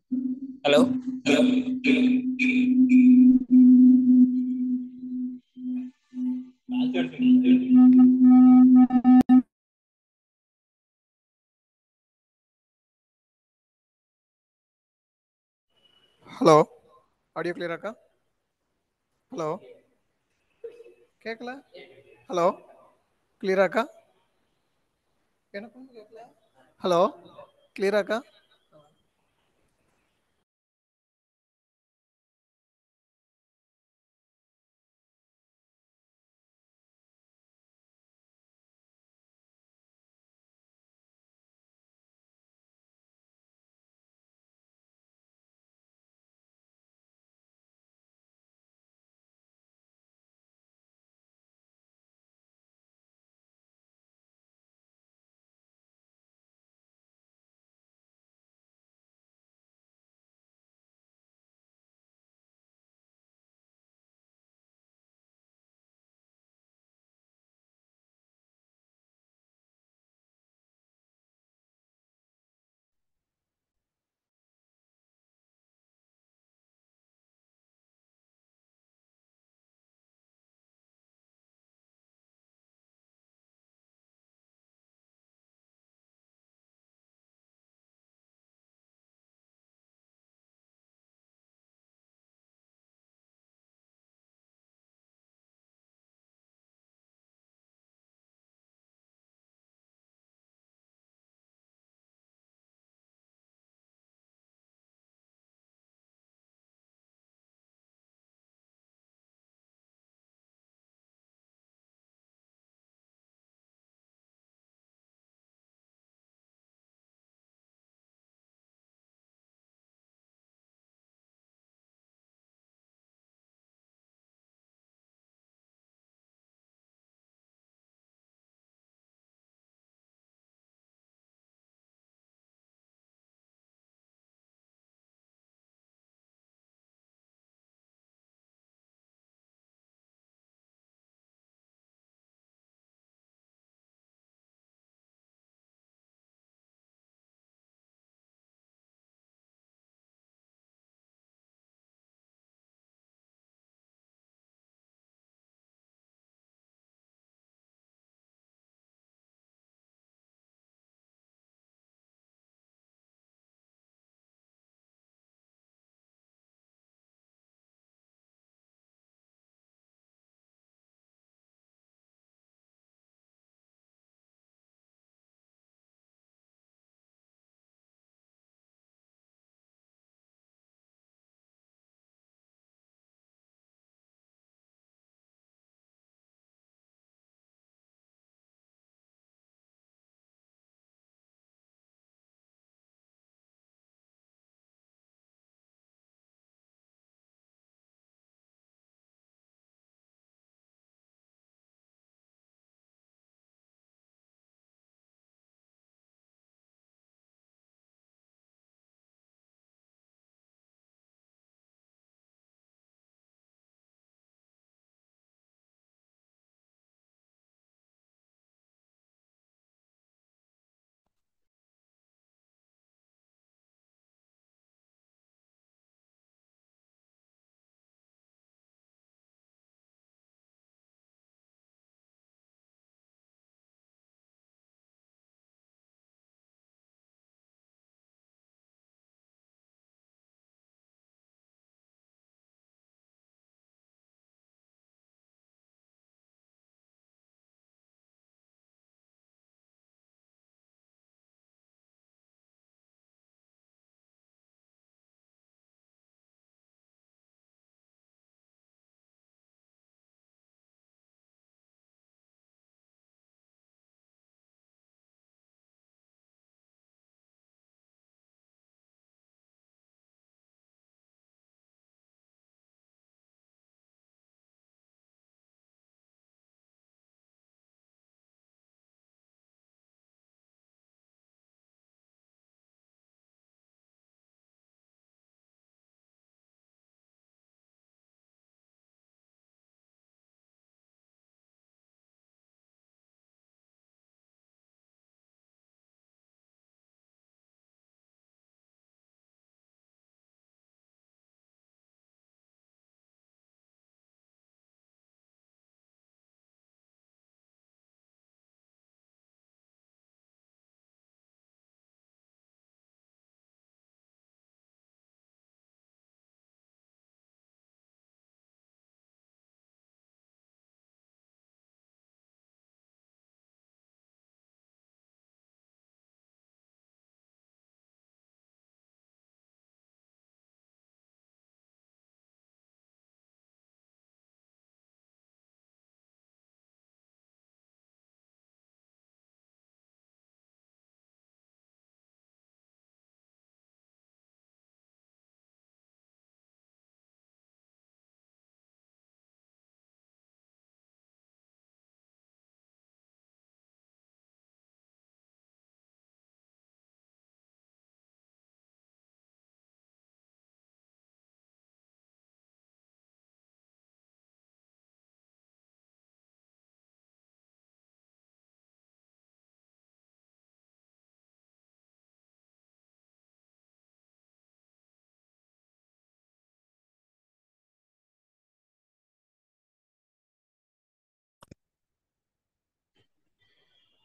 Hello hello audio கிளியராக்கா hello கேட்கல hello கிளியராக்கா எனக்கும் கேட்கல ஹலோ கிளியராக்கா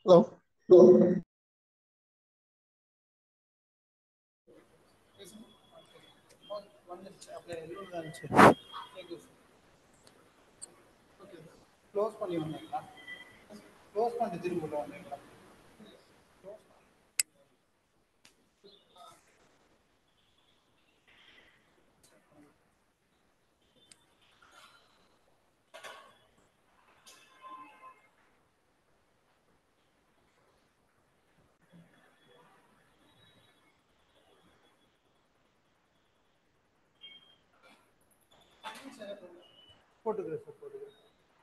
ஹலோ வந்துருச்சு அப்படியே வெளியூர் இருந்துச்சு க்ளோஸ் பண்ணி வந்தீங்களா க்ளோஸ் பண்ணிட்டு திரும்ப உள்ள வந்தீங்களா போட்டுக்கிறேன் சார் போட்டுக்கிறேன்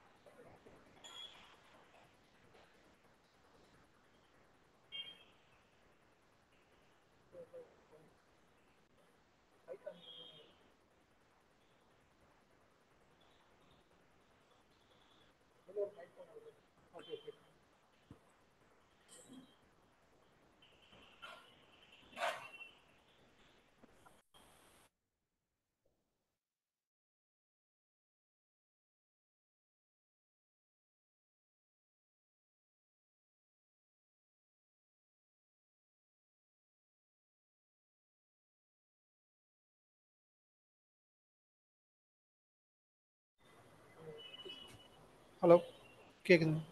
ஹலோ கேக்குதுங்க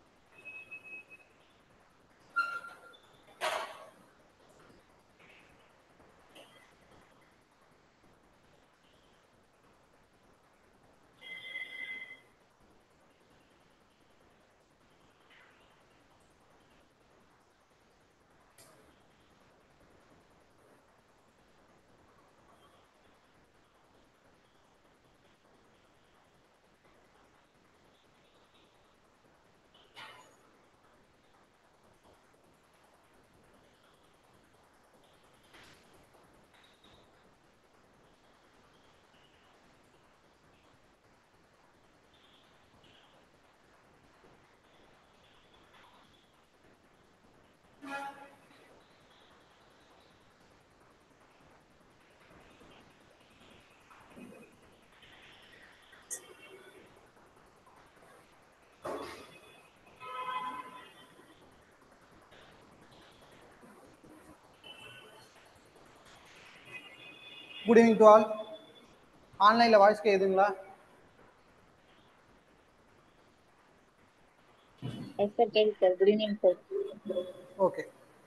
குட் ஈவினிங் டு ஆல் ஆன்லைனில் வாய்ஸ் கேக்குதுங்களா எஸ் சார் கேக்குது sir good evening sir okay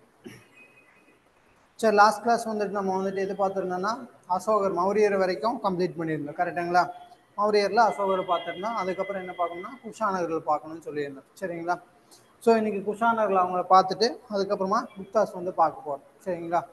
சரி லாஸ்ட் கிளாஸ் வந்துட்டு நம்ம வந்துட்டு எது பார்த்துருந்தோம்னா அசோகர் மௌரியர் வரைக்கும் கம்ப்ளீட் பண்ணியிருந்தோம் கரெக்டுங்களா மௌரியரில் அசோகர் பார்த்துருந்தோம் அதுக்கப்புறம் என்ன பார்க்கணும்னா குஷானர்கள் பார்க்கணும்னு சொல்லியிருந்தோம் சரிங்களா ஸோ இன்னைக்கு குஷானர்கள் அவங்கள பார்த்துட்டு அதுக்கப்புறமா குப்தாஸ் வந்து பார்க்க போகிறோம் சரிங்களா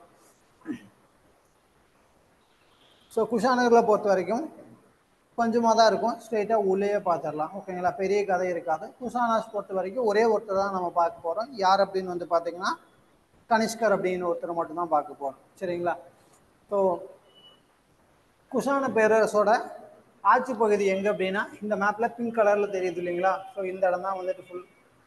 ஸோ குஷானர்களை பொறுத்த வரைக்கும் கொஞ்சமாக தான் இருக்கும் ஸ்ட்ரெயிட்டாக உள்ளேயே பார்த்துடலாம் ஓகேங்களா பெரிய கதை இருக்காது குஷானாஸ் பொறுத்த வரைக்கும் ஒரே ஒருத்தர் தான் நம்ம பார்க்க போகிறோம் யார் அப்படின்னு வந்து பார்த்தீங்கன்னா கனிஷ்கர் அப்படின்னு ஒருத்தர் மட்டும்தான் பார்க்க போகிறோம் சரிங்களா ஸோ குஷான பேரரசோட ஆட்சி பகுதி எங்கே அப்படின்னா இந்த மேப்பில் பிங்க் கலரில் தெரியுது இல்லைங்களா ஸோ இந்த இடம் தான் வந்துட்டு ஃபுல்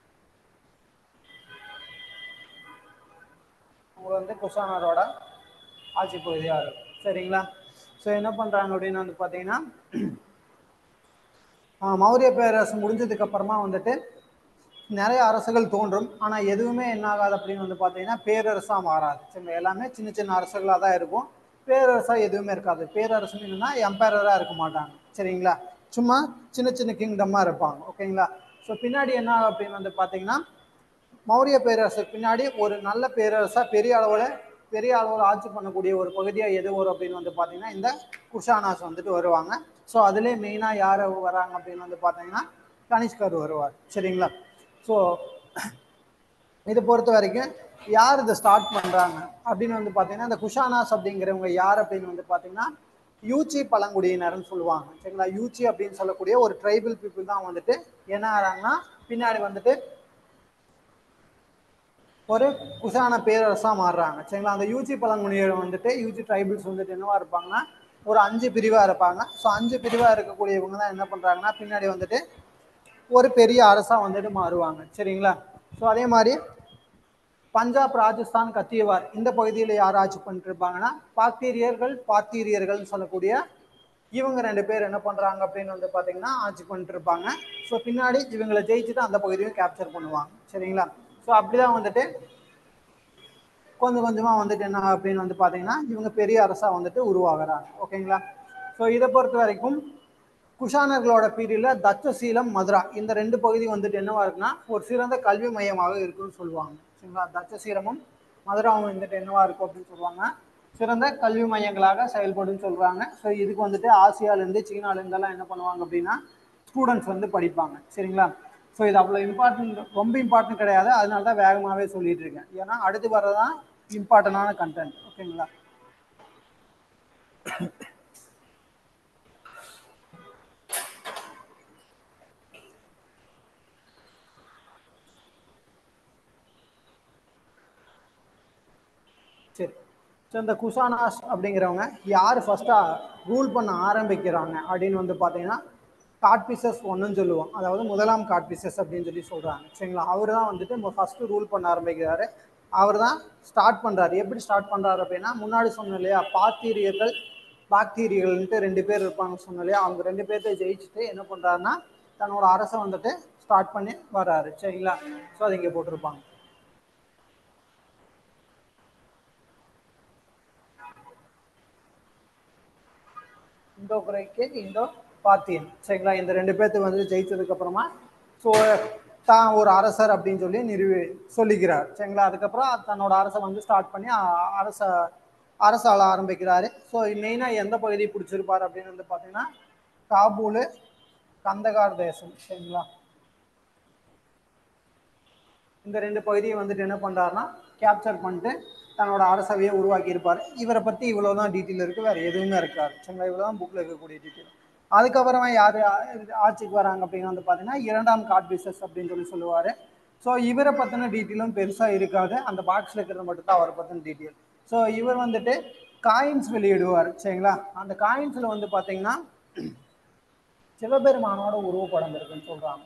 அவங்க வந்து குஷானரோட ஆட்சி பகுதியாக இருக்கும் சரிங்களா ஸோ என்ன பண்ணுறாங்க அப்படின்னு வந்து பார்த்தீங்கன்னா ஆஹ் மௌரிய பேரரசு முடிஞ்சதுக்கு அப்புறமா வந்துட்டு நிறைய அரசுகள் தோன்றும் ஆனால் எதுவுமே என்ன ஆகாது அப்படின்னு வந்து பார்த்தீங்கன்னா பேரரசாக மாறாது சரி எல்லாமே சின்ன சின்ன அரசுகளாக தான் இருக்கும் பேரரசாக எதுவுமே இருக்காது பேரரசு என்னன்னா எம்பரராக இருக்க மாட்டாங்க சரிங்களா சும்மா சின்ன சின்ன கிங்டமாக இருப்பாங்க ஓகேங்களா ஸோ பின்னாடி என்ன ஆகும் அப்படின்னு வந்து பார்த்தீங்கன்னா மௌரிய பேரரசுக்கு பின்னாடி ஒரு நல்ல பேரரசா பெரிய அளவில் பெரிய அளவில் ஆட்சி பண்ணக்கூடிய ஒரு பகுதியாக எது வரும் அப்படின்னு வந்து பார்த்தீங்கன்னா இந்த குஷானாஸ் வந்துட்டு வருவாங்க ஸோ அதுலேயே மெயினாக யார் வராங்க அப்படின்னு வந்து பார்த்தீங்கன்னா கனிஷ்கர் வருவார் சரிங்களா ஸோ இதை பொறுத்த வரைக்கும் யார் இதை ஸ்டார்ட் பண்ணுறாங்க அப்படின்னு வந்து பார்த்தீங்கன்னா இந்த குஷானாஸ் அப்படிங்கிறவங்க யார் அப்படின்னு வந்து பார்த்தீங்கன்னா யூச்சி பழங்குடியினர்னு சொல்லுவாங்க சரிங்களா யூச்சி அப்படின்னு சொல்லக்கூடிய ஒரு ட்ரைபல் பீப்புள் தான் வந்துட்டு என்ன ஆகிறாங்கன்னா பின்னாடி வந்துட்டு ஒரு குஷான பேரரசாக மாறுறாங்க சரிங்களா அந்த யூஜி பழங்குடியினர் வந்துட்டு யூஜி ட்ரைபிள்ஸ் வந்துட்டு என்னவா இருப்பாங்கன்னா ஒரு அஞ்சு பிரிவாக இருப்பாங்க ஸோ அஞ்சு பிரிவாக இருக்கக்கூடியவங்க தான் என்ன பண்ணுறாங்கன்னா பின்னாடி வந்துட்டு ஒரு பெரிய அரசாக வந்துட்டு மாறுவாங்க சரிங்களா ஸோ அதே மாதிரி பஞ்சாப் ராஜஸ்தான் கத்தியவார் இந்த பகுதியில் யார் ஆட்சி பண்ணிட்டு இருப்பாங்கன்னா பாக்டீரியர்கள் பார்த்தீரியர்கள்னு சொல்லக்கூடிய இவங்க ரெண்டு பேர் என்ன பண்ணுறாங்க அப்படின்னு வந்து பார்த்தீங்கன்னா ஆட்சி பண்ணிட்டு இருப்பாங்க ஸோ பின்னாடி இவங்களை ஜெயிச்சுட்டு அந்த பகுதியும் கேப்சர் பண்ணுவாங்க சரிங்களா ஸோ அப்படிதான் வந்துட்டு கொஞ்சம் கொஞ்சமாக வந்துட்டு என்ன அப்படின்னு வந்து பார்த்தீங்கன்னா இவங்க பெரிய அரசாக வந்துட்டு உருவாகுறாங்க ஓகேங்களா ஸோ இதை பொறுத்த வரைக்கும் குஷானர்களோட பீரியடில் தட்சசீலம் மதுரா இந்த ரெண்டு பகுதி வந்துட்டு என்னவா இருக்குன்னா ஒரு சிறந்த கல்வி மையமாக இருக்குன்னு சொல்லுவாங்க சரிங்களா தட்சசீலமும் மதுராவும் வந்துட்டு என்னவா இருக்கும் அப்படின்னு சொல்லுவாங்க சிறந்த கல்வி மையங்களாக செயல்படும் சொல்றாங்க ஸோ இதுக்கு வந்துட்டு ஆசியாலேருந்து சீனாலேருந்தெல்லாம் என்ன பண்ணுவாங்க அப்படின்னா ஸ்டூடெண்ட்ஸ் வந்து படிப்பாங்க சரிங்களா ஸோ இது அவ்வளோ இம்பார்ட்டன்ட் ரொம்ப இம்பார்ட்டன்ட் கிடையாது அதனால தான் வேகமாகவே சொல்லிட்டு இருக்கேன் ஏன்னா அடுத்து வர்றதான் இம்பார்ட்டண்டான கண்டென்ட் ஓகேங்களா சரி ஸோ இந்த குஷானாஸ் அப்படிங்கிறவங்க யார் ஃபஸ்ட்டாக ரூல் பண்ண ஆரம்பிக்கிறாங்க அப்படின்னு வந்து பார்த்தீங்கன்னா காட்பிசஸ் ஒன்றுன்னு சொல்லுவோம் அதாவது முதலாம் காட்பிசஸ் அப்படின்னு சொல்லி சொல்கிறாங்க சரிங்களா அவர் தான் வந்துட்டு ஃபஸ்ட்டு ரூல் பண்ண ஆரம்பிக்கிறாரு அவர் தான் ஸ்டார்ட் பண்ணுறாரு எப்படி ஸ்டார்ட் பண்ணுறாரு அப்படின்னா முன்னாடி சொன்னோம் இல்லையா பாக்டீரியர்கள் பாக்டீரியர்கள்ன்ட்டு ரெண்டு பேர் இருப்பாங்க சொன்னோம் இல்லையா அவங்க ரெண்டு பேர்த்த ஜெயிச்சுட்டு என்ன பண்ணுறாருன்னா தன்னோட அரசை வந்துட்டு ஸ்டார்ட் பண்ணி வர்றாரு சரிங்களா ஸோ அது இங்கே போட்டிருப்பாங்க இந்தோ குறைக்கு இந்தோ பாத்தியன் சரிங்களா இந்த ரெண்டு பேர்த்து வந்து ஜெயிச்சதுக்கு அப்புறமா ஸோ தான் ஒரு அரசர் அப்படின்னு சொல்லி நிறுவி சொல்லிக்கிறார் சரிங்களா அதுக்கப்புறம் தன்னோட அரசை வந்து ஸ்டார்ட் பண்ணி அ- அரச அரசாள ஆரம்பிக்கிறாரு ஸோ மெயினாக எந்த பகுதி பிடிச்சிருப்பார் அப்படின்னு வந்து பார்த்தீங்கன்னா காபூலு கந்தகார் தேசம் சரிங்களா இந்த ரெண்டு பகுதியை வந்துட்டு என்ன பண்றாருன்னா கேப்சர் பண்ணிட்டு தன்னோட அரசவையை உருவாக்கி இருப்பார் இவரை பற்றி இவ்வளோ தான் டீட்டெயில் இருக்குது வேறு எதுவுமே இருக்காது சரிங்களா இவ்வளோ தான் புக்கில் இருக்கக்கூடிய டீட்டெயில் அதுக்கப்புறமா யார் ஆட்சிக்கு வராங்க அப்படின்னு வந்து பார்த்தீங்கன்னா இரண்டாம் காட்பிசஸ் அப்படின்னு சொல்லி சொல்லுவார் ஸோ இவரை பற்றின டீட்டெயிலும் பெருசாக இருக்காது அந்த பாக்ஸில் இருக்கிறது மட்டும் தான் அவரை பற்றின டீட்டெயில் ஸோ இவர் வந்துட்டு காயின்ஸ் வெளியிடுவார் சரிங்களா அந்த காயின்ஸில் வந்து பார்த்தீங்கன்னா சிவபெருமானோட உருவப்படம் இருக்குன்னு சொல்கிறாங்க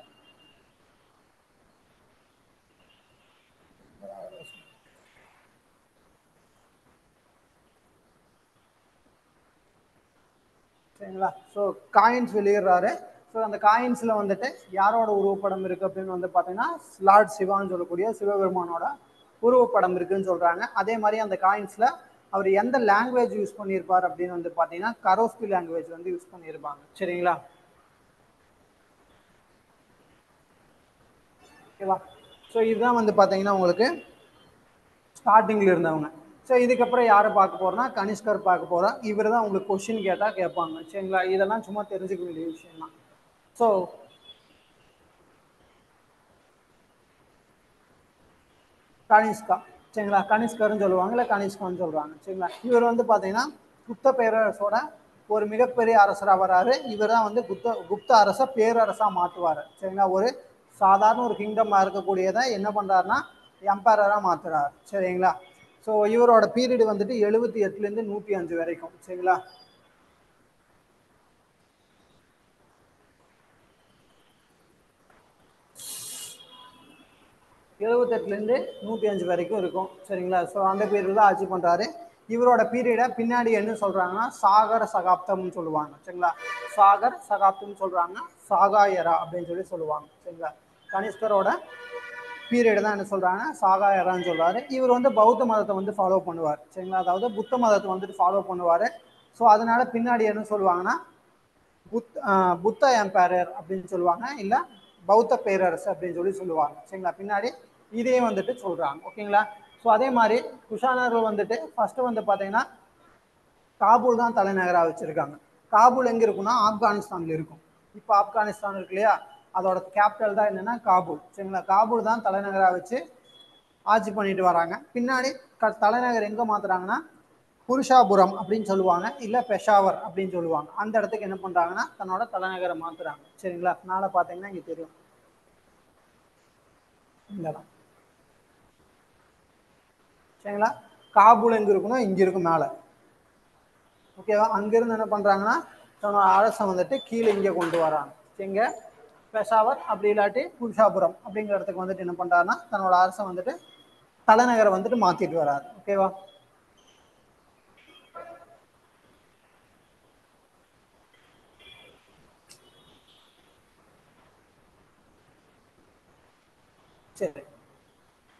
சரிங்களா ஸோ காயின்ஸ் வெளியிடுறாரு ஸோ அந்த காயின்ஸில் வந்துட்டு யாரோட உருவப்படம் இருக்குது அப்படின்னு வந்து பார்த்தீங்கன்னா லார்ட் சிவான்னு சொல்லக்கூடிய சிவபெருமானோட உருவப்படம் இருக்குன்னு சொல்கிறாங்க அதே மாதிரி அந்த காயின்ஸில் அவர் எந்த லாங்குவேஜ் யூஸ் பண்ணியிருப்பார் அப்படின்னு வந்து பார்த்தீங்கன்னா கரோஸ்பி லாங்குவேஜ் வந்து யூஸ் பண்ணியிருப்பாங்க சரிங்களா ஓகேவா ஸோ இதுதான் வந்து பார்த்தீங்கன்னா உங்களுக்கு ஸ்டார்டிங்கில் இருந்தவங்க ஸோ இதுக்கப்புறம் யாரை பார்க்க போறோம்னா கனிஷ்கர் பார்க்க போகிறோம் இவர் தான் உங்களுக்கு கொஷின் கேட்டால் கேட்பாங்க சரிங்களா இதெல்லாம் சும்மா தெரிஞ்சுக்க வேண்டிய விஷயம் தான் ஸோ கனிஷ்கா சரிங்களா கனிஷ்கர்னு சொல்லுவாங்க இல்லை கனிஷ்கான்னு சொல்கிறாங்க சரிங்களா இவர் வந்து பார்த்தீங்கன்னா குப்த பேரரசோட ஒரு மிகப்பெரிய அரசராக வராரு இவர் தான் வந்து குப்த குப்த அரசை பேரரசாக மாற்றுவார் சரிங்களா ஒரு சாதாரண ஒரு கிங்டமாக இருக்கக்கூடியதை என்ன பண்ணுறாருன்னா எம்பரராக மாற்றுறாரு சரிங்களா ஸோ இவரோட பீரியட் வந்துட்டு எழுபத்தி எட்டுலேருந்து நூற்றி அஞ்சு வரைக்கும் சரிங்களா எழுபத்தெட்டுலேருந்து நூற்றி அஞ்சு வரைக்கும் இருக்கும் சரிங்களா ஸோ அந்த பீரியடில் தான் ஆட்சி பண்ணுறாரு இவரோட பீரியடை பின்னாடி என்ன சொல்கிறாங்கன்னா சாகர சகாப்தம்னு சொல்லுவாங்க சரிங்களா சாகர் சகாப்தம்னு சொல்கிறாங்க சாகாயரா அப்படின்னு சொல்லி சொல்லுவாங்க சரிங்களா கனிஷ்கரோட பீரியட் தான் என்ன சொல்கிறாங்க சாகாயரான்னு சொல்றாரு இவர் வந்து பௌத்த மதத்தை வந்து ஃபாலோ பண்ணுவார் சரிங்களா அதாவது புத்த மதத்தை வந்துட்டு ஃபாலோ பண்ணுவார் ஸோ அதனால பின்னாடி என்ன சொல்லுவாங்கன்னா புத் ஆஹ் புத்த எம்பையர் அப்படின்னு சொல்லுவாங்க இல்லை பௌத்த பேரரசு அப்படின்னு சொல்லி சொல்லுவாங்க சரிங்களா பின்னாடி இதே வந்துட்டு சொல்கிறாங்க ஓகேங்களா ஸோ அதே மாதிரி குஷானர்கள் வந்துட்டு ஃபஸ்ட்டு வந்து பார்த்தீங்கன்னா காபூல் தான் தலைநகராக வச்சுருக்காங்க காபூல் எங்கே இருக்குன்னா ஆப்கானிஸ்தானில் இருக்கும் இப்போ ஆப்கானிஸ்தான் இருக்கு இல்லையா அதோட கேபிட்டல் தான் என்னன்னா காபூல் சரிங்களா காபூல் தான் தலைநகராக வச்சு ஆட்சி பண்ணிட்டு வராங்க பின்னாடி க தலைநகர் எங்கே மாற்றுறாங்கன்னா புருஷாபுரம் அப்படின்னு சொல்லுவாங்க இல்லை பெஷாவர் அப்படின்னு சொல்லுவாங்க அந்த இடத்துக்கு என்ன பண்ணுறாங்கன்னா தன்னோட தலைநகரை மாற்றுறாங்க சரிங்களா மேலே பார்த்தீங்கன்னா இங்கே தெரியும் இந்த இடம் சரிங்களா காபூல் எங்கே இருக்குன்னா இங்கே இருக்கும் மேலே ஓகேவா அங்கேருந்து என்ன பண்ணுறாங்கன்னா தன்னோட அரசை வந்துட்டு கீழே இங்கே கொண்டு வராங்க இங்கே பெஷாவர் அப்படி இல்லாட்டி புருஷாபுரம் அப்படிங்கிற இடத்துக்கு வந்துட்டு என்ன பண்ணுறாருன்னா தன்னோட அரசை வந்துட்டு தலைநகரை வந்துட்டு மாற்றிட்டு வராரு ஓகேவா சரி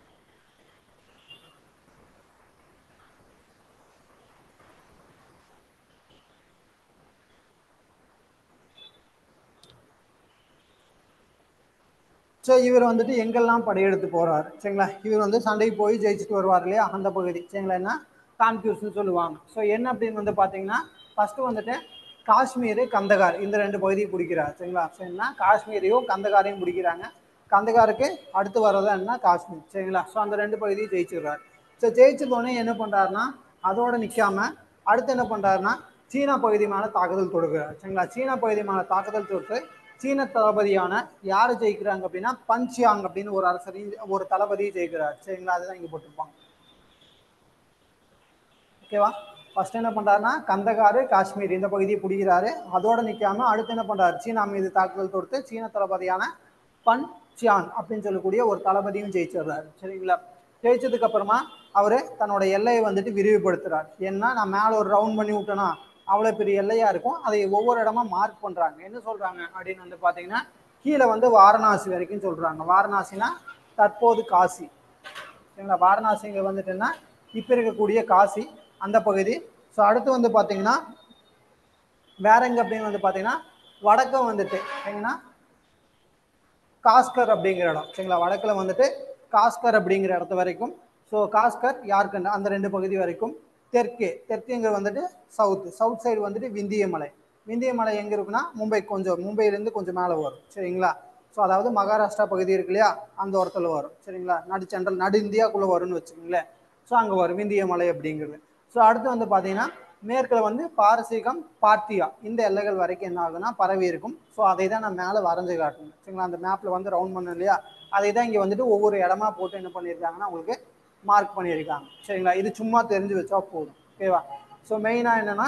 இவர் வந்துட்டு எங்கெல்லாம் படையெடுத்து போறாரு சரிங்களா இவர் வந்து சண்டைக்கு போய் ஜெயிச்சுட்டு வருவார் இல்லையா அந்த பகுதி சரிங்களா என்ன கான்ஃபியூஸ்னு சொல்லுவாங்க ஸோ என்ன அப்படின்னு வந்து பார்த்தீங்கன்னா ஃபர்ஸ்ட் வந்துட்டு காஷ்மீர் கந்தகார் இந்த ரெண்டு பகுதியை பிடிக்கிறார் சரிங்களா சரிங்களா காஷ்மீரையும் கந்தகாரையும் பிடிக்கிறாங்க கந்தகாருக்கு அடுத்து வர்றது என்ன காஷ்மீர் சரிங்களா ஸோ அந்த ரெண்டு பகுதியும் ஜெயிச்சிடுறாரு ஸோ ஜெயிச்சதோடனே என்ன பண்ணுறாருன்னா அதோட நிற்காம அடுத்து என்ன பண்ணுறாருன்னா சீனா பகுதி மேலே தாக்குதல் தொடுக்கிறார் சரிங்களா சீனா பகுதி மேலே தாக்குதல் தொடுத்து சீன தளபதியான யார் ஜெயிக்கிறாங்க அப்படின்னா பஞ்சியாங் அப்படின்னு ஒரு அரசரையும் ஒரு தளபதியை ஜெயிக்கிறார் சரிங்களா அதுதான் இங்கே போட்டிருப்பாங்க ஓகேவா ஃபர்ஸ்ட் என்ன பண்றாருன்னா கந்தகாரு காஷ்மீர் இந்த பகுதியை பிடிக்கிறாரு அதோட நிற்காம அடுத்து என்ன பண்றாரு சீனா மீது தாக்குதல் தொடுத்து சீன தளபதியான பன் சியான் அப்படின்னு சொல்லக்கூடிய ஒரு தளபதியும் ஜெயிச்சிடுறாரு சரிங்களா ஜெயிச்சதுக்கு அப்புறமா அவரு தன்னோட எல்லையை வந்துட்டு விரிவுபடுத்துறாரு ஏன்னா நான் மேலே ஒரு ரவுண்ட் பண்ணி விட்டேன்னா அவ்வளோ பெரிய எல்லையா இருக்கும் அதை ஒவ்வொரு இடமா மார்க் பண்றாங்க என்ன சொல்றாங்க அப்படின்னு வந்து பாத்தீங்கன்னா கீழே வந்து வாரணாசி வரைக்கும் சொல்றாங்க வாரணாசினா தற்போது காசி சரிங்களா வாரணாசிங்க வந்துட்டுன்னா இப்போ இருக்கக்கூடிய காசி அந்த பகுதி ஸோ அடுத்து வந்து பார்த்தீங்கன்னா வேற எங்க அப்படின்னு வந்து பார்த்தீங்கன்னா வடக்கம் வந்துட்டு எங்கன்னா காஸ்கர் அப்படிங்கிற இடம் சரிங்களா வடக்கில் வந்துட்டு காஸ்கர் அப்படிங்கிற இடத்து வரைக்கும் ஸோ காஸ்கர் யார்கண்ட் அந்த ரெண்டு பகுதி வரைக்கும் தெற்கே தெற்குங்கிற வந்துட்டு சவுத் சவுத் சைடு வந்துட்டு விந்தியமலை விந்தியமலை எங்கே இருக்குன்னா மும்பை கொஞ்சம் மும்பையிலேருந்து கொஞ்சம் மேலே வரும் சரிங்களா ஸோ அதாவது மகாராஷ்டிரா பகுதி இருக்கு இல்லையா அந்த ஓரத்தில் வரும் சரிங்களா நடு சென்ட்ரல் நடு இந்தியாக்குள்ளே வரும்னு வச்சுக்கோங்களேன் ஸோ அங்கே வரும் விந்தியமலை அப்படிங்கிறது ஸோ அடுத்து வந்து பார்த்தீங்கன்னா மேற்கில் வந்து பாரசீகம் பார்த்தியா இந்த எல்லைகள் வரைக்கும் என்ன ஆகுதுன்னா பரவி இருக்கும் ஸோ அதை தான் நான் மேலே வரைஞ்சு காட்டணும் சரிங்களா அந்த மேப்பில் வந்து ரவுண்ட் பண்ணேன் இல்லையா அதை தான் இங்கே வந்துட்டு ஒவ்வொரு இடமா போட்டு என்ன பண்ணியிருக்காங்கன்னா உங்களுக்கு மார்க் பண்ணியிருக்காங்க சரிங்களா இது சும்மா தெரிஞ்சு வச்சா போதும் ஓகேவா ஸோ மெயினாக என்னன்னா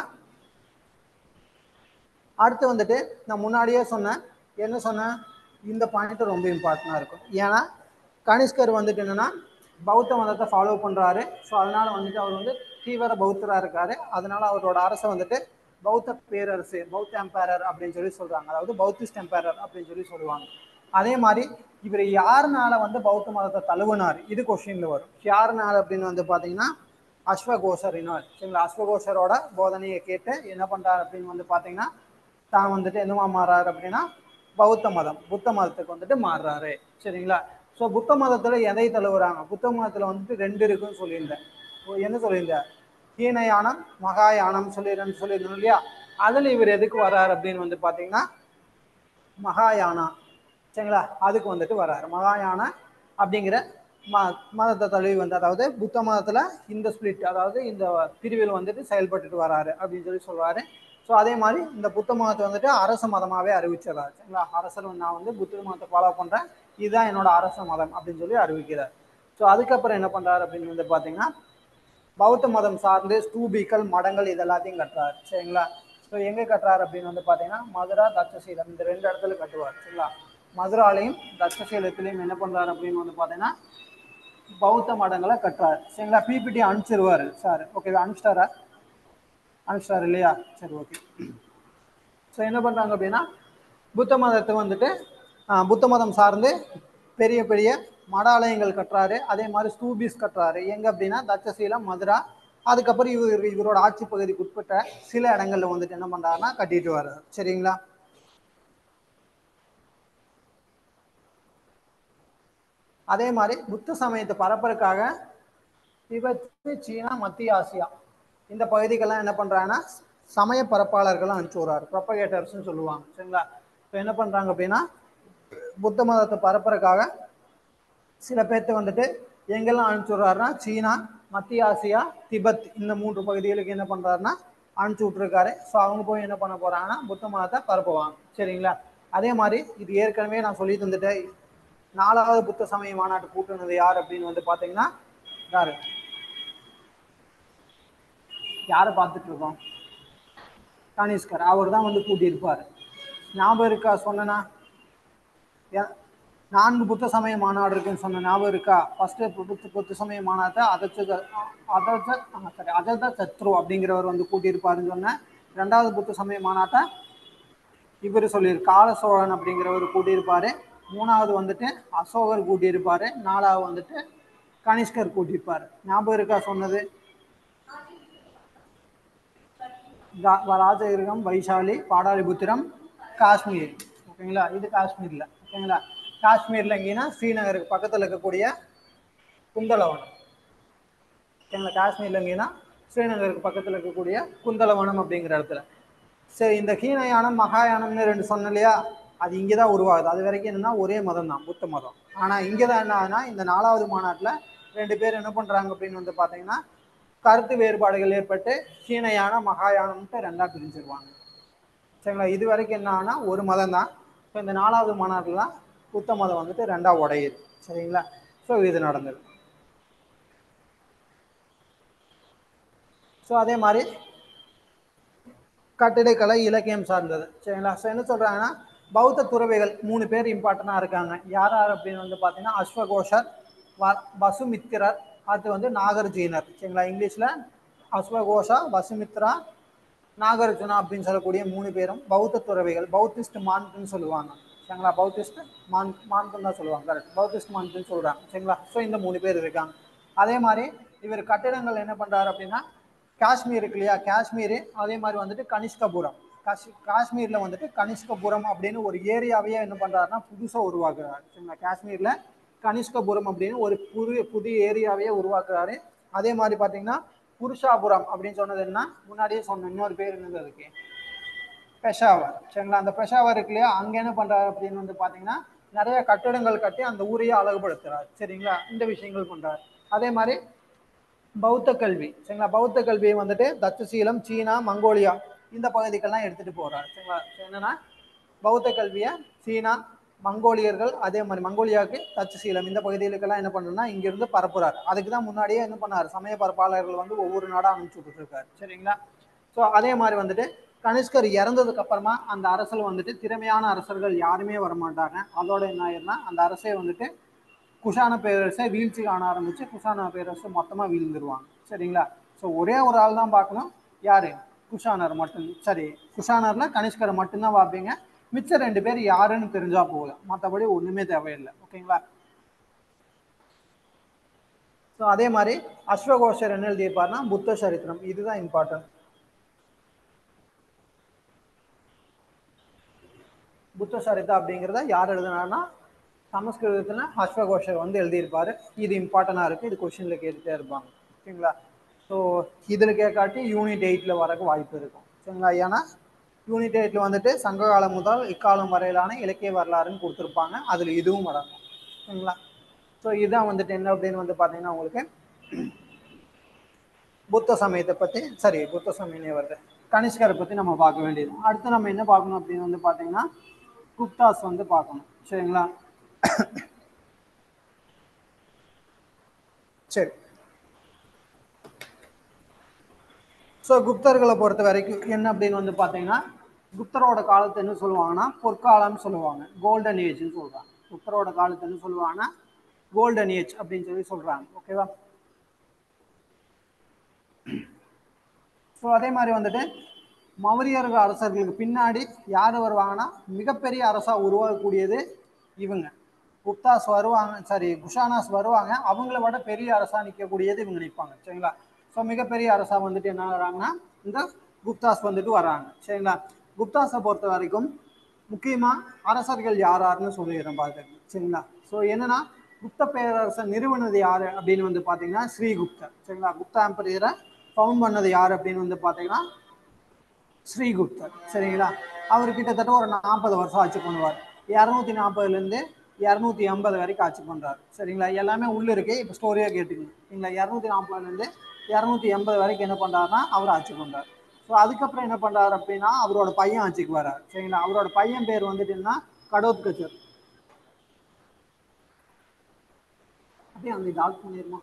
அடுத்து வந்துட்டு நான் முன்னாடியே சொன்னேன் என்ன சொன்னேன் இந்த பாயிண்ட் ரொம்ப இம்பார்ட்டண்டாக இருக்கும் ஏன்னா கனிஷ்கர் வந்துட்டு என்னன்னா பௌத்த மதத்தை ஃபாலோ பண்ணுறாரு ஸோ அதனால வந்துட்டு அவர் வந்து தீவிர பௌத்தராக இருக்காரு அதனால அவரோட அரசை வந்துட்டு பௌத்த பேரரசு பௌத்த எம்பரர் அப்படின்னு சொல்லி சொல்றாங்க அதாவது பௌத்திஸ்ட் எம்பரர் அப்படின்னு சொல்லி சொல்லுவாங்க அதே மாதிரி இவர் யாருனால வந்து பௌத்த மதத்தை தழுவினார் இது கொஸ்டின்ல வரும் யாருனால அப்படின்னு வந்து பார்த்தீங்கன்னா அஸ்வகோஷரினால் சரிங்களா அஸ்வகோஷரோட போதனையை கேட்டு என்ன பண்றாரு அப்படின்னு வந்து பார்த்தீங்கன்னா தான் வந்துட்டு என்னவா மாறாரு அப்படின்னா பௌத்த மதம் புத்த மதத்துக்கு வந்துட்டு மாறுறாரு சரிங்களா ஸோ புத்த மதத்துல எதை தழுவுறாங்க புத்த மதத்துல வந்துட்டு ரெண்டு இருக்குன்னு சொல்லியிருந்தேன் ஓ, என்ன சொல்லியிருந்தேன் ஹீனயானம் மகாயானம் சொல்லி ரெண்டு சொல்லியிருந்தோம் இல்லையா அதுல இவர் எதுக்கு வர்றாரு அப்படின்னு வந்து பார்த்தீங்கன்னா மகாயானா சரிங்களா அதுக்கு வந்துட்டு வர்றாரு மகாயான அப்படிங்கிற ம மதத்தை தழுவி வந்து அதாவது புத்த மதத்துல இந்த ஸ்பிளிட் அதாவது இந்த பிரிவில் வந்துட்டு செயல்பட்டுட்டு வராரு அப்படின்னு சொல்லி சொல்றாரு ஸோ அதே மாதிரி இந்த புத்த மதத்தை வந்துட்டு அரச மதமாவே அறிவிச்சிடறாரு சரிங்களா அரசர் நான் வந்து புத்த மதத்தை ஃபாலோ பண்றேன் இதுதான் என்னோட அரச மதம் அப்படின்னு சொல்லி அறிவிக்கிறார் ஸோ அதுக்கப்புறம் என்ன பண்றாரு அப்படின்னு வந்து பார்த்தீங்கன்னா பௌத்த மதம் சார்ந்து ஸ்தூபிகள் மடங்கள் இது எல்லாத்தையும் கட்டுறாரு சரிங்களா ஸோ எங்கே கட்டுறாரு அப்படின்னு வந்து பார்த்தீங்கன்னா மதுரா தட்சசீலம் இந்த ரெண்டு இடத்துல கட்டுவார் சரிங்களா மதுராலையும் தட்சசீலத்திலையும் என்ன பண்றாரு அப்படின்னு வந்து பார்த்தீங்கன்னா பௌத்த மடங்களை கட்டுறாரு சரிங்களா பிபிடி அனுப்பிச்சிருவாரு சார் ஓகே அனுப்பிச்சிட்டாரா அனுப்பிச்சிட்டாரு இல்லையா சரி ஓகே ஸோ என்ன பண்ணுறாங்க அப்படின்னா புத்த மதத்தை வந்துட்டு ஆஹ், புத்த மதம் சார்ந்து பெரிய பெரிய மடாலயங்கள் கட்டுறாரு அதே மாதிரி ஸ்தூபிஸ் கட்டுறாரு எங்கே அப்படின்னா தட்சசீலம் மதுரா அதுக்கப்புறம் இவர் இவரோட ஆட்சி பகுதிக்கு உட்பட்ட சில இடங்கள்ல வந்துட்டு என்ன பண்றாருன்னா கட்டிட்டு வர்றாரு சரிங்களா அதே மாதிரி புத்த சமயத்தை பரப்புறதுக்காக திபெத்து சீனா மத்திய ஆசியா இந்த பகுதிக்கெல்லாம் என்ன பண்றாங்கன்னா சமய பரப்பாளர்கள் அனுப்பிச்சு விடுறாரு ப்ரொபகேட்டர்ஸ்னு சொல்லுவாங்க சரிங்களா இப்போ என்ன பண்றாங்க அப்படின்னா புத்த மதத்தை பரப்புறதுக்காக சில பேர்த்த வந்துட்டு எங்கெல்லாம் அனுப்பிச்சு விட்றாருன்னா சீனா மத்திய ஆசியா திபெத் இந்த மூன்று பகுதிகளுக்கு என்ன பண்றாருன்னா அனுப்பிச்சு விட்ருக்காரு ஸோ அவங்க போய் என்ன பண்ண போறாங்கன்னா புத்த மதத்தை பரப்புவாங்க சரிங்களா அதே மாதிரி இது ஏற்கனவே நான் சொல்லி தந்துட்டேன் நாலாவது புத்த சமய மாநாட்டு கூட்டுனது யார் அப்படின்னு வந்து பார்த்தீங்கன்னா யாரு யாரை பார்த்துட்டு இருக்கோம் கனிஷ்கர் அவர் தான் வந்து கூட்டியிருப்பார் ஞாபகம் இருக்கா சொன்னனா ஏ- நான்கு புத்த சமய மாநாடு இருக்குன்னு சொன்ன ஞாபகம் இருக்கா ஃபர்ஸ்ட் புத்த புத்த சமய மாநாட்டை அதச்ச அதச்ச சாரி அதத சத்ரு அப்படிங்கிறவர் வந்து கூட்டியிருப்பாருன்னு சொன்னேன் ரெண்டாவது புத்த சமய மாநாட்டை இவர் சொல்லியிரு கால சோழன் அப்படிங்கிறவர் கூட்டியிருப்பாரு மூணாவது வந்துட்டு அசோகர் கூட்டியிருப்பாரு நாலாவது வந்துட்டு கனிஷ்கர் கூட்டியிருப்பாரு ஞாபகம் இருக்கா சொன்னது ரா- ராஜகிரகம் வைசாலி பாடாலிபுத்திரம் காஷ்மீர் ஓகேங்களா இது காஷ்மீர்ல ஓகேங்களா காஷ்மீர்ல எங்கேன்னா ஸ்ரீநகருக்கு பக்கத்தில் இருக்கக்கூடிய குந்தலவனம் சரிங்களா காஷ்மீர்ல எங்கேன்னா ஸ்ரீநகருக்கு பக்கத்தில் இருக்கக்கூடிய குந்தலவனம் அப்படிங்கிற இடத்துல சரி இந்த ஹீனயானம் மகாயானம்னு ரெண்டு சொன்னேன் இல்லையா அது இங்கே தான் உருவாகுது அது வரைக்கும் என்னன்னா ஒரே மதம் தான் புத்த மதம் ஆனால் இங்கே தான் என்ன ஆகுதுன்னா இந்த நாலாவது மாநாட்டில் ரெண்டு பேர் என்ன பண்ணுறாங்க அப்படின்னு வந்து பார்த்தீங்கன்னா கருத்து வேறுபாடுகள் ஏற்பட்டு ஹீனயானம் மகாயானம்ட்டு ரெண்டாக பிரிஞ்சிருவாங்க சரிங்களா இது வரைக்கும் என்ன ஆகுனா ஒரு மதம் தான் ஸோ இந்த நாலாவது மாநாட்டில் தான் புத்த மதம் வந்துட்டு ரெண்டாக உடையுது சரிங்களா ஸோ இது நடந்தது ஸோ அதே மாதிரி கட்டிடக்கலை இலக்கியம் சார்ந்தது சரிங்களா ஸோ என்ன சொல்கிறாங்கன்னா பௌத்த துறவிகள் மூணு பேர் இம்பார்ட்டண்டாக இருக்காங்க யார் யார் அப்படின்னு வந்து பார்த்தீங்கன்னா அஸ்வகோஷர் வ வசுமித்திரர் அடுத்து வந்து நாகர்ஜீனர் சரிங்களா இங்கிலீஷில் அஸ்வகோஷா வசுமித்ரா நாகார்ஜுனா அப்படின்னு சொல்லக்கூடிய மூணு பேரும் பௌத்த துறவிகள் பௌத்திஸ்ட் மான்க்குன்னு சொல்லுவாங்க சரிங்களா பௌத்திஸ்ட் மான் மான்க்குன்னு தான் சொல்லுவாங்க கரெக்ட் பௌத்திஸ்ட் மான்க்குன்னு சொல்கிறாங்க சரிங்களா ஸோ இந்த மூணு பேர் இருக்காங்க அதே மாதிரி இவர் கட்டிடங்கள் என்ன பண்ணுறாரு அப்படின்னா காஷ்மீர் இருக்கு இல்லையா காஷ்மீர் அதே மாதிரி வந்துட்டு கனிஷ்கபுரம் காஷ் காஷ்மீரில் வந்துட்டு கனிஷ்கபுரம் அப்படின்னு ஒரு ஏரியாவையே என்ன பண்ணுறாருன்னா புதுசாக உருவாக்குறாரு சரிங்களா காஷ்மீரில் கனிஷ்கபுரம் அப்படின்னு ஒரு புது புதிய ஏரியாவையே உருவாக்குறாரு அதே மாதிரி பார்த்தீங்கன்னா புருஷாபுரம் அப்படின்னு சொன்னது என்ன முன்னாடியே சொன்ன இன்னொரு பேர் என்னது அதுக்கு பெஷாவர் சரிங்களா அந்த பெஷாவர் இருக்கு இல்லையா அங்கே என்ன பண்ணுறாரு அப்படின்னு வந்து பார்த்தீங்கன்னா நிறைய கட்டிடங்கள் கட்டி அந்த ஊரையே அழகுபடுத்துறாரு சரிங்களா இந்த விஷயங்கள் பண்ணுறாரு அதே மாதிரி பௌத்த கல்வி சரிங்களா பௌத்த கல்வியை வந்துட்டு தட்சசீலம் சீனா மங்கோலியா இந்த பகுதிக்கெல்லாம் எடுத்துட்டு போறாரு சரிங்களா So என்னன்னா பௌத்த கல்வியை சீனா மங்கோலியர்கள் அதே மாதிரி மங்கோலியாவுக்கு தட்சசீலம் இந்த பகுதிகளுக்கெல்லாம் என்ன பண்ணணும்னா இங்கிருந்து பரப்புறாரு அதுக்கு தான் முன்னாடியே என்ன பண்ணாரு சமய பரப்பாளர்கள் வந்து ஒவ்வொரு நாடா அனுப்பிச்சு விட்டுட்டு இருக்காரு சரிங்களா ஸோ அதே மாதிரி வந்துட்டு கனிஷ்கர் இறந்ததுக்கு அப்புறமா அந்த அரசல் வந்துட்டு திறமையான அரசர்கள் யாருமே வரமாட்டாங்க அதோட என்ன ஆயிருன்னா அந்த அரசே வந்துட்டு குஷான பேரரசை வீழ்ச்சி காண ஆரம்பிச்சு குஷான பேரரசு மொத்தமாக வீழ்ந்துருவாங்க சரிங்களா ஸோ ஒரே ஒரு ஆள் தான் பார்க்கணும் யாரு குஷானர் மட்டும் சரி குஷானர்ல கனிஷ்கரை மட்டும்தான் பார்ப்பீங்க மிச்சம் ரெண்டு பேர் யாருன்னு தெரிஞ்சா போதும் மற்றபடி ஒண்ணுமே தேவையில்லை ஓகேங்களா ஸோ அதே மாதிரி அஸ்வகோஷர் என்ன எழுதியிருப்பாருன்னா புத்த சரித்திரம் இதுதான் இம்பார்ட்டன்ட் புத்த சரிதா அப்படிங்கிறத யார் எழுதுனாருன்னா சமஸ்கிருதத்தில் அஸ்வகோஷர் வந்து எழுதியிருப்பாரு இது இம்பார்ட்டண்டாக இருக்குது இது கொஷினில் கேட்டுகிட்டே இருப்பாங்க ஓகேங்களா ஸோ இதில் கேட்காட்டி யூனிட் எயிட்டில் வரக்கு வாய்ப்பு இருக்கும் சரிங்களா ஏன்னா யூனிட் எயிட்டில் வந்துட்டு சங்க காலம் முதல் இக்காலம் வரையிலான இலக்கிய வரலாறுன்னு கொடுத்துருப்பாங்க அதில் இதுவும் அடங்கும் சரிங்களா ஸோ இதுதான் வந்துட்டு என்ன அப்படின்னு வந்து பார்த்தீங்கன்னா உங்களுக்கு புத்த சமயத்தை பற்றி சரி புத்த சமயமே வருது கனிஷ்கரை பற்றி நம்ம பார்க்க வேண்டியது அடுத்து நம்ம என்ன பார்க்கணும் அப்படின்னு வந்து பார்த்தீங்கன்னா குப்தாஸ் வந்து பார்க்கணும் சரிங்களா சரி ஸோ குப்தர்களை பொறுத்த வரைக்கும் என்ன அப்படின்னு வந்து பார்த்தீங்கன்னா குப்தரோட காலத்தை என்ன சொல்லுவாங்கன்னா பொற்காலம்னு சொல்லுவாங்க கோல்டன் ஏஜ்னு சொல்கிறாங்க குப்தரோட காலத்தை என்ன சொல்லுவாங்கன்னா கோல்டன் ஏஜ் அப்படின்னு சொல்லி சொல்கிறாங்க ஓகேவா ஸோ அதே மாதிரி வந்துட்டு மௌரியர்கள் அரசர்களுக்கு பின்னாடி யார் வருவாங்கன்னா மிகப்பெரிய அரசாக உருவாகக்கூடியது இவங்க குப்தாஸ் வருவாங்க சாரி குஷானாஸ் வருவாங்க அவங்கள விட பெரிய அரசா நிற்கக்கூடியது இவங்க நிற்பாங்க சரிங்களா ஸோ மிகப்பெரிய அரசா வந்துட்டு என்ன வராங்கன்னா இந்த குப்தாஸ் வந்துட்டு வராங்க சரிங்களா குப்தாஸை பொறுத்த வரைக்கும் முக்கியமாக அரசர்கள் யார் யாருன்னு சொல்லிடுறேன் பார்த்துங்க சரிங்களா ஸோ என்னன்னா குப்த பேரரசை நிறுவனது யார் அப்படின்னு வந்து பார்த்தீங்கன்னா ஸ்ரீகுப்தர் சரிங்களா குப்தா எம்பரியரை ஃபவுண்ட் பண்ணது யார் அப்படின்னு வந்து பார்த்தீங்கன்னா ஸ்ரீகுப்தர் சரிங்களா அவர் கிட்டத்தட்ட ஒரு நாற்பது வருஷம் ஆட்சி பண்ணுவார் இரநூத்தி நாற்பதுலேருந்து இரநூத்தி ஐம்பது வரைக்கும் ஆட்சி பண்ணுறாரு சரிங்களா எல்லாமே உள்ள இருக்கு இப்போ ஸ்டோரியாக கேட்டுக்கங்க சரிங்களா இரநூத்தி நாற்பதுலேருந்து இரநூத்தி எண்பது வரைக்கும் என்ன பண்ணுறாருன்னா அவர் ஆட்சி பண்ணுறாரு ஸோ அதுக்கப்புறம் என்ன பண்ணுறாரு அப்படின்னா அவரோட பையன் ஆட்சிக்கு வராரு சரிங்களா அவரோட பையன் பேர் வந்துட்டு என்ன கடோத் கச்சர் அப்படியே அந்த டாக் பண்ணிருமா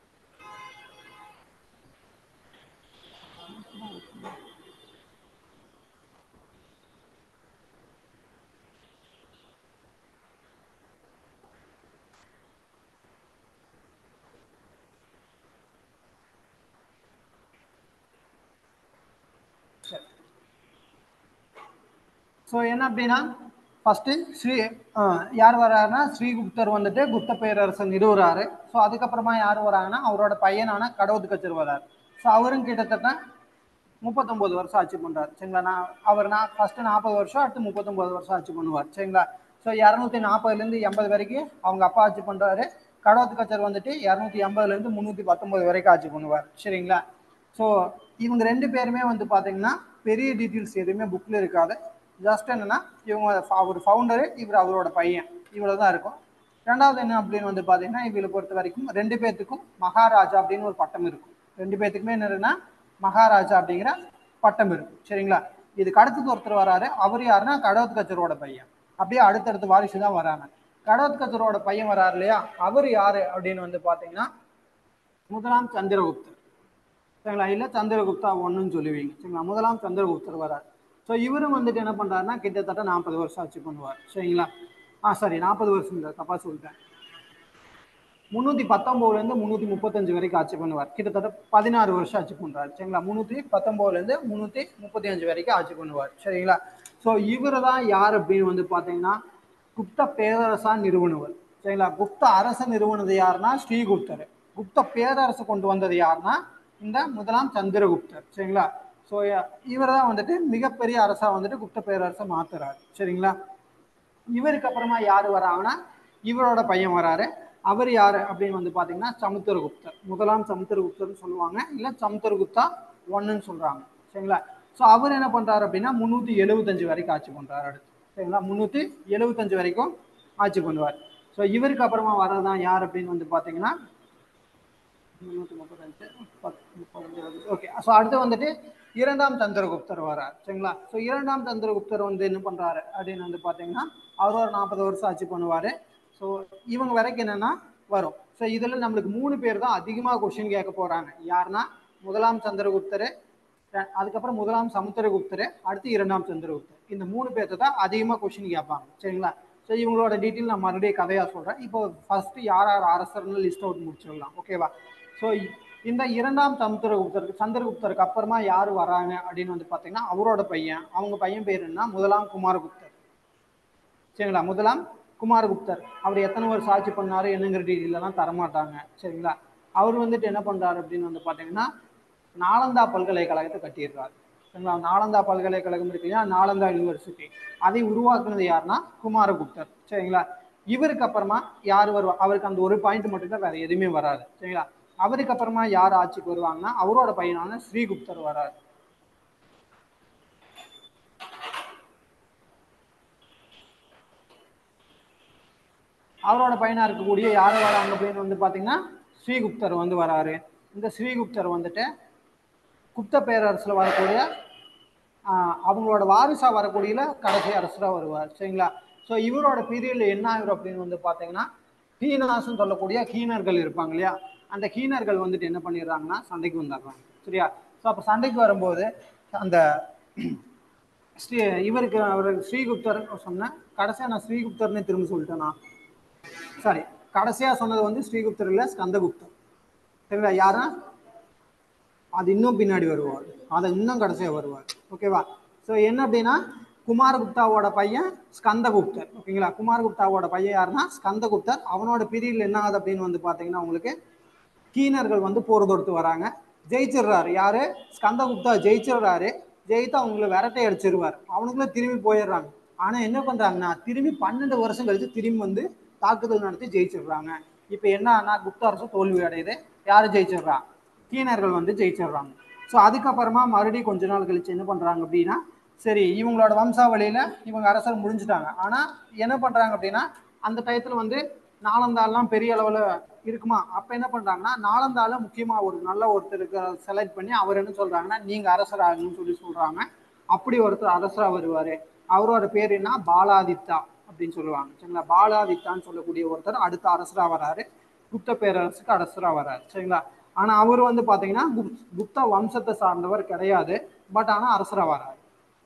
ஸோ என்ன அப்படின்னா ஃபஸ்ட்டு ஸ்ரீ அஹ், யார் வர்றாருன்னா ஸ்ரீகுப்தர் வந்துட்டு குப்த பேரரசர் நிறுவுறாரு ஸோ அதுக்கப்புறமா யார் வராங்கன்னா அவரோட பையனான கடவுத் கச்சர் வராரு ஸோ அவரும் கிட்டத்தட்ட முப்பத்தொம்போது வருஷம் ஆட்சி பண்ணுறாரு சரிங்களா நான் அவர் நான் ஃபஸ்ட்டு நாற்பது வருஷம் அடுத்து முப்பத்தொம்போது வருஷம் ஆட்சி பண்ணுவார் சரிங்களா ஸோ இரநூத்தி நாற்பதுலேருந்து எண்பது வரைக்கும் அவங்க அப்பா ஆட்சி பண்ணுறாரு கடவுத்து கச்சர் வந்துட்டு இரநூத்தி எண்பதுலேருந்து முந்நூற்றி பத்தொம்பது வரைக்கும் ஆட்சி பண்ணுவார் சரிங்களா ஸோ இவங்க ரெண்டு பேருமே வந்து பார்த்தீங்கன்னா பெரிய டீட்டெயில்ஸ் எதுவுமே புக்கில் இருக்காது ஜஸ்ட் என்னன்னா இவங்க அவர் ஃபவுண்டரு இவர் அவரோட பையன் இவ்வளோ தான் இருக்கும் ரெண்டாவது என்ன அப்படின்னு வந்து பார்த்தீங்கன்னா இவங்களை பொறுத்த வரைக்கும் ரெண்டு பேர்த்துக்கும் மகாராஜா அப்படின்னு ஒரு பட்டம் இருக்கும் ரெண்டு பேர்த்துக்குமே என்னன்னா மகாராஜா அப்படிங்கிற பட்டம் இருக்கும் சரிங்களா இதுக்கு அடுத்தது ஒருத்தர் வராரு அவர் யாருன்னா கடவுத் கச்சரோட பையன் அப்படியே அடுத்தடுத்த வாரிசு தான் வராங்க கடவுத் கச்சரோட பையன் வராரு இல்லையா அவர் யாரு அப்படின்னு வந்து பார்த்தீங்கன்னா முதலாம் சந்திரகுப்தர் சரிங்களா இல்லை சந்திரகுப்தா ஒன்றுன்னு சொல்லுவீங்க சரிங்களா முதலாம் சந்திரகுப்தர் வரார் ஸோ இவரும் வந்துட்டு என்ன பண்ணுறாருன்னா கிட்டத்தட்ட நாற்பது வருஷம் ஆட்சி பண்ணுவார் சரிங்களா ஆ சாரி நாற்பது வருஷம் இல்லை தப்பாக சொல்லிட்டேன் முந்நூற்றி பத்தொம்போதுலேருந்து முந்நூற்றி முப்பத்தஞ்சு வரைக்கும் ஆட்சி பண்ணுவார் கிட்டத்தட்ட பதினாறு வருஷம் ஆட்சி பண்ணுறாரு சரிங்களா முந்நூற்றி பத்தொம்போதுலேருந்து முந்நூற்றி முப்பத்தி அஞ்சு வரைக்கும் ஆட்சி பண்ணுவார் சரிங்களா ஸோ இவர் தான் யார் அப்படின்னு வந்து பார்த்தீங்கன்னா குப்த பேரரசா நிறுவனவர் சரிங்களா குப்த அரசு நிறுவனது யாருன்னா ஸ்ரீகுப்தர் குப்த பேரரசு கொண்டு வந்தது யாருன்னா இந்த முதலாம் சந்திரகுப்தர் சரிங்களா ஸோ இவர் தான் வந்துட்டு மிகப்பெரிய அரசா வந்துட்டு குப்த பேரரசை மாத்துறாரு சரிங்களா இவருக்கு அப்புறமா யார் வராங்கன்னா இவரோட பையன் வராரு அவர் யாரு அப்படின்னு வந்து பாத்தீங்கன்னா சமுத்திரகுப்தர் முதலாம் சமுத்திரகுப்தர்னு சொல்லுவாங்க இல்ல சமுத்திரகுப்தா ஒன்னுன்னு சொல்றாங்க சரிங்களா ஸோ அவர் என்ன பண்றாரு அப்படின்னா முந்நூற்றி எழுபத்தஞ்சு வரைக்கும் ஆட்சி பண்றாரு அடுத்து சரிங்களா முந்நூற்றி எழுபத்தஞ்சு வரைக்கும் ஆட்சி பண்ணுவார் ஸோ இவருக்கு அப்புறமா வரதான் யார் அப்படின்னு வந்து பார்த்தீங்கன்னா முந்நூற்றி முப்பத்தஞ்சு பத்து முப்பத்தஞ்சு ஓகே ஸோ அடுத்து வந்துட்டு இரண்டாம் சந்திரகுப்தர் வரார் சரிங்களா ஸோ இரண்டாம் சந்திரகுப்தர் வந்து என்ன பண்றாரு அப்படின்னு வந்து பார்த்தீங்கன்னா அவர் ஒரு நாற்பது வருஷம் ஆட்சி பண்ணுவார் ஸோ இவங்க வரைக்கும் என்னன்னா வரும் ஸோ இதில் நம்மளுக்கு மூணு பேர் தான் அதிகமாக கொஷின் கேட்க போறாங்க யாருன்னா முதலாம் சந்திரகுப்தர் ர- அதுக்கப்புறம் முதலாம் சமுத்திரகுப்தர் அடுத்து இரண்டாம் சந்திரகுப்தர் இந்த மூணு பேர்த்த தான் அதிகமாக கொஷின் கேட்பாங்க சரிங்களா ஸோ இவங்களோட டீட்டெயில் நான் மறுபடியும் கதையாக சொல்கிறேன் இப்போ ஃபர்ஸ்ட் யார் யார் அரசர்னு லிஸ்ட் அவுட் முடிச்சிடலாம் ஓகேவா ஸோ இந்த இரண்டாம் சமுத்திரகுப்தருக்கு சந்திரகுப்தருக்கு அப்புறமா யார் வராங்க அப்படின்னு வந்து பார்த்தீங்கன்னா அவரோட பையன் அவங்க பையன் பேர் என்ன முதலாம் குமாரகுப்தர் சரிங்களா முதலாம் குமாரகுப்தர் அவர் எத்தனை வருஷம் ஆட்சி பண்ணாரு என்னங்கிற டீட்டெயில் எல்லாம் தரமாட்டாங்க சரிங்களா அவர் வந்துட்டு என்ன பண்றாரு அப்படின்னு வந்து பார்த்தீங்கன்னா நாலந்தா பல்கலைக்கழகத்தை கட்டிடுறாரு சரிங்களா நாலந்தா பல்கலைக்கழகம் இருக்கு இல்லையா நாலந்தா யூனிவர்சிட்டி அதை உருவாக்குனது யாருன்னா குமாரகுப்தர் சரிங்களா இவருக்கு அப்புறமா யார் வருவா அவருக்கு அந்த ஒரு பாயிண்ட் மட்டும் தான் வேற எதுவுமே வராது சரிங்களா அவருக்கு அப்புறமா யார் ஆட்சிக்கு வருவாங்கன்னா அவரோட பையனான ஸ்ரீகுப்தர் வராரு அவரோட பையனா இருக்கக்கூடிய யார் வராங்க அப்படின்னு வந்து பார்த்தீங்கன்னா ஸ்ரீகுப்தர் வந்து வராரு இந்த ஸ்ரீகுப்தர் வந்துட்டு குப்த பேரரசுல வரக்கூடிய ஆஹ், அவங்களோட வாரிசா வரக்கூடியல கடைசி அரசரா வருவார் சரிங்களா ஸோ இவரோட பீரியட்ல என்ன ஆகும் அப்படின்னு வந்து பார்த்தீங்கன்னா ஹீனாஸ்ன்னு சொல்லக்கூடிய ஹீனர்கள் இருப்பாங்க இல்லையா அந்த ஹீனர்கள் வந்துட்டு என்ன பண்ணிடுறாங்கன்னா சண்டைக்கு வந்துடுறாங்க சரியா ஸோ அப்போ சண்டைக்கு வரும்போது அந்த ஸ்ரீ இவருக்கு அவர் ஸ்ரீகுப்தர் சொன்னேன் கடைசியா நான் ஸ்ரீகுப்தர்னே திரும்ப சொல்லிட்டேனா சாரி கடைசியா சொன்னது வந்து ஸ்ரீகுப்தர் இல்ல ஸ்கந்தகுப்தர் சரிங்களா யாரா அது இன்னும் பின்னாடி வருவார் அதை இன்னும் கடைசியா வருவார் ஓகேவா ஸோ என்ன அப்படின்னா குமாரகுப்தாவோட பையன் ஸ்கந்தகுப்தர் ஓகேங்களா குமாரகுப்தாவோட பையன் யாருன்னா ஸ்கந்தகுப்தர் அவனோட பீரியட்ல என்ன ஆகுது அப்படின்னு வந்து பாத்தீங்கன்னா உங்களுக்கு கீனர்கள் வந்து போர் தொடுத்து வராங்க ஜெயிச்சிடுறாரு யாரு ஸ்கந்தகுப்தா ஜெயிச்சிடுறாரு ஜெயித்து அவங்கள விரட்டை அடிச்சிருவார் அவனுக்குள்ள திரும்பி போயிடுறாங்க ஆனா என்ன பண்றாங்கன்னா திரும்பி பன்னெண்டு வருஷம் கழிச்சு திரும்பி வந்து தாக்குதல் நடத்தி ஜெயிச்சிடுறாங்க இப்போ என்ன ஆனா குப்த அரசு தோல்வி அடையுது யாரு ஜெயிச்சிடுறா கீனர்கள் வந்து ஜெயிச்சிடுறாங்க ஸோ அதுக்கப்புறமா மறுபடியும் கொஞ்ச நாள் கழிச்சு என்ன பண்றாங்க அப்படின்னா சரி இவங்களோட வம்சாவளியில இவங்க அரசர் முடிஞ்சுட்டாங்க ஆனா என்ன பண்றாங்க அப்படின்னா அந்த டயத்துல வந்து நாலந்தாள்லாம் பெரிய அளவுல இருக்குமா அப்ப என்ன பண்றாங்கன்னா நாலந்தால முக்கியமா ஒரு நல்ல ஒருத்தருக்கு செலக்ட் பண்ணி அவர் என்ன சொல்றாங்கன்னா நீங்க அரசர் ஆகணும்னு சொல்லி சொல்றாங்க அப்படி ஒருத்தர் அரசரா வருவாரு அவரோட பேர் என்ன பாலாதித்தா அப்படின்னு சொல்லுவாங்க சரிங்களா பாலாதித்தான்னு சொல்லக்கூடிய ஒருத்தர் அடுத்த அரசரா வராரு குப்த பேரரசுக்கு அரசரா வராரு சரிங்களா ஆனா அவர் வந்து பாத்தீங்கன்னா குப்- குப்த வம்சத்தை சார்ந்தவர் கிடையாது பட் ஆனா அரசரா வராரு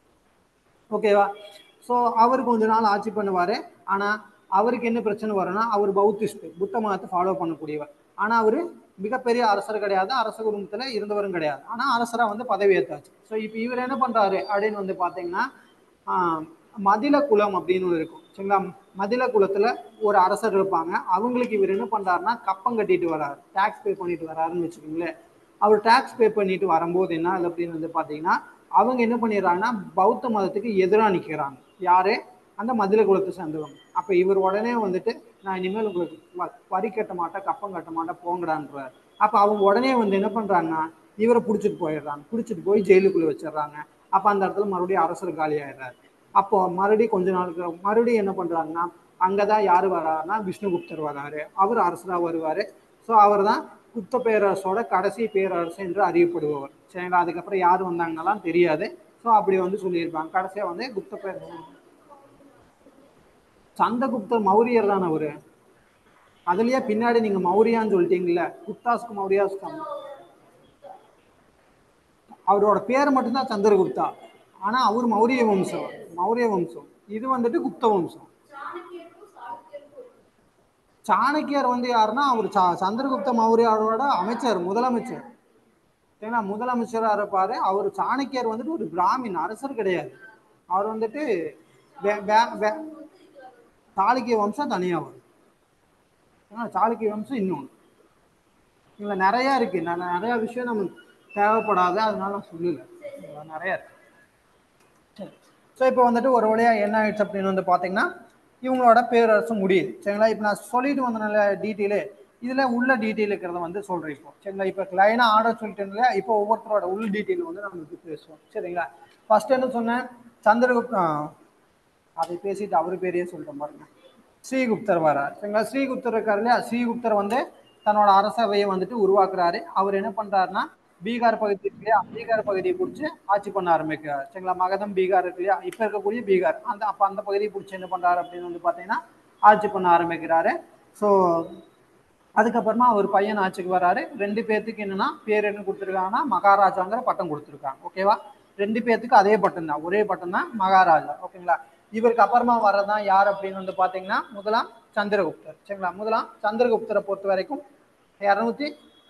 ஓகேவா ஸோ அவர் கொஞ்ச நாள் ஆட்சி பண்ணுவார் ஆனால் அவருக்கு என்ன பிரச்சனை வரும்னா அவர் பௌத்திஸ்ட் புத்த மதத்தை ஃபாலோ பண்ணக்கூடியவர் ஆனால் அவர் மிகப்பெரிய அரசர் கிடையாது அரச குடும்பத்தில் இருந்தவரும் கிடையாது ஆனால் அரசராக வந்து பதவி ஏற்றாச்சு ஸோ இப்போ இவர் என்ன பண்ணுறாரு அப்படின்னு வந்து பார்த்தீங்கன்னா ஆஹ், மதில குலம் அப்படின்னு ஒன்று இருக்கும் சரிங்களா மதில குலத்தில் ஒரு அரசர் இருப்பாங்க அவங்களுக்கு இவர் என்ன பண்ணுறாருன்னா கப்பம் கட்டிட்டு வராரு டேக்ஸ் பே பண்ணிட்டு வராருன்னு வச்சுக்கோங்களேன் அவர் டேக்ஸ் பே பண்ணிட்டு வரும்போது என்ன ஆகுது அப்படின்னு வந்து பார்த்தீங்கன்னா அவங்க என்ன பண்ணிடுறாங்கன்னா பௌத்த மதத்துக்கு எதிராக நிற்கிறாங்க யாரு அந்த மதுரை குலத்தை சேர்ந்தவங்க அப்போ இவர் உடனே வந்துட்டு நான் இனிமேல் உங்களுக்கு வ- வரி கட்ட மாட்டேன் கப்பம் கட்ட மாட்டேன் போங்கடான்றார் அப்போ அவங்க உடனே வந்து என்ன பண்ணுறாங்கன்னா இவரை பிடிச்சிட்டு போயிடுறாங்க பிடிச்சிட்டு போய் ஜெயிலுக்குள்ளே வச்சிடுறாங்க அப்போ அந்த இடத்துல மறுபடியும் அரசர் காலி ஆயிடுறாரு அப்போ மறுபடியும் கொஞ்ச நாளுக்கு மறுபடியும் என்ன பண்ணுறாங்கன்னா அங்கே தான் யார் வராருன்னா விஷ்ணுகுப்தர் வராரு அவர் அரசராக வருவார் ஸோ அவர் தான் குப்த பேரரசோட கடைசி பேரரசு என்று அறியப்படுபவர் சரிங்களா அதுக்கப்புறம் யார் வந்தாங்கன்னெல்லாம் தெரியாது ஸோ அப்படி வந்து சொல்லியிருப்பாங்க கடைசியாக வந்து குப்த பேரரசு சந்தகுப்தர் மௌரியர் தான் அவரு அதுலயே பின்னாடி நீங்க மௌரியான்னு சொல்லிட்டீங்கல்ல குப்தாஸ்க்கு மௌரியாஸ்க்கு அவரோட பேர் மட்டும்தான் சந்திரகுப்தா ஆனா அவர் மௌரிய வம்சம் மௌரிய வம்சம் இது வந்துட்டு குப்த வம்சம் சாணக்கியர் வந்து யாருன்னா அவர் ச- சந்திரகுப்த மௌரியாரோட அமைச்சர் முதலமைச்சர் சரிங்களா முதலமைச்சராக இருப்பாரு அவர் சாணக்கியர் வந்துட்டு ஒரு பிராமின் அரசர் கிடையாது அவர் வந்துட்டு வே- வே- வே- சாளுக்கிய வம்சம் தனியாக வரும் ஏன்னா சாளுக்கிய வம்சம் இன்னொன்று இதில் நிறையா இருக்கு நான் நிறையா விஷயம் நமக்கு தேவைப்படாது அதனால நான் சொல்லல இதுல நிறையா இருக்கு சரி ஸோ இப்போ வந்துட்டு ஒரு வழியா என்ன ஆயிடுச்சு அப்படின்னு வந்து பார்த்தீங்கன்னா இவங்களோட பேரரசு முடியுது சரிங்களா இப்போ நான் சொல்லிட்டு வந்தனால டீட்டெயிலு இதில் உள்ள டீட்டெயில் இருக்கிறத வந்து சொல்கிறேன் இப்போ சரிங்களா இப்போ லைனாக ஆர்டர் சொல்லிட்டேன் இல்லையா இப்போ ஒவ்வொருத்தரோட உள் டீட்டெயில் வந்து நம்ம இப்போ பேசுவோம் சரிங்களா ஃபர்ஸ்ட் என்ன சொன்னேன் சந்திரகுப்த ஆ, அதை பேசிட்டு அவர் பேரையே சொல்லிட்டேன் பாருங்க ஸ்ரீகுப்தர் வரார் சரிங்களா ஸ்ரீகுப்தர் இருக்கார் இல்லையா ஸ்ரீகுப்தர் வந்து தன்னோட அரசவையை வந்துட்டு உருவாக்குறாரு அவர் என்ன பண்றாருன்னா பீகார் பகுதி இருக்கு இல்லையா பீகார் பகுதியை பிடிச்சி ஆட்சி பண்ண ஆரம்பிக்கிறார் சரிங்களா மகதம் பீகார் இருக்கு இல்லையா இப்போ இருக்கக்கூடிய பீகார் அந்த அப்போ அந்த பகுதியை பிடிச்சி என்ன பண்றாரு அப்படின்னு வந்து பார்த்தீங்கன்னா ஆட்சி பண்ண ஆரம்பிக்கிறாரு ஸோ அதுக்கப்புறமா அவர் பையன் ஆட்சிக்கு வராரு ரெண்டு பேர்த்துக்கு என்னன்னா பேர் என்ன கொடுத்துருக்காங்கன்னா மகாராஜாங்கிற பட்டம் கொடுத்துருக்காங்க ஓகேவா ரெண்டு பேர்த்துக்கு அதே பட்டம் தான் ஒரே பட்டம் தான் மகாராஜா ஓகேங்களா இவருக்கு அப்புறமா வர்றதான் யார் அப்படின்னு வந்து பார்த்தீங்கன்னா முதலாம் சந்திரகுப்தர் சரிங்களா முதலாம் சந்திரகுப்தரை பொறுத்த வரைக்கும் இரநூத்தி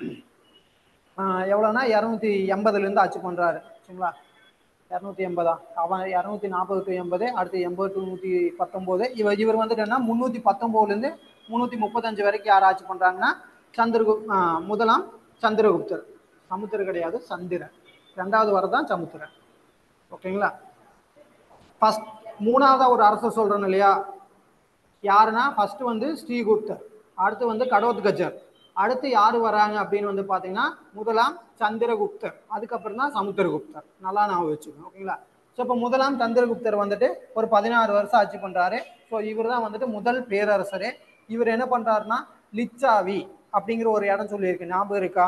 எவ்வளோனா இரநூத்தி எண்பதுலேருந்து ஆட்சி பண்ணுறாரு சரிங்களா இரநூத்தி எண்பதா அவன் இரநூத்தி நாற்பது டு எண்பது அடுத்து எண்பது டு நூற்றி பத்தொம்போது இவர் இவர் வந்துட்டு என்ன முந்நூற்றி பத்தொம்போதுலேருந்து முந்நூற்றி முப்பத்தஞ்சு வரைக்கும் யார் ஆட்சி பண்ணுறாங்கன்னா சந்திரகுப் ஆ, முதலாம் சந்திரகுப்தர் சமுத்திரம் கிடையாது சந்திரன் ரெண்டாவது வரதான் சமுத்திரன் ஓகேங்களா ஃபர்ஸ்ட் மூணாவதா ஒரு அரசர் சொல்றேன் இல்லையா யாருன்னா ஃபர்ஸ்ட் வந்து ஸ்ரீகுப்தர் அடுத்து வந்து கடோத்கஜர் அடுத்து யார் வராங்க அப்படின்னு வந்து பார்த்தீங்கன்னா முதலாம் சந்திரகுப்தர் அதுக்கப்புறம் தான் சமுத்திரகுப்தர் நல்லா ஞாபகம் வச்சுக்கணும் ஓகேங்களா ஸோ இப்போ முதலாம் சந்திரகுப்தர் வந்துட்டு ஒரு பதினாறு வருஷம் ஆட்சி பண்றாரு ஸோ இவர் தான் வந்துட்டு முதல் பேரரசரே இவர் என்ன பண்றாருன்னா லிச்சாவி அப்படிங்கிற ஒரு இடம் சொல்லியிருக்கு ஞாபகம் இருக்கா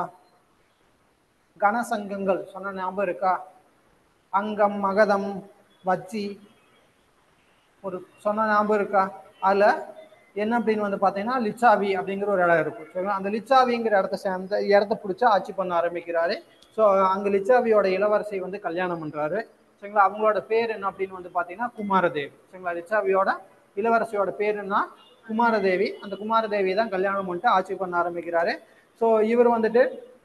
கனசங்கங்கள் சொன்ன ஞாபகம் இருக்கா அங்கம் மகதம் வச்சி ஒரு சொன்ன ஞாபகம் இருக்கா அதில் என்ன அப்படின்னு வந்து பார்த்தீங்கன்னா லிச்சாவி அப்படிங்கிற ஒரு இடம் இருக்கும் சரிங்களா அந்த லிச்சாவிங்கிற இடத்த சேர்ந்த இடத்த பிடிச்சி ஆட்சி பண்ண ஆரம்பிக்கிறாரு ஸோ அங்கே லிச்சாவியோட இளவரசி வந்து கல்யாணம் பண்ணுறாரு சரிங்களா அவங்களோட பேர் என்ன அப்படின்னு வந்து பார்த்தீங்கன்னா குமாரதேவி சரிங்களா லிச்சாவியோட இளவரசியோட பேர் என்ன குமாரதேவி அந்த குமாரதேவி தான் கல்யாணம் பண்ணிட்டு ஆட்சி பண்ண ஆரம்பிக்கிறாரு ஸோ இவர் வந்துட்டு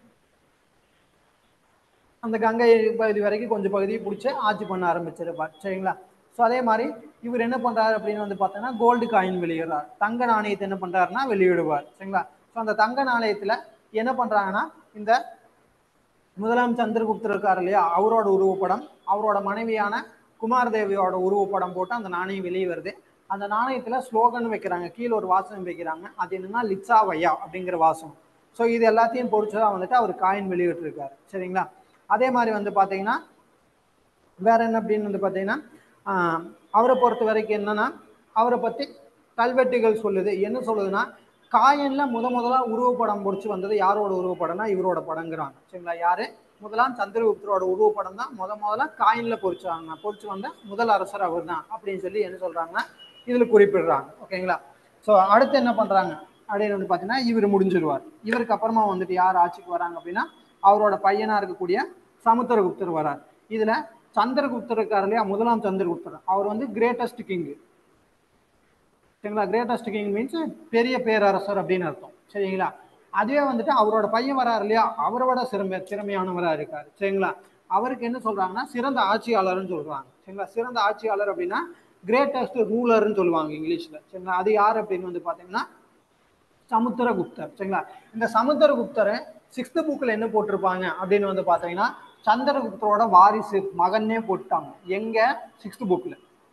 அந்த கங்கை பகுதி வரைக்கும் கொஞ்சம் பகுதியை பிடிச்சி ஆட்சி பண்ண ஆரம்பிச்சிருப்பார் சரிங்களா ஸோ அதே மாதிரி இவர் என்ன பண்றாரு அப்படின்னு வந்து பார்த்தீங்கன்னா கோல்டு காயின் வெளியிடுறார் தங்க நாணயத்தை என்ன பண்றாருன்னா வெளியிடுவார் சரிங்களா ஸோ அந்த தங்க நாணயத்துல என்ன பண்றாங்கன்னா இந்த முதலாம் சந்திரகுப்தர் இருக்கார் இல்லையா அவரோட உருவப்படம் அவரோட மனைவியான குமாரதேவியோட உருவப்படம் போட்டு அந்த நாணயம் வெளியே வருது அந்த நாணயத்துல ஸ்லோகன் வைக்கிறாங்க கீழே ஒரு வாசகம் வைக்கிறாங்க அது என்னன்னா லிச்சா வையா அப்படிங்கிற வாசகம் ஸோ இது எல்லாத்தையும் பொறிச்சு தான் வந்துட்டு அவர் காயின் வெளியிட்டிருக்காரு சரிங்களா அதே மாதிரி வந்து பார்த்தீங்கன்னா வேற என்ன அப்படின்னு வந்து பார்த்தீங்கன்னா ஆஹ், அவரை பொறுத்த வரைக்கும் என்னன்னா அவரை பற்றி கல்வெட்டுகள் சொல்லுது என்ன சொல்லுதுன்னா காயன்ல முத முதலா உருவப்படம் பொறிச்சு வந்தது யாரோட உருவப்படம்னா இவரோட படங்கிறாங்க சரிங்களா யாரு முதலாம் சந்திரகுப்தரோட உருவப்படம் தான் முத முதல்ல காயின்ல பொறிச்சாங்க பொறிச்சு வந்த முதல் அரசர் அவர் தான் அப்படின்னு சொல்லி என்ன சொல்றாங்கன்னா இதுல குறிப்பிடுறாங்க ஓகேங்களா ஸோ அடுத்து என்ன பண்றாங்க அப்படின்னு வந்து பார்த்தீங்கன்னா இவர் முடிஞ்சிருவார் இவருக்கு அப்புறமா வந்துட்டு யார் ஆட்சிக்கு வராங்க அப்படின்னா அவரோட பையனா இருக்கக்கூடிய சமுத்திரகுப்தர் வரார் இதுல சந்திரகுப்தர் இருக்கார் இல்லையா முதலாம் சந்திரகுப்தர் அவர் வந்து கிரேட்டஸ்ட் கிங் சரிங்களா கிரேட்டஸ்ட் கிங் மீன்ஸ் பெரிய பேரரசர் அப்படின்னு அர்த்தம் சரிங்களா அதுவே வந்துட்டு அவரோட பையன் வராரு இல்லையா அவரோட சிறமை திறமையானவரா இருக்காரு சரிங்களா அவருக்கு என்ன சொல்றாங்கன்னா சிறந்த ஆட்சியாளர்னு சொல்றாங்க சரிங்களா சிறந்த ஆட்சியாளர் அப்படின்னா கிரேட்டஸ்ட் ரூலர்னு சொல்லுவாங்க இங்கிலீஷ்ல சரிங்களா அது யார் அப்படின்னு வந்து பாத்தீங்கன்னா சமுத்திரகுப்தர் சரிங்களா இந்த சமுத்திரகுப்தரை சிக்ஸ்த் புக்கில் என்ன போட்டிருப்பாங்க அப்படின்னு வந்து பார்த்தீங்கன்னா சந்திரகுப்தரோட வாரிசு மகன்னே போட்டாங்க எங்க சிக்ஸ்த் புக்கில்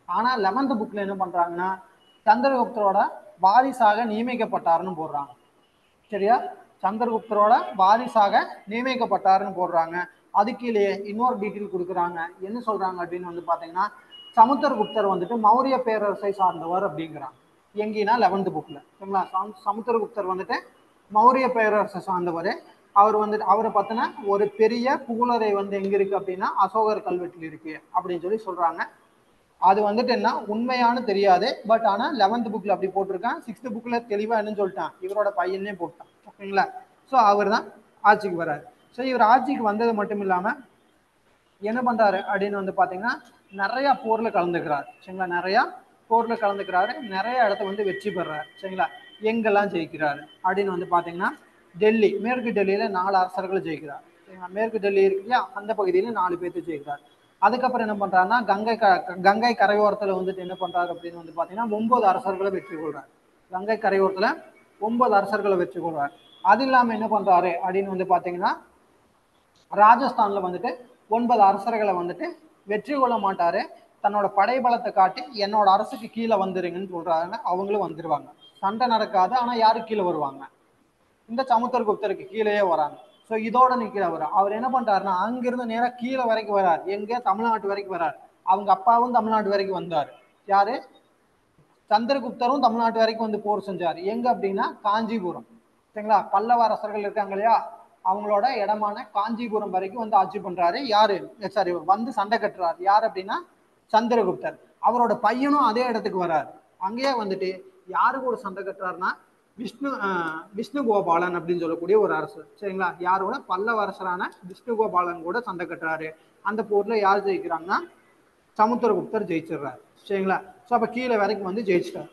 ஆனா லெவன்த் புக்ல என்ன பண்றாங்கன்னா சந்திரகுப்தரோட வாரிசாக நியமிக்கப்பட்டாருன்னு போடுறாங்க சரியா சந்திரகுப்தரோட வாரிசாக நியமிக்கப்பட்டாருன்னு போடுறாங்க அது கீழே இன்னொரு டீட்டெயில் கொடுக்குறாங்க என்ன சொல்றாங்க அப்படின்னு வந்து பாத்தீங்கன்னா சமுத்திரகுப்தர் வந்துட்டு மௌரிய பேரரசை சார்ந்தவர் அப்படிங்கிறாங்க எங்கேனா லெவன்த் புக்ல சரிங்களா சம்- சமுத்திரகுப்தர் வந்துட்டு மௌரிய பேரரசை சார்ந்தவர் அவர் வந்துட்டு அவரை பத்தின ஒரு பெரிய புகழரை வந்து எங்க இருக்கு அப்படின்னா அசோகர் கல்வெட்டில் இருக்கு அப்படின்னு சொல்லி சொல்றாங்க அது வந்துட்டு என்ன உண்மையானு தெரியாது பட் ஆனா லெவன்த் புக்ல அப்படி போட்டிருக்கான் சிக்ஸ்த் புக்ல தெளிவா என்னன்னு சொல்லிட்டான் இவரோட பையனே போட்டான் ஓகேங்களா ஸோ அவர் தான் ஆட்சிக்கு வராரு ஸோ இவர் ஆட்சிக்கு வந்தது மட்டும் இல்லாம என்ன பண்றாரு அப்படின்னு வந்து பாத்தீங்கன்னா நிறைய போர்ல கலந்துக்கிறாரு சரிங்களா நிறைய போர்ல கலந்துக்கிறாரு நிறைய இடத்த வந்து வெற்றி பெறாரு சரிங்களா எங்கெல்லாம் ஜெயிக்கிறாரு அப்படின்னு வந்து பாத்தீங்கன்னா டெல்லி மேற்கு டெல்லியில நாலு அரசர்களை ஜெயிக்கிறார் சரிங்களா மேற்கு டெல்லி இருக்கு இல்லையா அந்த பகுதியில நாலு பேர்த்து ஜெயிக்கிறார் அதுக்கப்புறம் என்ன பண்றாருன்னா கங்கை க கங்கை கரையோரத்துல வந்துட்டு என்ன பண்றாரு அப்படின்னு வந்து பாத்தீங்கன்னா ஒன்பது அரசர்களை வெற்றி கொள்றார் கங்கை கரையோரத்துல ஒன்பது அரசர்களை வெற்றி கொள்றார் அது இல்லாம என்ன பண்றாரு அப்படின்னு வந்து பாத்தீங்கன்னா ராஜஸ்தான்ல வந்துட்டு ஒன்பது அரசர்களை வந்துட்டு வெற்றி கொள்ள மாட்டாரு தன்னோட படைபலத்தை காட்டி என்னோட அரசுக்கு கீழே வந்துருங்கன்னு சொல்றாங்க அவங்களும் வந்துருவாங்க சண்டை நடக்காது ஆனா யாரு கீழே வருவாங்க இந்த சமுத்திரகுப்தருக்கு கீழேயே வராங்க ஸோ இதோட நிற்கிறவர் அவர் என்ன பண்றாருன்னா அங்கிருந்து நேரா கீழே வரைக்கும் வரார் எங்க தமிழ்நாட்டு வரைக்கும் வரார் அவங்க அப்பாவும் தமிழ்நாட்டு வரைக்கும் வந்தார் யாரு சந்திரகுப்தரும் தமிழ்நாட்டு வரைக்கும் வந்து போர் செஞ்சார் எங்க அப்படின்னா காஞ்சிபுரம் சரிங்களா பல்லவ அரசர்கள் இருக்காங்க இல்லையா அவங்களோட இடமான காஞ்சிபுரம் வரைக்கும் வந்து ஆட்சி பண்றாரு யாரு சாரி வந்து சண்டை கட்டுறாரு யார் அப்படின்னா சந்திரகுப்தர் அவரோட பையனும் அதே இடத்துக்கு வராரு அங்கேயே வந்துட்டு யாரு கூட சண்டை கட்டுறாருன்னா விஷ்ணு ஆஹ், விஷ்ணு கோபாலன் அப்படின்னு சொல்லக்கூடிய ஒரு அரசர் சரிங்களா யாரோட பல்லவ அரசரான விஷ்ணு கோபாலன் கூட சண்டை கட்டுறாரு அந்த போர்ல யார் ஜெயிக்கிறாங்கன்னா சமுத்திரகுப்தர் ஜெயிச்சிடுறாரு சரிங்களா ஸோ அப்போ கீழே வரைக்கும் வந்து ஜெயிச்சிட்டார்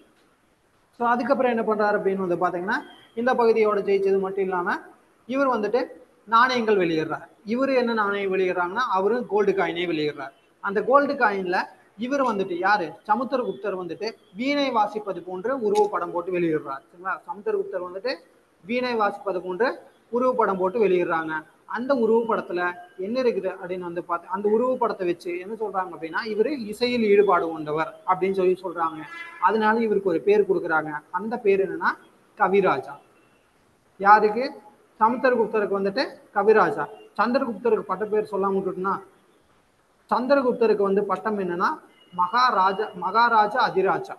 ஸோ அதுக்கப்புறம் என்ன பண்றாரு அப்படின்னு வந்து பார்த்தீங்கன்னா இந்த பகுதியோட ஜெயிச்சது மட்டும் இல்லாம இவர் வந்துட்டு நாணயங்கள் வெளியிடுறார் இவர் என்ன நாணயம் வெளியிடுறாங்கன்னா அவரு கோல்டு காயினே வெளியிடுறார் அந்த கோல்டு காயின்ல இவர் வந்துட்டு யாரு சமுத்திரகுப்தர் வந்துட்டு வீணை வாசிப்பது போன்று உருவப்படம் போட்டு வெளியிடுறார் சரிங்களா சமுத்திரகுப்தர் வந்துட்டு வீணை வாசிப்பது போன்று உருவப்படம் போட்டு வெளியிடுறாங்க அந்த உருவப்படத்துல என்ன இருக்குது அப்படின்னு வந்து பார்த்து அந்த உருவப்படத்தை வச்சு என்ன சொல்றாங்க அப்படின்னா இவர் இசையில் ஈடுபாடு கொண்டவர் அப்படின்னு சொல்லி சொல்றாங்க அதனால இவருக்கு ஒரு பேர் கொடுக்குறாங்க அந்த பேர் என்னன்னா கவிராஜா யாருக்கு சமுத்திரகுப்தருக்கு வந்துட்டு கவிராஜா சந்திரகுப்தருக்கு பட்ட பேர் சொல்லாம விட்டுட்டுனா சந்திரகுப்தருக்கு வந்து பட்டம் என்னன்னா மகாராஜா மகாராஜா அதிராஜா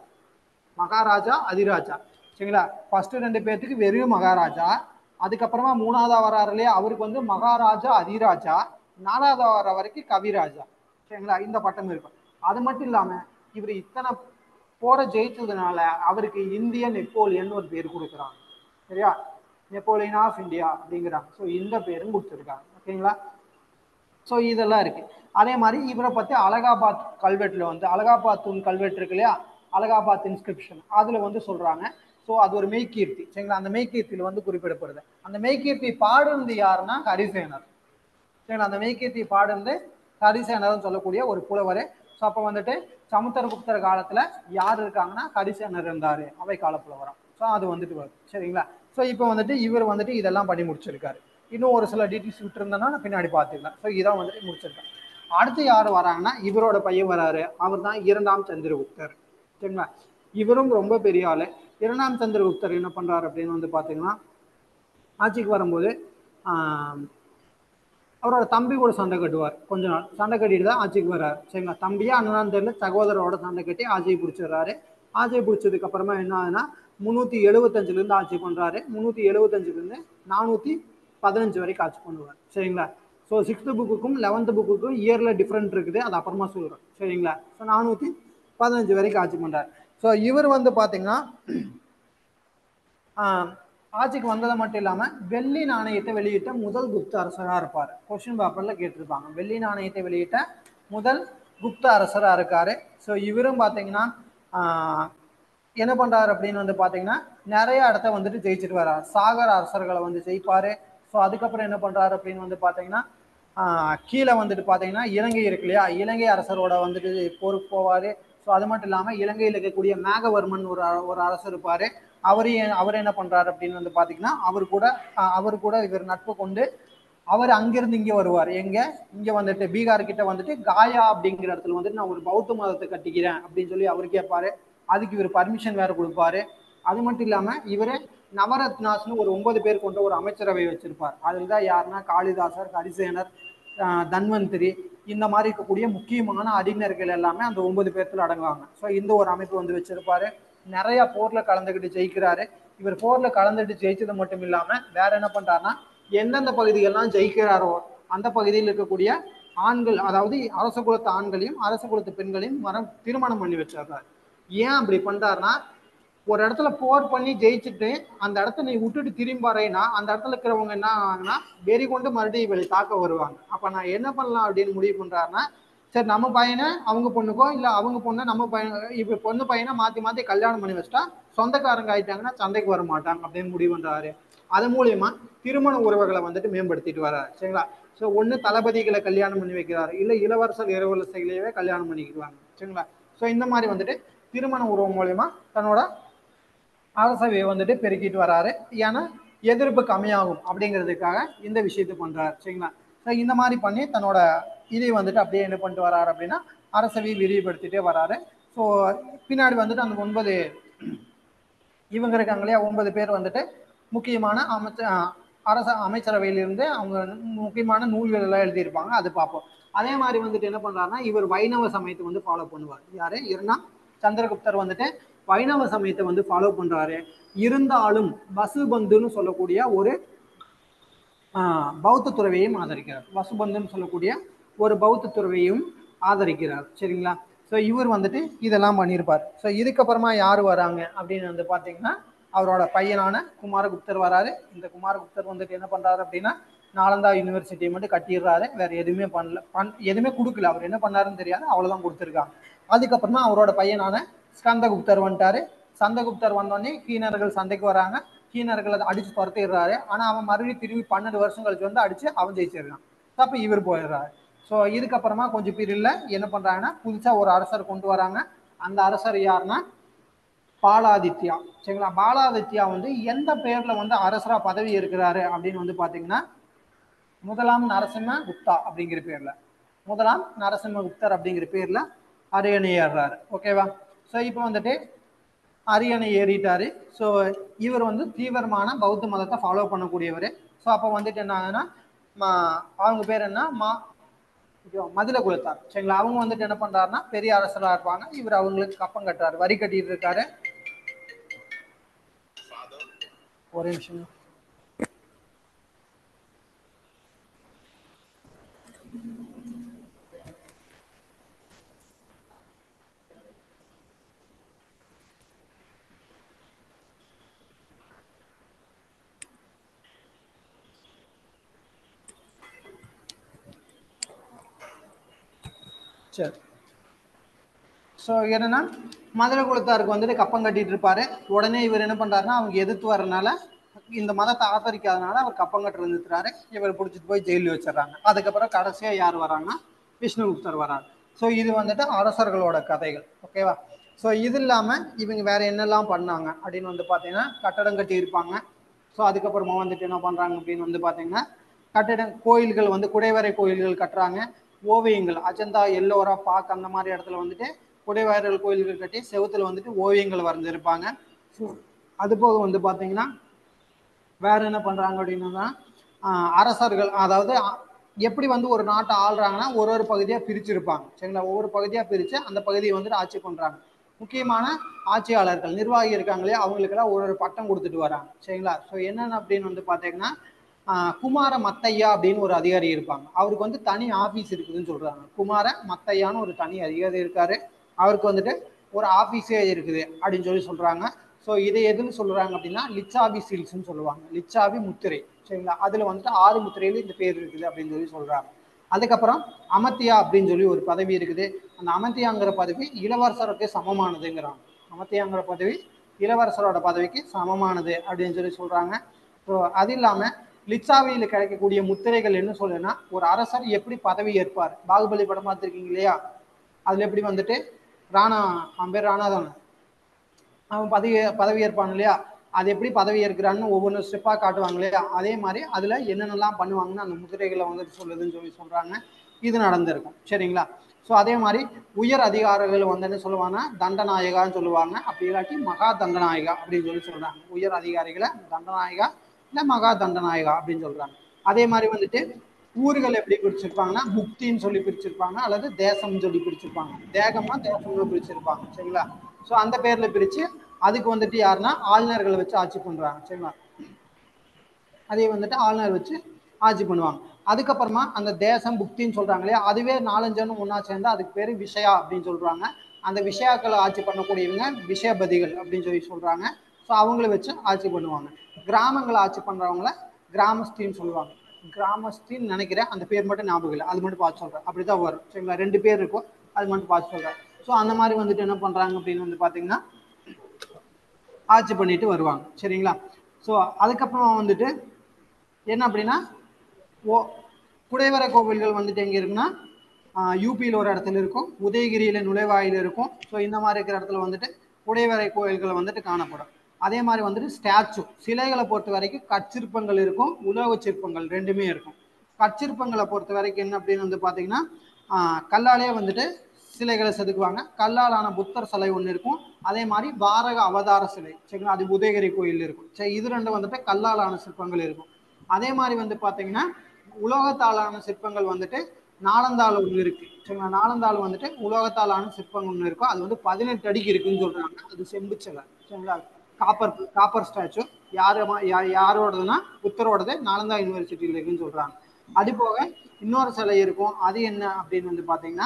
மகாராஜா அதிராஜா சரிங்களா ஃபர்ஸ்ட் ரெண்டு பேர்த்துக்கு வெறும் மகாராஜா அதுக்கப்புறமா மூணாவதா வராரு இல்லையா அவருக்கு வந்து மகாராஜா அதிராஜா நாலாவதா வர வரைக்கும் கவிராஜா சரிங்களா இந்த பட்டம் இருக்கும் அது மட்டும் இல்லாம இவர் இத்தனை போற ஜெயிச்சதுனால அவருக்கு இந்திய நெப்போலியன் ஒரு பேர் கொடுக்குறாங்க சரியா நெப்போலியன் ஆஃப் இந்தியா அப்படிங்கிறாங்க ஸோ இந்த பேரும் கொடுத்துருக்காங்க ஓகேங்களா ஸோ இதெல்லாம் இருக்கு அதே மாதிரி இவரை பத்தி அலகாபாத் கல்வெட்டுல வந்து அலகாபாத் தூண் கல்வெட்டு இருக்கு இல்லையா அலகாபாத் இன்ஸ்கிரிப்ஷன் அதுல வந்து சொல்றாங்க ஸோ அது ஒரு மெய்கீர்த்தி சரிங்களா அந்த மெய்கீர்த்தியில வந்து குறிப்பிடப்படுது அந்த மெய்கீர்த்தி பாடுனது யாருன்னா ஹரிசேனர் சரிங்களா அந்த மெய்கீர்த்தி பாடுனது ஹரிசேனர்னு சொல்லக்கூடிய ஒரு புலவர் ஸோ அப்போ வந்துட்டு சமுத்திரகுப்தர் காலத்துல யார் இருக்காங்கன்னா ஹரிசேனர் இருந்தாரு அவை கால புலவரம் ஸோ அது வந்துட்டு வருது சரிங்களா ஸோ இப்போ வந்துட்டு இவர் வந்துட்டு இதெல்லாம் பண்ணி முடிச்சிருக்காரு இன்னும் ஒரு சில டீட்டெயில்ஸ் விட்டுருந்தேன்னா நான் பின்னாடி பார்த்துக்கலாம் ஸோ இதான் வந்துட்டு முடிச்சிருக்கேன் அடுத்து யார் வராங்கன்னா இவரோட பையன் வராரு அவர் தான் இரண்டாம் சந்திரகுப்தர் சரிங்களா இவரும் ரொம்ப பெரிய ஆளு இரண்டாம் சந்திரகுப்தர் என்ன பண்றாரு அப்படின்னு வந்து பார்த்தீங்கன்னா ஆட்சிக்கு வரும்போது ஆஹ், அவரோட தம்பி கூட சண்டை கட்டுவார் கொஞ்ச நாள் சண்டை கட்டிட்டு தான் ஆட்சிக்கு வர்றாரு சரிங்களா தம்பியா அண்ணன் தெரியல சகோதரோட சண்டை கட்டி ஆட்சியை பிடிச்சிடுறாரு ஆட்சியை பிடிச்சதுக்கு அப்புறமா என்ன ஆகுதுன்னா முந்நூற்றி எழுபத்தஞ்சிலேருந்து ஆட்சி பண்ணுறாரு முந்நூற்றி எழுபத்தஞ்சிலேருந்து நானூற்றி பதினஞ்சு வரைக்கும் ஆட்சி பண்ணுவார் சரிங்களா ஸோ சிக்ஸ்த்து புக்குக்கும் லெவன்த்து புக்குக்கும் இயரில் டிஃப்ரெண்ட் இருக்குது அது அப்புறமா சொல்கிறேன் சரிங்களா ஸோ நானூற்றி பதினஞ்சு வரைக்கும் ஆட்சி பண்ணுறாரு ஸோ இவர் வந்து பார்த்தீங்கன்னா ஆஹ், ஆட்சிக்கு வந்தது மட்டும் இல்லாமல் வெள்ளி நாணயத்தை வெளியிட்ட முதல் குப்த அரசராக இருப்பார் கொஸ்டின் பேப்பரில் கேட்டிருப்பாங்க வெள்ளி நாணயத்தை வெளியிட்ட முதல் குப்த அரசராக இருக்காரு ஸோ இவரும் பார்த்தீங்கன்னா ஆஹ், என்ன பண்றாரு அப்படின்னு வந்து பாத்தீங்கன்னா நிறைய இடத்த வந்துட்டு ஜெயிச்சிட்டு வர்றாரு சாகர் அரசர்களை வந்து ஜெயிப்பாரு ஸோ அதுக்கப்புறம் என்ன பண்றாரு அப்படின்னு வந்து பாத்தீங்கன்னா ஆஹ் கீழே வந்துட்டு பாத்தீங்கன்னா இலங்கை இருக்கு இல்லையா இலங்கை அரசரோட வந்துட்டு போருக்கு போவாரு ஸோ அது மட்டும் இல்லாம இலங்கையில் இருக்கக்கூடிய மேகவர்மன் ஒரு அ- ஒரு அரசர் இருப்பாரு அவரையும் அவர் என்ன பண்றாரு அப்படின்னு வந்து பாத்தீங்கன்னா அவர் கூட ஆஹ் அவர் கூட இவர் நட்பு கொண்டு அவர் அங்கிருந்து இங்க வருவார் எங்க இங்க வந்துட்டு பீகார் கிட்ட வந்துட்டு காயா அப்படிங்கிற இடத்துல வந்துட்டு நான் ஒரு பௌத்த மதத்தை கட்டிக்கிறேன் அப்படின்னு சொல்லி அவர் கேட்பாரு அதுக்கு இவர் பர்மிஷன் வேற கொடுப்பாரு அது மட்டும் இல்லாம இவரு நவரத்னாஸ்னு ஒரு ஒன்பது பேர் கொண்ட ஒரு அமைச்சரவை வச்சிருப்பார் அதில் தான் யாருன்னா காளிதாசர் ஹரிசேனர் ஆஹ் தன்வந்திரி இந்த மாதிரி இருக்கக்கூடிய முக்கியமான அறிஞர்கள் எல்லாமே அந்த ஒன்பது பேர்த்துல அடங்குவாங்க ஸோ இந்த ஒரு அமைப்பு வந்து வச்சிருப்பாரு நிறைய போர்ல கலந்துக்கிட்டு ஜெயிக்கிறாரு இவர் போர்ல கலந்துட்டு ஜெயிச்சது மட்டும் இல்லாம வேற என்ன பண்றாருன்னா எந்தெந்த பகுதிகள்லாம் ஜெயிக்கிறாரோ அந்த பகுதியில் இருக்கக்கூடிய ஆண்கள் அதாவது அரச குலத்து ஆண்களையும் அரச குலத்து பெண்களையும் மரம் திருமணம் பண்ணி வச்சிடுறாரு ஏன் அப்படி பண்றாருன்னா ஒரு இடத்துல போர் பண்ணி ஜெயிச்சுட்டு அந்த இடத்த நீ விட்டுட்டு திரும்பி வரேன்னா அந்த இடத்துல இருக்கிறவங்க என்ன ஆகுனா வெறி கொண்டு மறுபடியும் இவளை தாக்க வருவாங்க அப்ப நான் என்ன பண்ணலாம் அப்படின்னு முடிவு பண்றாருன்னா சரி நம்ம பையனை அவங்க பொண்ணுக்கோ இல்ல அவங்க பொண்ணை நம்ம பையன் இப்ப பொண்ணு பையனை மாத்தி மாத்தி கல்யாணம் பண்ணி வச்சுட்டா சொந்தக்காரங்க ஆயிட்டாங்கன்னா சந்தைக்கு வர மாட்டாங்க அப்படின்னு முடிவு பண்றாரு அது மூலியமா திருமண உறவுகளை வந்துட்டு மேம்படுத்திட்டு வர்றாரு சரிங்களா ஸோ ஒண்ணு தளபதிகளை கல்யாணம் பண்ணி வைக்கிறாரு இல்ல இளவரசர் இளவரசிகளையவே கல்யாணம் பண்ணிக்குவாங்க சரிங்களா ஸோ இந்த மாதிரி வந்துட்டு திருமண உறவு மூலியமா தன்னோட அரசவையை வந்துட்டு பெருக்கிட்டு வராரு ஏன்னா எதிர்ப்பு கம்மியாகும் அப்படிங்கிறதுக்காக இந்த விஷயத்தை பண்றாரு சரிங்களா ஸோ இந்த மாதிரி பண்ணி தன்னோட இதை வந்துட்டு அப்படியே என்ன பண்ணிட்டு வராரு அப்படின்னா அரசவையை விரிவுபடுத்திட்டே வராரு ஸோ பின்னாடி வந்துட்டு அந்த ஒன்பது இவங்க இருக்காங்க இல்லையா ஒன்பது பேர் வந்துட்டு முக்கியமான அமைச்ச அஹ் அரச அமைச்சரவையிலிருந்து அவங்க முக்கியமான நூல்கள் எல்லாம் எழுதியிருப்பாங்க அது பார்ப்போம் அதே மாதிரி வந்துட்டு என்ன பண்றாருன்னா இவர் வைணவ சமயத்தை வந்து ஃபாலோ பண்ணுவார் யாரு இருனா சந்திரகுப்தர் வந்துட்டு வைணவ சமயத்தை வந்து ஃபாலோ பண்றாரு இருந்தாலும் வசுபந்துன்னு சொல்லக்கூடிய ஒரு ஆஹ், பௌத்த துறவையும் ஆதரிக்கிறார் வசுபந்துன்னு சொல்லக்கூடிய ஒரு பௌத்த துறவையும் ஆதரிக்கிறார் சரிங்களா ஸோ இவர் வந்துட்டு இதெல்லாம் பண்ணியிருப்பார் ஸோ இதுக்கப்புறமா யார் வராங்க அப்படின்னு வந்து பார்த்தீங்கன்னா அவரோட பையனான குமாரகுப்தர் வராரு இந்த குமாரகுப்தர் வந்துட்டு என்ன பண்றாரு அப்படின்னா நாலந்தா யூனிவர்சிட்டியை மட்டும் கட்டிடுறாரு வேற எதுவுமே பண்ணல பண் எதுவுமே கொடுக்கல அவர் என்ன பண்ணாருன்னு தெரியாது அவ்வளவுதான் கொடுத்துருக்காங்க அதுக்கப்புறமா அவரோட பையனான ஸ்கந்தகுப்தர் வந்துட்டாரு சந்தகுப்தர் வந்தோடனே கீனர்கள் சண்டைக்கு வராங்க கீனர்களை அடிச்சு துரத்திடுறாரு ஆனா அவன் மறுபடியும் திரும்பி பன்னெண்டு வருஷம் கழிச்சு வந்து அடிச்சு அவன் ஜெயிச்சிருக்கான் அப்ப இவர் போயிடுறாரு ஸோ இதுக்கப்புறமா கொஞ்சம் பீரியட்ல என்ன பண்றாங்கன்னா புதுசா ஒரு அரசர் கொண்டு வராங்க அந்த அரசர் யாருன்னா பாலாதித்யா சரிங்களா பாலாதித்யா வந்து எந்த பேர்ல வந்து அரசரா பதவி இருக்கிறாரு அப்படின்னு வந்து பாத்தீங்கன்னா முதலாம் நரசிம்ம குப்தா அப்படிங்கிற பேர்ல முதலாம் நரசிம்ம குப்தர் அப்படிங்கிற பேர்ல அரியணை ஏறுறாரு ஓகேவா ஸோ இப்போ வந்துட்டு அரியணை ஏறிட்டாரு ஸோ இவர் வந்து தீவிரமான பௌத்த மதத்தை ஃபாலோ பண்ணக்கூடியவர் ஸோ அப்போ வந்துட்டு என்ன ஆகுதுன்னா மா- அவங்க பேர் என்ன மா ஐயோ, மதுர குலத்தார் சரிங்களா அவங்க வந்துட்டு என்ன பண்றாருன்னா பெரிய அரசரா இருப்பாங்க இவர் அவங்களுக்கு கப்பம் கட்டுறாரு வரி கட்டிட்டு இருக்காரு ஒரே நிமிஷம் சரி ஸோ என்னன்னா மதுரை குலத்தாருக்கு வந்துட்டு கப்பம் கட்டிட்டு இருப்பாரு உடனே இவர் என்ன பண்றாருன்னா அவங்க எதிர்த்து வரனால இந்த மதத்தை ஆதரிக்காதனால அவர் கப்பம் கட்டு நிறுத்துறாரு இவர் பிடிச்சிட்டு போய் ஜெயிலில் வச்சிடறாங்க அதுக்கப்புறம் கடைசியா யார் வராங்கன்னா விஷ்ணுகுப்தர் வராங்க ஸோ இது வந்துட்டு அரசர்களோட கதைகள் ஓகேவா ஸோ இது இல்லாம இவங்க வேற என்னெல்லாம் பண்ணாங்க அப்படின்னு வந்து பார்த்தீங்கன்னா கட்டடம் கட்டி இருப்பாங்க ஸோ அதுக்கப்புறமா வந்துட்டு என்ன பண்றாங்க அப்படின்னு வந்து பார்த்தீங்கன்னா கட்டிடம் கோயில்கள் வந்து குடைவரை கோயில்கள் கட்டுறாங்க ஓவியங்கள் அஜந்தா எல்லோரா பாக் அந்த மாதிரி இடத்துல வந்துட்டு குடைவரைகள் கோயில்கள் கட்டி செவுத்துல வந்துட்டு ஓவியங்கள் வரைஞ்சிருப்பாங்க ஸோ அது போக வந்து பார்த்தீங்கன்னா வேற என்ன பண்றாங்க அப்படின்னா ஆஹ் அரசர்கள் அதாவது அ- எப்படி வந்து ஒரு நாட்டை ஆள்றாங்கன்னா ஒரு ஒரு பகுதியா பிரிச்சிருப்பாங்க சரிங்களா ஒவ்வொரு பகுதியா பிரிச்சு அந்த பகுதியை வந்துட்டு ஆட்சி பண்றாங்க முக்கியமான ஆட்சியாளர்கள் நிர்வாகி இருக்காங்களே அவங்களுக்கெல்லாம் ஒரு ஒரு பட்டம் கொடுத்துட்டு வராங்க சரிங்களா ஸோ என்னென்ன அப்படின்னு வந்து பார்த்தீங்கன்னா ஆஹ் குமார மத்தையா அப்படின்னு ஒரு அதிகாரி இருப்பாங்க அவருக்கு வந்து தனி ஆபீஸ் இருக்குதுன்னு சொல்றாங்க குமார மத்தையான்னு ஒரு தனி அதிகாரி இருக்காரு அவருக்கு வந்துட்டு ஒரு ஆபீஸே இருக்குது அப்படின்னு சொல்லி சொல்றாங்க ஸோ இதை எதுன்னு சொல்றாங்க அப்படின்னா லிச்சாபி சீல்ஸ்னு சொல்லுவாங்க லிச்சாபி முத்திரை சரிங்களா அதுல வந்துட்டு ஆறு முத்திரையில இந்த பேர் இருக்குது அப்படின்னு சொல்லி சொல்றாங்க அதுக்கப்புறம் அமத்தியா அப்படின்னு சொல்லி ஒரு பதவி இருக்குது அந்த அமத்தியாங்கிற பதவி இளவரசருக்கு சமமானதுங்கிறாங்க அமத்தியாங்கிற பதவி இளவரசரோட பதவிக்கு சமமானது அப்படின்னு சொல்லி சொல்றாங்க ஸோ அது இல்லாம லிச்சாவியில கிடைக்கக்கூடிய முத்திரைகள் என்ன சொல்லுன்னா ஒரு அரசர் எப்படி பதவி ஏற்பார் பாகுபலி படம் பார்த்துருக்கீங்க இல்லையா அதுல எப்படி வந்துட்டு ராணா அவன் பேர் ராணா தானே அவன் பதவி பதவி ஏற்பான் இல்லையா அது எப்படி பதவி ஏற்கிறான்னு ஒவ்வொரு ஸ்டெப்பாக காட்டுவாங்க இல்லையா அதே மாதிரி அதில் என்னென்னலாம் பண்ணுவாங்கன்னு அந்த முதிரைகளை வந்துட்டு சொல்லுதுன்னு சொல்லி சொல்கிறாங்க இது நடந்திருக்கும் சரிங்களா ஸோ அதே மாதிரி உயர் அதிகாரிகள் வந்து என்ன சொல்லுவாங்கன்னா தண்டநாயகான்னு சொல்லுவாங்க அப்படி இல்லாட்டி மகா தண்டநாயகா அப்படின்னு சொல்லி சொல்கிறாங்க உயர் அதிகாரிகளை தண்டநாயகா இல்லை மகா தண்டநாயகா அப்படின்னு சொல்கிறாங்க அதே மாதிரி வந்துட்டு ஊர்கள் எப்படி பிரிச்சிருப்பாங்கன்னா முக்தின்னு சொல்லி பிரிச்சிருப்பாங்க அல்லது தேசம்னு சொல்லி பிரிச்சிருப்பாங்க தேகமா தேசம்னு பிரிச்சிருப்பாங்க சரிங்களா ஸோ அந்த பேர்ல பிரிச்சு அதுக்கு வந்துட்டு யாருன்னா ஆளுநர்களை வச்சு ஆட்சி பண்றாங்க சரிங்களா அதே வந்துட்டு ஆளுநர் வச்சு ஆட்சி பண்ணுவாங்க அதுக்கப்புறமா அந்த தேசம் புக்தின்னு சொல்றாங்க இல்லையா அதுவே நாலஞ்சனும் ஒன்றா சேர்ந்தா அதுக்கு பேர் விஷயா அப்படின்னு சொல்றாங்க அந்த விஷயாக்களை ஆட்சி பண்ணக்கூடியவங்க விஷயபதிகள் அப்படின்னு சொல்லி சொல்றாங்க ஸோ அவங்கள வச்சு ஆட்சி பண்ணுவாங்க கிராமங்களை ஆட்சி பண்றவங்கள கிராமஸ்தின்னு சொல்லுவாங்க கிராமஸ்தின்னு நினைக்கிறேன் அந்த பேர் மட்டும் ஞாபகம் இல்லை அது மட்டும் பார்த்து சொல்றேன் அப்படிதான் வரும் சரிங்களா ரெண்டு பேர் இருக்கும் அது மட்டும் பார்த்து சொல்றேன் ஸோ அந்த மாதிரி வந்துட்டு என்ன பண்றாங்க அப்படின்னு வந்து பாத்தீங்கன்னா ஆட்சி பண்ணிட்டு வருவாங்க சரிங்களா ஸோ அதுக்கப்புறம் வந்துட்டு என்ன அப்படின்னா ஓ குடைவரை கோவில்கள் வந்துட்டு எங்கே இருக்குன்னா யூபியில் ஒரு இடத்துல இருக்கும் உதயகிரியில் நுழைவாயில் இருக்கும் ஸோ இந்த மாதிரி இருக்கிற இடத்துல வந்துட்டு குடைவரை கோவில்கள் வந்துட்டு காணப்படும் அதே மாதிரி வந்துட்டு ஸ்டாச்சு சிலைகளை பொறுத்த வரைக்கும் கற்சிற்பங்கள் இருக்கும் உலோக சிற்பங்கள் ரெண்டுமே இருக்கும் கற்சிற்பங்களை பொறுத்த வரைக்கும் என்ன அப்படின்னு வந்து பார்த்தீங்கன்னா ஆஹ் கல்லாலே வந்துட்டு சிலைகளை செதுக்குவாங்க கல்லாலான புத்தர் சிலை ஒன்று இருக்கும் அதே மாதிரி பாரக அவதார சிலை சரிங்களா அது உதயகிரி கோயில் இருக்கும் சரி இது ரெண்டு வந்துட்டு கல்லாலான சிற்பங்கள் இருக்கும் அதே மாதிரி வந்து பார்த்தீங்கன்னா உலோகத்தாலான சிற்பங்கள் வந்துட்டு நாளந்தாள் ஒன்று இருக்கு சரிங்களா நாளந்தாள் வந்துட்டு உலோகத்தாலான சிற்பங்கள் ஒன்று இருக்கும் அது வந்து பதினெட்டு அடிக்கு இருக்குன்னு சொல்றாங்க அது செம்பு சிலை சரிங்களா காப்பர் காப்பர் ஸ்டாச்சு யாரு யாரோடதுன்னா புத்தரோடது நாலந்தா யூனிவர்சிட்டியில் இருக்குன்னு சொல்றாங்க அது போக இன்னொரு சிலை இருக்கும் அது என்ன அப்படின்னு வந்து பார்த்தீங்கன்னா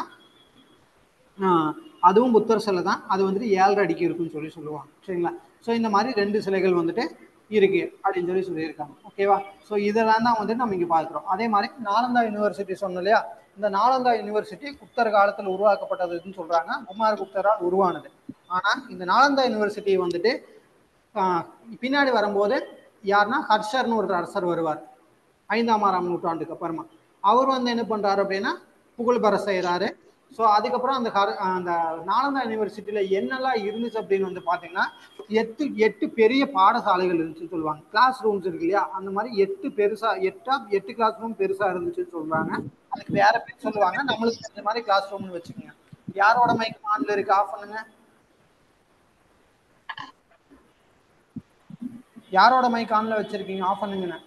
ஆஹ் அதுவும் புத்தர் சிலை தான் அது வந்துட்டு ஏழரை அடிக்கு இருக்குன்னு சொல்லி சொல்லுவாங்க சரிங்களா ஸோ இந்த மாதிரி ரெண்டு சிலைகள் வந்துட்டு இருக்கு அப்படின்னு சொல்லி சொல்லியிருக்காங்க ஓகேவா ஸோ இதெல்லாம் தான் வந்துட்டு நம்ம இங்கே பார்க்குறோம் அதே மாதிரி நாலந்தா யூனிவர்சிட்டி சொன்னோம் இல்லையா இந்த நாலந்தா யூனிவர்சிட்டி குப்தர் காலத்தில் உருவாக்கப்பட்டதுன்னு சொல்றாங்க குமார் குப்தரால் உருவானது ஆனால் இந்த நாலந்தா யூனிவர்சிட்டி வந்துட்டு ஆஹ் பின்னாடி வரும்போது யாருன்னா ஹர்ஷர்னு ஒரு அரசர் வருவார் ஐந்தாம் ஆறாம் நூற்றாண்டுக்கு அப்புறமா அவர் வந்து என்ன பண்றாரு அப்படின்னா புகழ் பெற செய்கிறாரு ஸோ அதுக்கப்புறம் அந்த ஹர் அந்த நாலந்தா யூனிவர்சிட்டியில் என்னெல்லாம் இருந்துச்சு அப்படின்னு வந்து பார்த்தீங்கன்னா எட்டு எட்டு பெரிய பாடசாலைகள் இருந்துச்சுன்னு சொல்லுவாங்க கிளாஸ் ரூம்ஸ் இருக்கு இல்லையா அந்த மாதிரி எட்டு பெருசா எட்டா எட்டு கிளாஸ் ரூம் பெருசா இருந்துச்சுன்னு சொல்றாங்க அதுக்கு வேற பேர் சொல்லுவாங்க நம்மளுக்கு இந்த மாதிரி கிளாஸ் ரூம்னு வச்சுக்கோங்க யாரோட மைக் ஆன்ல இருக்கு ஆஃப் பண்ணுங்க யாரோட மைக் ஆன்ல வச்சிருக்கீங்க ஆஃப் பண்ணுங்கண்ணே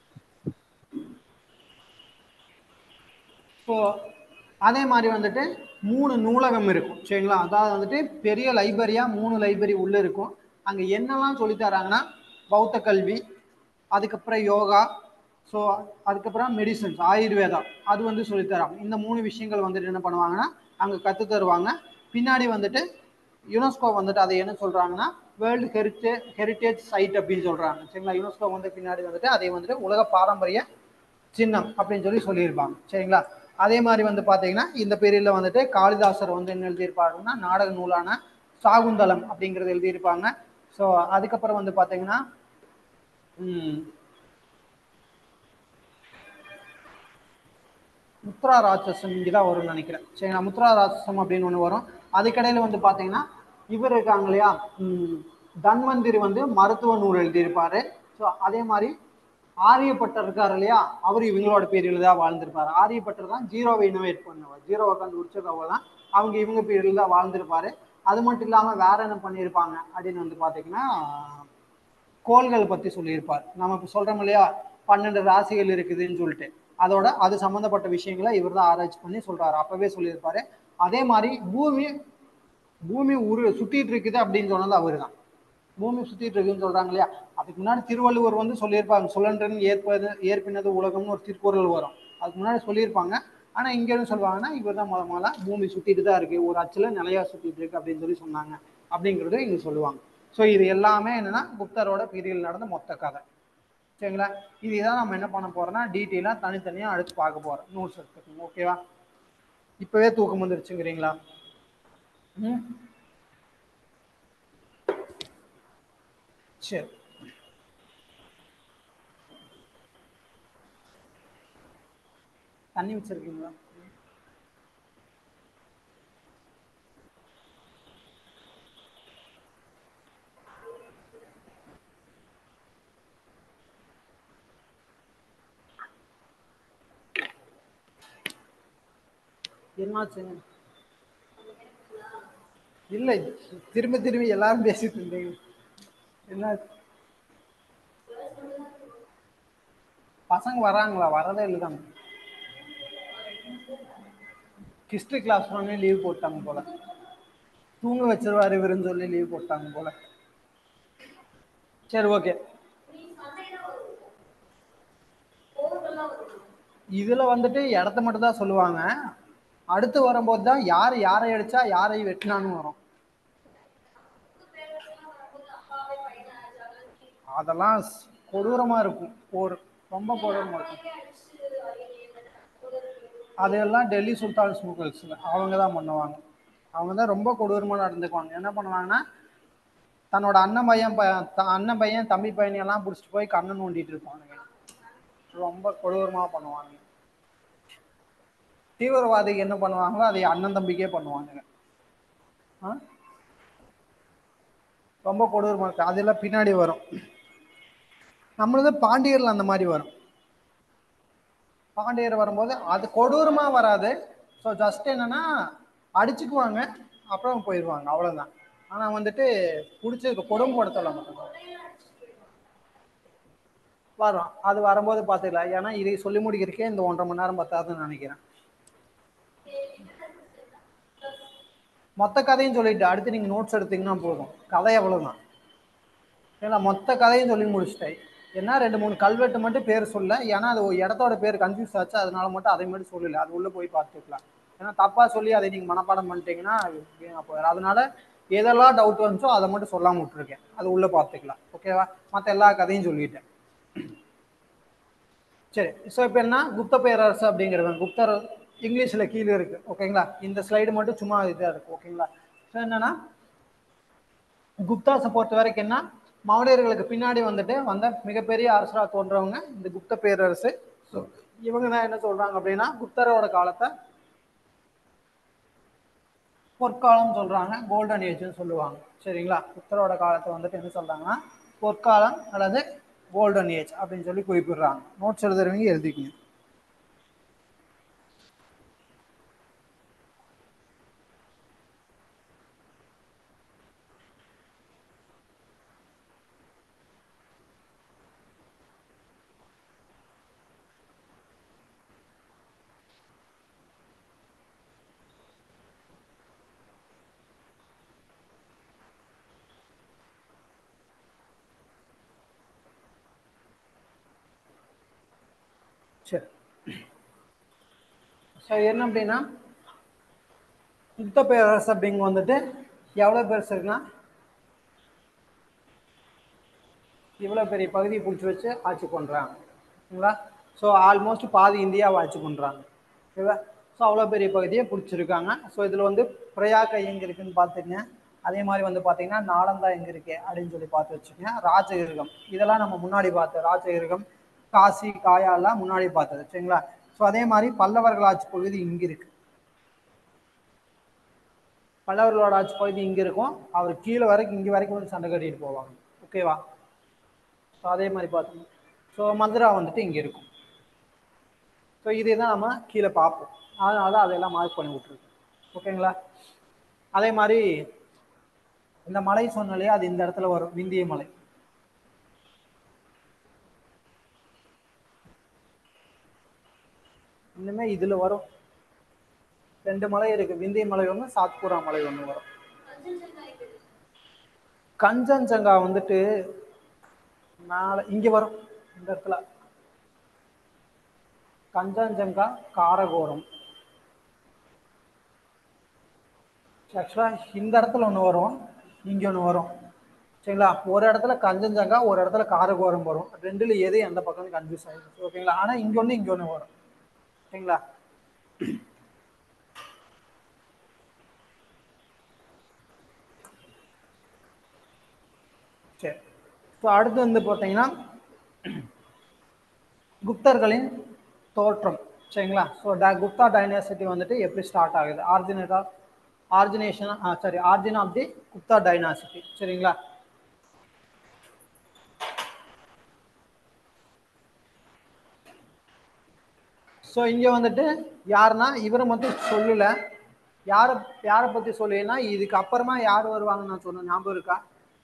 ஸோ அதே மாதிரி வந்துட்டு மூணு நூலகம் இருக்கும் சரிங்களா அதாவது வந்துட்டு பெரிய லைப்ரரியா மூணு லைப்ரரி உள்ள இருக்கும் அங்க என்னெல்லாம் சொல்லி தராங்கன்னா பௌத்த கல்வி அதுக்கப்புறம் யோகா ஸோ அதுக்கப்புறம் மெடிசன்ஸ் ஆயுர்வேதா அது வந்து சொல்லித் தராங்க இந்த மூணு விஷயங்கள் வந்துட்டு என்ன பண்ணுவாங்கன்னா அங்கே கற்றுத் தருவாங்க பின்னாடி வந்துட்டு யுனெஸ்கோ வந்துட்டு அதை என்ன சொல்றாங்கன்னா வேர்ல்டு ஹெரிட்டேஜ் ஹெரிட்டேஜ் சைட் அப்படின்னு சொல்றாங்க சரிங்களா யுனெஸ்கோ வந்து பின்னாடி வந்துட்டு அதை வந்துட்டு உலக பாரம்பரிய சின்னம் அப்படின்னு சொல்லி சொல்லியிருப்பாங்க சரிங்களா அதே மாதிரி வந்து பார்த்தீங்கன்னா இந்த பீரியட்ல வந்துட்டு காளிதாசர் வந்து என்ன எழுதியிருப்பாருன்னா நாடக நூலான சாகுந்தலம் அப்படிங்கிறது எழுதியிருப்பாங்க ஸோ அதுக்கப்புறம் வந்து பார்த்தீங்கன்னா ம், முத்ரா ராட்சசம் இங்கே தான் வரும்னு நினைக்கிறேன் சரிங்களா முத்ரா ராட்சசம் அப்படின்னு ஒன்று வரும் அதுக்கடையில் வந்து பார்த்தீங்கன்னா இவர் இருக்காங்க இல்லையா ம், தன்வந்திரி வந்து மருத்துவ நூல் எழுதியிருப்பாரு ஸோ அதே மாதிரி ஆரியப்பட்டர் இருக்கார் இல்லையா அவர் இவங்களோட பீரியடில் தான் வாழ்ந்திருப்பாரு ஆரியப்பட்டர் தான் ஜீரோவை இனோவேட் பண்ணவர் ஜீரோவை கண்டுபிடிச்சதவங்க தான் அவங்க இவங்க பீரியடில் தான் வாழ்ந்திருப்பாரு அது மட்டும் இல்லாமல் வேற என்ன பண்ணியிருப்பாங்க அப்படின்னு வந்து பார்த்தீங்கன்னா கோள்கள் பற்றி சொல்லியிருப்பார் நம்ம இப்போ சொல்கிறோம் இல்லையா பன்னெண்டு ராசிகள் இருக்குதுன்னு சொல்லிட்டு அதோட அது சம்மந்தப்பட்ட விஷயங்களை இவர் தான் ஆராய்ச்சி பண்ணி சொல்றாரு அப்பவே சொல்லியிருப்பாரு அதே மாதிரி பூமி பூமி உரு சுத்திட்டு இருக்குது அப்படின்னு சொன்னது அவர் தான் பூமி சுத்திட்டு இருக்குன்னு சொல்றாங்க இல்லையா அதுக்கு முன்னாடி திருவள்ளுவர் வந்து சொல்லியிருப்பாங்க சுழன்றன் ஏற்பது ஏற்பினது உலகம்னு ஒரு திருக்குறள் வரும் அதுக்கு முன்னாடி சொல்லியிருப்பாங்க ஆனா இங்க என்ன சொல்லுவாங்கன்னா இவர் தான் முத முதல்ல பூமி சுத்திட்டு தான் இருக்கு ஒரு அச்சுல நிலையா சுத்திட்டு இருக்கு அப்படின்னு சொல்லி சொன்னாங்க அப்படிங்கறது இங்க சொல்லுவாங்க ஸோ இது எல்லாமே என்னன்னா குப்தரோட பீரியடில் நடந்த மொத்த கதை சரிங்களா இதுதான் நம்ம என்ன பண்ண போறோம்னா டீட்டெயிலாக தனித்தனியாக அடுத்து பார்க்க போறோம் நோட்ஸ் எடுத்துக்கோங்க ஓகேவா இப்பவே தூக்கம் வந்துருச்சுங்கிறீங்களா ம் சரி தண்ணி வச்சிருக்கீங்களா என்னாச்சுங்க இல்ல திரும்பி திரும்பி எல்லாரும் பேசிட்டு இருந்தீங்க என்ன பசங்க வராங்களா வரதே இல்லதாங்க ஹிஸ்டரி கிளாஸ் உடனே லீவ் போட்டாங்க போல தூங்க வச்சிருவாரு இவருன்னு சொல்லி லீவ் போட்டாங்க போல சரி ஓகே இதுல வந்துட்டு இடத்த மட்டும் தான் சொல்லுவாங்க அடுத்து வரும்போது தான் யார் யாரை அடிச்சா யாரை வெட்டினான்னு வரும் அதெல்லாம் ஸ்- கொடூரமா இருக்கும் போர் ரொம்ப கொடூரமா இருக்கும் அதெல்லாம் டெல்லி சுல்தான் ஸ்மூக்கல்ஸ் அவங்க தான் பண்ணுவாங்க அவங்க தான் ரொம்ப கொடூரமா நடந்துக்குவாங்க என்ன பண்ணுவாங்கன்னா தன்னோட அண்ணன் பையன் ப- த- அண்ணன் பையன் தம்பி பையனை எல்லாம் பிடிச்சிட்டு போய் கண்ணை நோண்டிட்டு இருப்பானுங்க ரொம்ப கொடூரமா பண்ணுவாங்க தீவிரவாதிக்கு என்ன பண்ணுவாங்களோ அதை அண்ணன் தம்பிக்கே பண்ணுவானுங்க ஆ? ரொம்ப கொடூரமா இருக்கு அதெல்லாம் பின்னாடி வரும் நம்மளது பாண்டியர்ல அந்த மாதிரி வரும் பாண்டியர் வரும்போது அது கொடூரமா வராது ஸோ ஜஸ்ட் என்னன்னா அடிச்சுக்குவாங்க அப்புறம் போயிடுவாங்க அவ்வளவுதான் ஆனா வந்துட்டு பிடிச்சி கொடும்படுத்தல மட்டும்தான் வரும் அது வரும்போது பார்த்துக்கலாம் ஏன்னா இதை சொல்லி முடிக்கிறதுக்கே இந்த ஒன்றரை மணி நேரம் பத்தாதுன்னு நினைக்கிறேன் மொத்த கதையும் சொல்லிட்டு அடுத்து நீங்க நோட்ஸ் எடுத்தீங்கன்னா போதும் கதை அவ்வளவுதான் ஏன்னா மொத்த கதையும் சொல்லி முடிச்சிட்டேன் என்ன ரெண்டு மூணு கல்வெட்டு மட்டும் பேர் சொல்ல ஏன்னா அது ஒரு இடத்தோட பேர் கன்ஃபியூஸ் ஆச்சு அதனால மட்டும் அதை மட்டும் சொல்லல அது உள்ள போய் பார்த்துக்கலாம் ஏன்னா தப்பா சொல்லி அதை நீங்க மனப்பாடம் பண்ணிட்டீங்கன்னா வீணா போயிடும் அதனால எதெல்லாம் டவுட் வந்துச்சோ அதை மட்டும் சொல்லாம விட்டுருக்கேன் அது உள்ள பார்த்துக்கலாம் ஓகேவா மற்ற எல்லா கதையும் சொல்லிட்டேன் சரி ஸோ இப்போ என்ன குப்த பேரரசு அப்படிங்கிறது குப்தர் இங்கிலீஷில் கீழே இருக்கு ஓகேங்களா இந்த ஸ்லைடு மட்டும் சும்மா இதாக இருக்கு ஓகேங்களா ஸோ என்னன்னா குப்தாஸை பொறுத்த வரைக்கும் என்ன மௌரியர்களுக்கு பின்னாடி வந்துட்டு வந்த மிகப்பெரிய அரசராக தோன்றவங்க இந்த குப்த பேரரசு ஸோ இவங்க தான் என்ன சொல்றாங்க அப்படின்னா குப்தரோட காலத்தை பொற்காலம் சொல்றாங்க கோல்டன் ஏஜ்னு சொல்லுவாங்க சரிங்களா புத்தரோட காலத்தை வந்துட்டு என்ன சொல்றாங்கன்னா பொற்காலம் அல்லது கோல்டன் ஏஜ் அப்படின்னு சொல்லி குறிப்பிடுறாங்க நோட்ஸ் எழுதுறவங்க எழுதிக்கங்க சரி சரி என்ன அப்படின்னா குப்த பேரரசு அப்படிங்க வந்துட்டு எவ்வளோ பெருசு இருக்குன்னா இவ்வளோ பெரிய பகுதியை பிடிச்சி வச்சு ஆட்சி பண்ணுறாங்க ஓகேங்களா ஸோ ஆல்மோஸ்ட் பாதி இந்தியாவை ஆட்சி பண்ணுறாங்க ஓகேவா ஸோ அவ்வளோ பெரிய பகுதியை பிடிச்சிருக்காங்க ஸோ இதில் வந்து பிரயாக்கா எங்கே இருக்குன்னு பார்த்துங்க அதே மாதிரி வந்து பார்த்தீங்கன்னா நாலந்தா எங்கே இருக்கு அப்படின்னு சொல்லி பார்த்து வச்சுக்கோங்க ராஜகிருகம் இதெல்லாம் நம்ம முன்னாடி பார்த்தோம் ராஜகிருகம் காசி காயா எல்லாம் முன்னாடி பார்த்தது சரிங்களா ஸோ அதே மாதிரி பல்லவர்கள் ஆட்சி பகுதி இங்கே இருக்கு பல்லவர்களோட ஆட்சி பகுதி இங்கே இருக்கும் அவர் கீழே வரைக்கும் இங்கே வரைக்கும் வந்து சண்டை கட்டிட்டு போவாங்க ஓகேவா ஸோ அதே மாதிரி பார்த்தோம் ஸோ மதுரா வந்துட்டு இங்கே இருக்கும் ஸோ இதே தான் நம்ம கீழே பார்ப்போம் அதனால தான் அதெல்லாம் மார்க் பண்ணி விட்ருக்கோம் ஓகேங்களா அதே மாதிரி இந்த மலை சொன்னாலே அது இந்த இடத்துல வரும் விந்திய மலை இன்னுமே இதுல வரும் ரெண்டு மலை இருக்கு விந்திய மலை ஒன்று சாத்புரா மலை ஒன்று வரும் கஞ்சன்ஜங்கா வந்துட்டு மேலே இங்க வரும் இந்த இடத்துல கஞ்சன்ஜங்கா காரகோரம் ஆக்சுவலாக இந்த இடத்துல ஒன்று வரும் இங்கே ஒன்று வரும் சரிங்களா ஒரு இடத்துல கஞ்சன்ஜங்கா ஒரு இடத்துல காரகோரம் வரும் ரெண்டுல எது எந்த பக்கம் கன்ஃபியூஸ் ஆகிடும் ஓகேங்களா ஆனால் இங்கே ஒன்று இங்கே ஒன்று வரும் சரிங்களா சரி ஸோ அடுத்து வந்து பார்த்தீங்கன்னா குப்தர்களின் தோற்றம் சரிங்களா ஸோ ட குப்தா டைனாசிட்டி வந்துட்டு எப்படி ஸ்டார்ட் ஆகுது ஆர்ஜினேட்டா origination sorry origin of the Gupta dynasty சரிங்களா ஸோ இங்கே வந்துட்டு யாருன்னா இவரை மட்டும் சொல்லல யாரை யாரை பற்றி சொல்லலைன்னா இதுக்கு அப்புறமா யார் வருவாங்கன்னு நான் சொன்ன ஞாபகம் இருக்கா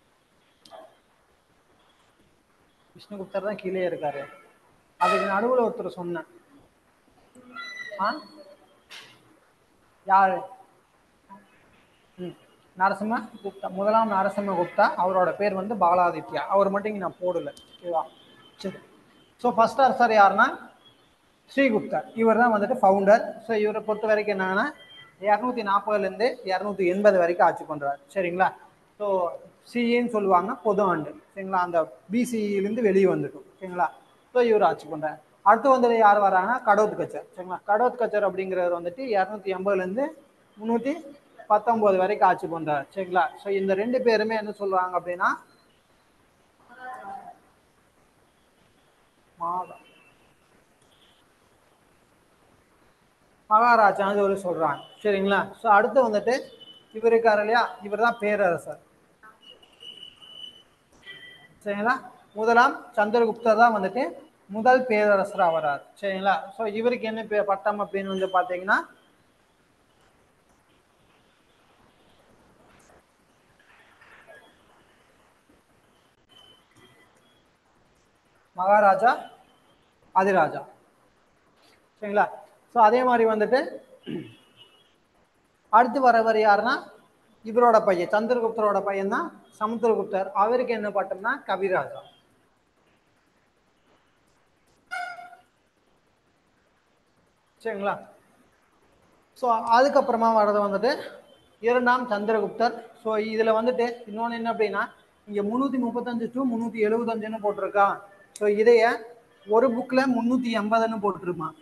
விஷ்ணுகுப்தர் தான் கீழே இருக்காரு அதுக்கு நடுவில் ஒருத்தர் சொன்னேன் ஆ யாரு ம் நரசிம்ம குப்தா முதலாம் நரசிம்ம குப்தா அவரோட பேர் வந்து பாலாதித்யா அவர் மட்டும் இங்கே நான் போடல ஓகேவா சரி ஸோ ஃபர்ஸ்ட் அரசர் யாருன்னா ஸ்ரீகுப்தர் இவர் தான் வந்துட்டு ஃபவுண்டர் ஸோ இவரை பொறுத்த வரைக்கும் என்னன்னா இரநூத்தி நாற்பதுலேருந்து இரநூத்தி எண்பது வரைக்கும் ஆட்சி பண்ணுறாரு சரிங்களா ஸோ சிஏன்னு சொல்லுவாங்க பொது ஆண்டு சரிங்களா அந்த பிசியிலேருந்து வெளியே வந்துட்டோம் சரிங்களா ஸோ இவர் ஆட்சி பண்ணுறாரு அடுத்து வந்துட்டு யார் வராங்கன்னா கடோத் கச்சர் சரிங்களா கடோத் கச்சர் அப்படிங்கிறவர் வந்துட்டு இரநூத்தி எண்பதுலேருந்து முந்நூற்றி பத்தொம்போது வரைக்கும் ஆட்சி பண்ணுறாரு சரிங்களா ஸோ இந்த ரெண்டு பேருமே என்ன சொல்லுவாங்க அப்படின்னா மாதா மகாராஜான்னு சொல்லி சொல்றாங்க சரிங்களா ஸோ அடுத்து வந்துட்டு இவர் இருக்காரு இல்லையா இவர் தான் பேரரசர் சரிங்களா முதலாம் சந்திரகுப்தர் தான் வந்துட்டு முதல் பேரரசராக வரார் சரிங்களா ஸோ இவருக்கு என்ன பே பட்டம் அப்படின்னு வந்து பார்த்தீங்கன்னா மகாராஜா அதிராஜா சரிங்களா ஸோ அதே மாதிரி வந்துட்டு அடுத்து வரவர் யாருன்னா இவரோட பையன் சந்திரகுப்தரோட பையன் தான் சமுத்திரகுப்தர் அவருக்கு என்ன பட்டம்னா கவிராஜா சரிங்களா ஸோ அதுக்கப்புறமா வர்றது வந்துட்டு இரண்டாம் சந்திரகுப்தர் ஸோ இதில் வந்துட்டு இன்னொன்று என்ன அப்படின்னா இங்கே முந்நூற்றி முப்பத்தஞ்சு டு முந்நூற்றி எழுபத்தஞ்சுன்னு போட்டிருக்கா ஸோ இதைய ஒரு புக்கில் முந்நூற்றி எண்பதுன்னு போட்டிருப்பான்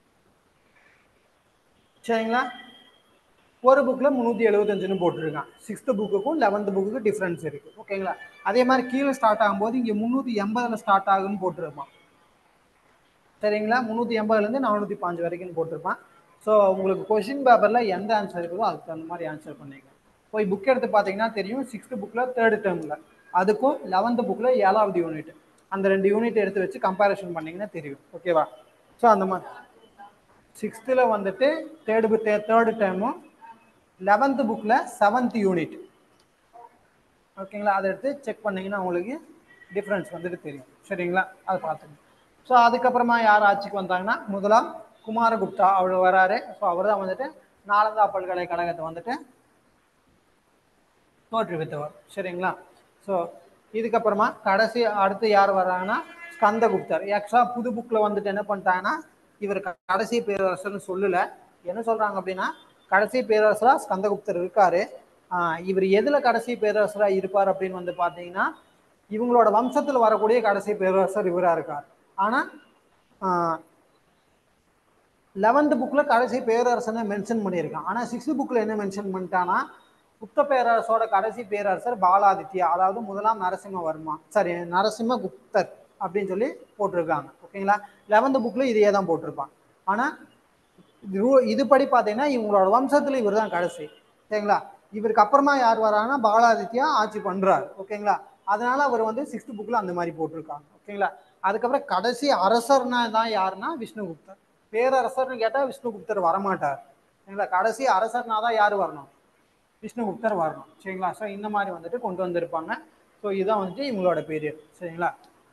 சரிங்களா ஒரு புக்கில் முந்நூற்றி எழுபத்தஞ்சுன்னு போட்டிருக்கான் சிக்ஸ்த்து புக்குக்கும் லெவன்த்து புக்குக்கும் டிஃப்ரென்ஸ் இருக்குது ஓகேங்களா அதே மாதிரி கீழே ஸ்டார்ட் ஆகும்போது இங்கே முந்நூற்றி எண்பதில் ஸ்டார்ட் ஆகுன்னு போட்டிருப்பான் சரிங்களா முந்நூற்றி எண்பதுலேருந்து நானூற்றி பாஞ்சு வரைக்கும் போட்டிருப்பான் ஸோ உங்களுக்கு கொஷின் பேப்பரில் எந்த ஆன்சர் இருக்குதோ அதுக்கு தகுந்த மாதிரி ஆன்சர் பண்ணிக்கலாம் போய் புக் எடுத்து பார்த்தீங்கன்னா தெரியும் சிக்ஸ்த்து புக்கில் தேர்டு டேர்மில் அதுக்கும் லெவன்த்து புக்கில் ஏழாவது யூனிட் அந்த ரெண்டு யூனிட் எடுத்து வச்சு கம்பேரிஷன் பண்ணிங்கன்னா தெரியும் ஓகேவா ஸோ அந்த மாதிரி சிக்ஸ்த்தில் வந்துட்டு தேர்டு புக் தேர்டு டேர்மும் லெவன்த்து புக்கில் செவன்த் யூனிட் ஓகேங்களா அதை எடுத்து செக் பண்ணிங்கன்னா உங்களுக்கு டிஃப்ரென்ஸ் வந்துட்டு தெரியும் சரிங்களா அதை பார்த்துங்க ஸோ அதுக்கப்புறமா யார் ஆட்சிக்கு வந்தாங்கன்னா முதலாம் குமாரகுப்தா அவர் வராரு ஸோ அவர் தான் வந்துட்டு நாலந்தா பல்கலைக்கழகத்தை வந்துட்டு தோற்றுவித்தவர் சரிங்களா ஸோ இதுக்கப்புறமா கடைசி அடுத்து யார் வர்றாங்கன்னா ஸ்கந்தகுப்தர் ஆக்சுவலா புது புக்கில் வந்துட்டு என்ன பண்ணிட்டாங்கன்னா இவர் க- கடைசி பேரரசர்னு சொல்லல என்ன சொல்றாங்க அப்படின்னா கடைசி பேரரசரா ஸ்கந்தகுப்தர் இருக்காரு ஆஹ் இவர் எதுல கடைசி பேரரசரா இருப்பார் அப்படின்னு வந்து பார்த்தீங்கன்னா இவங்களோட வம்சத்துல வரக்கூடிய கடைசி பேரரசர் இவரா இருக்கார் ஆனா லெவன்த் புக்ல கடைசி பேரரசனை மென்ஷன் பண்ணியிருக்கான் ஆனா சிக்ஸ்த் புக்ல என்ன மென்ஷன் பண்ணிட்டான்னா குப்த பேரரசோட கடைசி பேரரசர் பாலாதித்யா அதாவது முதலாம் நரசிம்மவர்மா சாரி நரசிம்ம குப்தர் அப்படின்னு சொல்லி போட்டிருக்காங்க ஓகேங்களா லெவன்த் புக்ல இதையே தான் போட்டிருப்பான் ஆனா இது- இதுபடி பார்த்தீங்கன்னா இவங்களோட வம்சத்துல இவர் தான் கடைசி சரிங்களா இவருக்கு அப்புறமா யார் வராங்கன்னா பாலாதித்யா ஆட்சி பண்றாரு ஓகேங்களா அதனால அவர் வந்து சிக்ஸ்த் புக்ல அந்த மாதிரி போட்டிருக்காங்க ஓகேங்களா அதுக்கப்புறம் கடைசி அரசர்னா தான் யாருன்னா விஷ்ணுகுப்தர் பேரரசர்னு கேட்டா விஷ்ணுகுப்தர் வரமாட்டார் சரிங்களா கடைசி அரசர்னா தான் யார் வரணும் விஷ்ணுகுப்தர் வரணும் சரிங்களா ஸோ இந்த மாதிரி வந்துட்டு கொண்டு வந்திருப்பாங்க ஸோ இதுதான் வந்துட்டு இவங்களோட பீரியட் சரிங்களா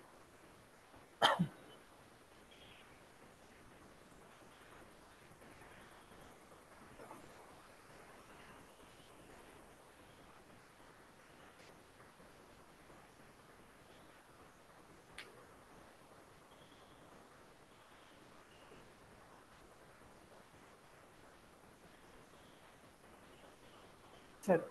சரி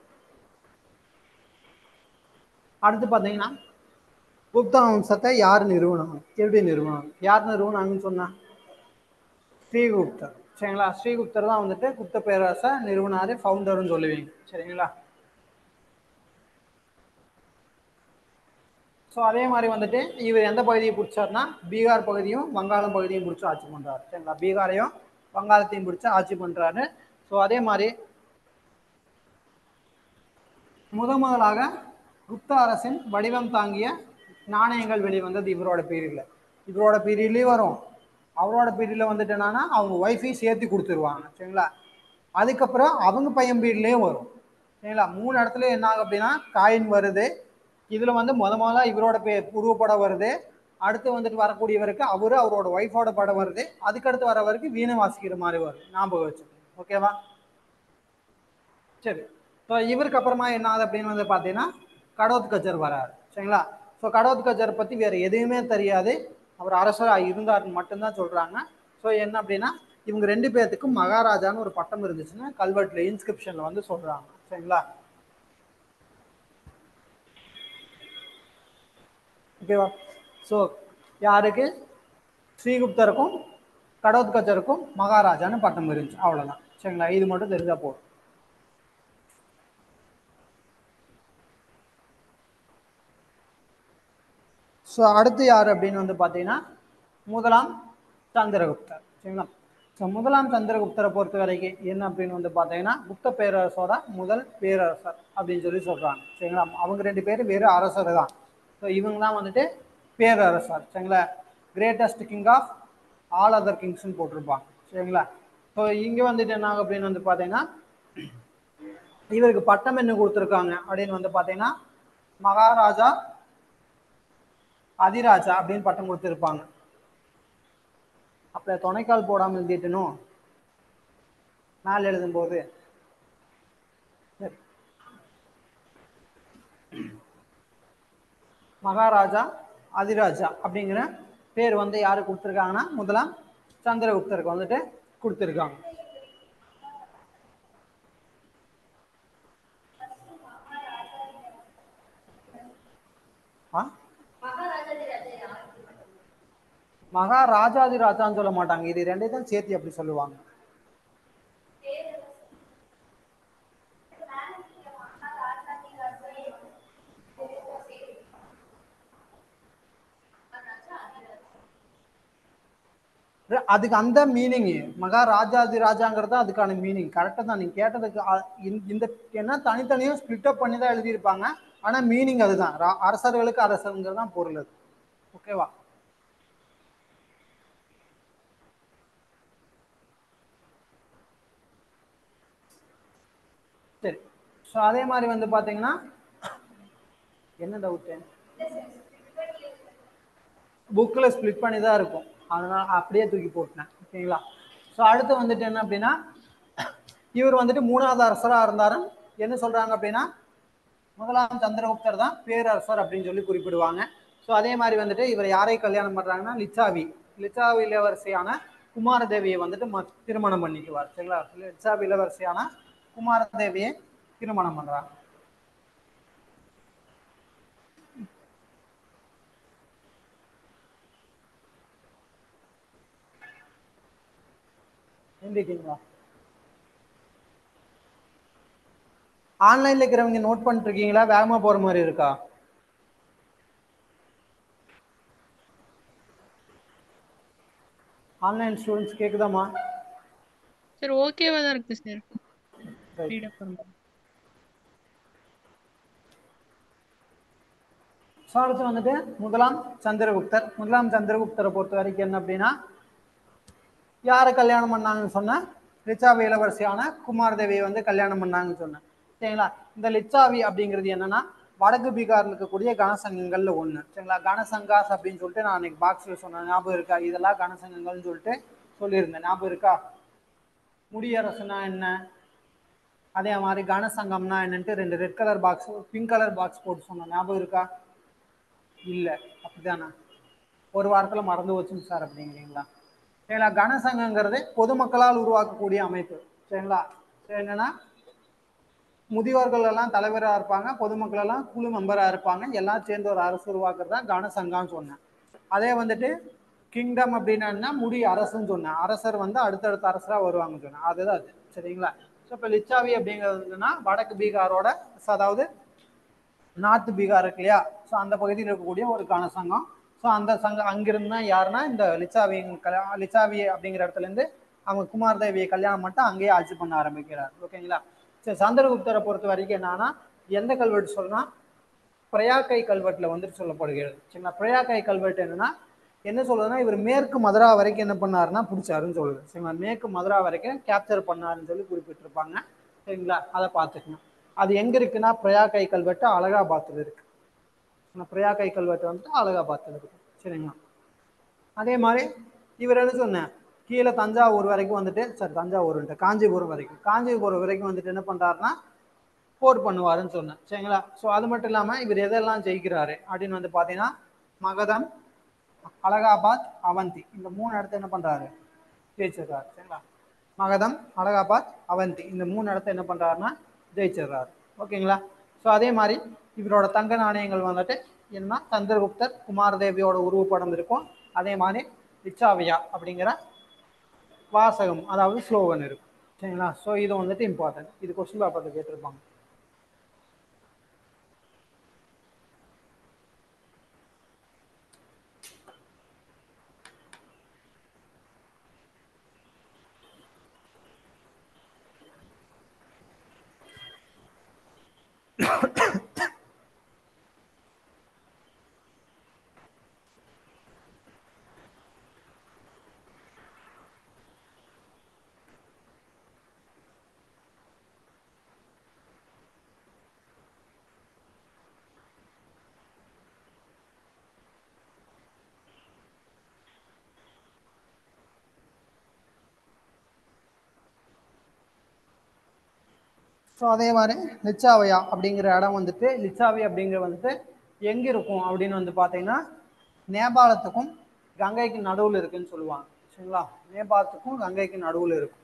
அடுத்து பார்த்தீங்கன்னா குப்தா வம்சத்தை யார் நிறுவனம் எப்படி நிறுவனம் யார் நிறுவனாங்கன்னு சொன்னா ஸ்ரீகுப்தர் சரிங்களா ஸ்ரீகுப்தர் தான் வந்துட்டு குப்த பேரரசை நிறுவனாரு ஃபவுண்டர்னு சொல்லுவீங்க சரிங்களா ஸோ அதே மாதிரி வந்துட்டு இவர் எந்த பகுதியை பிடிச்சாருன்னா பீகார் பகுதியும் வங்காளம் பகுதியும் பிடிச்சி ஆட்சி பண்றாரு சரிங்களா பீகாரையும் வங்காளத்தையும் பிடிச்சி ஆட்சி பண்றாரு ஸோ அதே மாதிரி முத முதலாக குப்த அரசின் வடிவம் தாங்கிய நாணயங்கள் வெளிவந்தது இவரோட பீரியட்ல இவரோட பீரியட்லயும் வரும் அவரோட பீரியட்ல வந்துட்டு என்னன்னா அவங்க ஒய்ஃபையும் சேர்த்து கொடுத்துருவாங்க சரிங்களா அதுக்கப்புறம் அவங்க பையன் பீரியட்லேயும் வரும் சரிங்களா மூணு இடத்துல என்ன ஆகும் அப்படின்னா காயின் வருது இதில் வந்து முத முதல்ல இவரோட பே உருவப்படம் வருது அடுத்து வந்துட்டு வரக்கூடியவருக்கு அவரு அவரோட ஒய்ஃபோட படம் வருது அதுக்கடுத்து வரவருக்கு வீணை வாசிக்கிற மாதிரி வரும் ஞாபகம் வச்சுக்கோங்க ஓகேவா சரி ஸோ இவருக்கு அப்புறமா என்ன ஆகுது அப்படின்னு வந்து பார்த்தீங்கன்னா கடோத் கஜர் வராரு சரிங்களா ஸோ கடோத் கஜர் பற்றி வேறு எதுவுமே தெரியாது அவர் அரசராக இருந்தாருன்னு மட்டும்தான் சொல்கிறாங்க ஸோ என்ன அப்படின்னா இவங்க ரெண்டு பேர்த்துக்கும் மகாராஜான்னு ஒரு பட்டம் இருந்துச்சுன்னா கல்வெட்டில் இன்ஸ்கிரிப்ஷனில் வந்து சொல்கிறாங்க சரிங்களா ஓகேவா ஸோ யாருக்கு ஸ்ரீகுப்தருக்கும் கடோத் கஜருக்கும் மகாராஜான்னு பட்டம் இருந்துச்சு அவ்வளோதான் சரிங்களா இது மட்டும் தெரிஞ்சா போதும் ஸோ அடுத்து யார் அப்படின்னு வந்து பார்த்தீங்கன்னா முதலாம் சந்திரகுப்தர் சரிங்களா ஸோ முதலாம் சந்திரகுப்தரை பொறுத்த வரைக்கும் என்ன அப்படின்னு வந்து பார்த்தீங்கன்னா குப்த பேரரசோட முதல் பேரரசர் அப்படின்னு சொல்லி சொல்கிறாங்க சரிங்களா அவங்க ரெண்டு பேரும் வேறு அரசர் தான் ஸோ இவங்க தான் வந்துட்டு பேரரசர் சரிங்களா greatest king of all other கிங்ஸ்னு போட்டிருப்பாங்க சரிங்களா ஸோ இங்கே வந்துட்டு என்ன ஆகும் அப்படின்னு வந்து பார்த்தீங்கன்னா இவருக்கு பட்டம் என்ன கொடுத்துருக்காங்க அப்படின்னு வந்து பார்த்தீங்கன்னா மகாராஜா அதிராஜா அப்படின்னு பட்டம் கொடுத்துருப்பாங்க அப்ப துணைக்கால் போடாமல் எழுதிட்டனும் மேலே எழுதும்போது சரி. மகாராஜா அதிராஜா அப்படிங்கிற பேர் வந்து யாரு கொடுத்துருக்காங்கன்னா முதலாம் சந்திரகுப்தருக்கு வந்துட்டு கொடுத்துருக்காங்க ஆ மகாராஜாதி ராஜான்னு சொல்ல மாட்டாங்க இது ரெண்டையும் தான் சேர்த்து அப்படி சொல்லுவாங்க ர- அதுக்கு அந்த மீனிங் மகாராஜாதி ராஜாங்கிறது தான் அதுக்கான மீனிங் கரெக்டாக தான் நீங்க கேட்டதுக்கு அ- இந்த- இந்த என்ன தனித்தனியும் ஸ்பிளிட் அப் பண்ணி தான் எழுதியிருப்பாங்க ஆனா மீனிங் அதுதான் ரா- அரசர்களுக்கு அரசருங்கிறது தான் பொருள் அது ஓகேவா சரி ஸோ அதே மாதிரி வந்து பார்த்தீங்கன்னா என்ன டவுட்டு புக்கில் ஸ்ப்ளிட் பண்ணி தான் இருக்கும் அதனால் அப்படியே தூக்கி போட்டேன் ஓகேங்களா ஸோ அடுத்து வந்துட்டு என்ன அப்படின்னா இவர் வந்துட்டு மூணாவது அரசராக இருந்தாரு என்ன சொல்கிறாங்க அப்படின்னா முதலாம் சந்திரகுப்தர் தான் பேரரசர் அப்படின்னு சொல்லி குறிப்பிடுவாங்க ஸோ அதே மாதிரி வந்துட்டு இவர் யாரை கல்யாணம் பண்ணுறாங்கன்னா லிச்சாவி லிச்சாவி இளவரசியான குமாரதேவியை வந்துட்டு ம திருமணம் பண்ணிக்குவார் சரிங்களா லிச்சாவி இளவரசியான குமாரதேவியை திருமணம் பண்ணுறாங்க எழுதிட்டீங்களா ஆன்லைன்ல இருக்கிறவங்க நோட் பண்ணிட்டு இருக்கீங்களா வேகமா போற மாதிரி இருக்கா ஆன்லைன் ஸ்டூடெண்ட்ஸ் கேக்குதாமா சார் ஓகேவா தான் இருக்கு சார் ரீட் பண்ணுங்க ஸோ அடுத்து வந்துட்டு முதலாம் சந்திரகுப்தர் முதலாம் சந்திரகுப்தரை பொறுத்த வரைக்கும் என்ன அப்படின்னா யாரை கல்யாணம் பண்ணாங்கன்னு சொன்னா லிச்சாவி இளவரசியான குமாரதேவியை வந்து கல்யாணம் பண்ணாங்கன்னு சொன்னேன் சரிங்களா இந்த லிச்சாவி அப்படிங்கிறது என்னன்னா வடக்கு பீகார்ல இருக்கக்கூடிய கனசங்கங்கள்ல ஒண்ணு சரிங்களா கனசங்காஸ் அப்படின்னு சொல்லிட்டு நான் அன்னைக்கு பாக்ஸ்ல சொன்னேன் ஞாபகம் இருக்கா இதெல்லாம் கனசங்கங்கள்னு சொல்லிட்டு சொல்லியிருந்தேன் ஞாபகம் இருக்கா முடியரசுனா என்ன அதே மாதிரி கனசங்கம்னா என்னன்ட்டு ரெண்டு red colour box pink colour box போட்டு சொன்னேன் ஞாபகம் இருக்கா இல்ல அப்படிதானா ஒரு வாரத்துல மறந்து வச்சுங்க சார் அப்படிங்கிறீங்களா சரிங்களா கனசங்கங்கிறது பொதுமக்களால் உருவாக்கக்கூடிய அமைப்பு சரிங்களா சரி என்னன்னா முதியோர்கள் எல்லாம் தலைவராக இருப்பாங்க பொதுமக்கள் எல்லாம் குழு மெம்பராக இருப்பாங்க எல்லாம் சேர்ந்து ஒரு அரசு உருவாக்குறது தான் கனசங்கம்னு சொன்னேன் அதே வந்துட்டு கிங்டம் அப்படின்னா என்ன முடி அரசுன்னு சொன்னேன் அரசர் வந்து அடுத்தடுத்த அரசராக வருவாங்கன்னு சொன்னேன் அதுதான் அது சரிங்களா ஸோ இப்போ லிச்சாவி அப்படிங்கிறதுனா வடக்கு பீகாரோட அதாவது நார்த் பீகார் இருக்கு இல்லையா ஸோ அந்த பகுதியில் இருக்கக்கூடிய ஒரு கனசங்கம் ஸோ அந்த சங்கம் அங்கிருந்து தான் யாருன்னா இந்த லிச்சாவி கல்யா- லிச்சாவி அப்படிங்கிற இடத்துல இருந்து அவங்க குமாரதேவியை கல்யாணம் மட்டும் அங்கேயே ஆட்சி பண்ண ஆரம்பிக்கிறார் ஓகேங்களா சரி சந்திரகுப்தரை பொறுத்த வரைக்கும் என்னன்னா எந்த கல்வெட்டு சொல்லலாம் பிரயாக்கை கல்வெட்டுல வந்துட்டு சொல்லப்படுகிறது சரிங்களா பிரயாக்கை கல்வெட்டு என்னன்னா என்ன சொல்லுதுன்னா இவர் மேற்கு மதுரா வரைக்கும் என்ன பண்ணாருன்னா பிடிச்சாருன்னு சொல்லுது சரிங்களா மேற்கு மதுரா வரைக்கும் கேப்சர் பண்ணாருன்னு சொல்லி குறிப்பிட்டிருப்பாங்க சரிங்களா அதை பார்த்துக்கணும் அது எங்க இருக்குன்னா பிரயாகை கல்வெட்டு அலகாபாத்தில் இருக்கு இந்த பிரயாகை கல்வெட்டு வந்துட்டு அலகாபாத்தில் இருக்கு சரிங்களா அதே மாதிரி இவர் என்ன சொன்னேன் கீழே தஞ்சாவூர் வரைக்கும் வந்துட்டு சாரி தஞ்சாவூர்ன்ட்டு காஞ்சிபுரம் வரைக்கும் காஞ்சிபுரம் வரைக்கும் வந்துட்டு என்ன பண்றாருன்னா போர் பண்ணுவாருன்னு சொன்னேன் சரிங்களா ஸோ அது மட்டும் இல்லாமல் இவர் எதெல்லாம் ஜெயிக்கிறாரு அப்படின்னு வந்து பார்த்தீங்கன்னா மகதம் அலகாபாத் அவந்தி இந்த மூணு இடத்த என்ன பண்றாரு ஜெயிச்சிடுறாரு சரிங்களா மகதம் அலகாபாத் அவந்தி இந்த மூணு இடத்த என்ன பண்றாருன்னா ஜெயிச்சிடுறாரு ஓகேங்களா ஸோ அதே மாதிரி இவரோட தங்க நாணயங்கள் வந்துட்டு என்னன்னா சந்திரகுப்தர் குமாரதேவியோட உருவப்படம் இருக்கும் அதே மாதிரி லிச்சாவியா அப்படிங்கிற வாசகம் அதாவது ஸ்லோகன் இருக்கும் சரிங்களா ஸோ இது வந்துட்டு இம்பார்ட்டன்ட் இது கொஸ்டின் பேப்பரில் கேட்டிருப்பாங்க ஸோ அதே மாதிரி லிச்சாவையா அப்படிங்கிற இடம் வந்துட்டு லிச்சாவி அப்படிங்கிற வந்துட்டு எங்கே இருக்கும் அப்படின்னு வந்து பார்த்தீங்கன்னா நேபாளத்துக்கும் கங்கைக்கு நடுவில் இருக்குன்னு சொல்லுவாங்க சரிங்களா நேபாளத்துக்கும் கங்கைக்கு நடுவில் இருக்கும்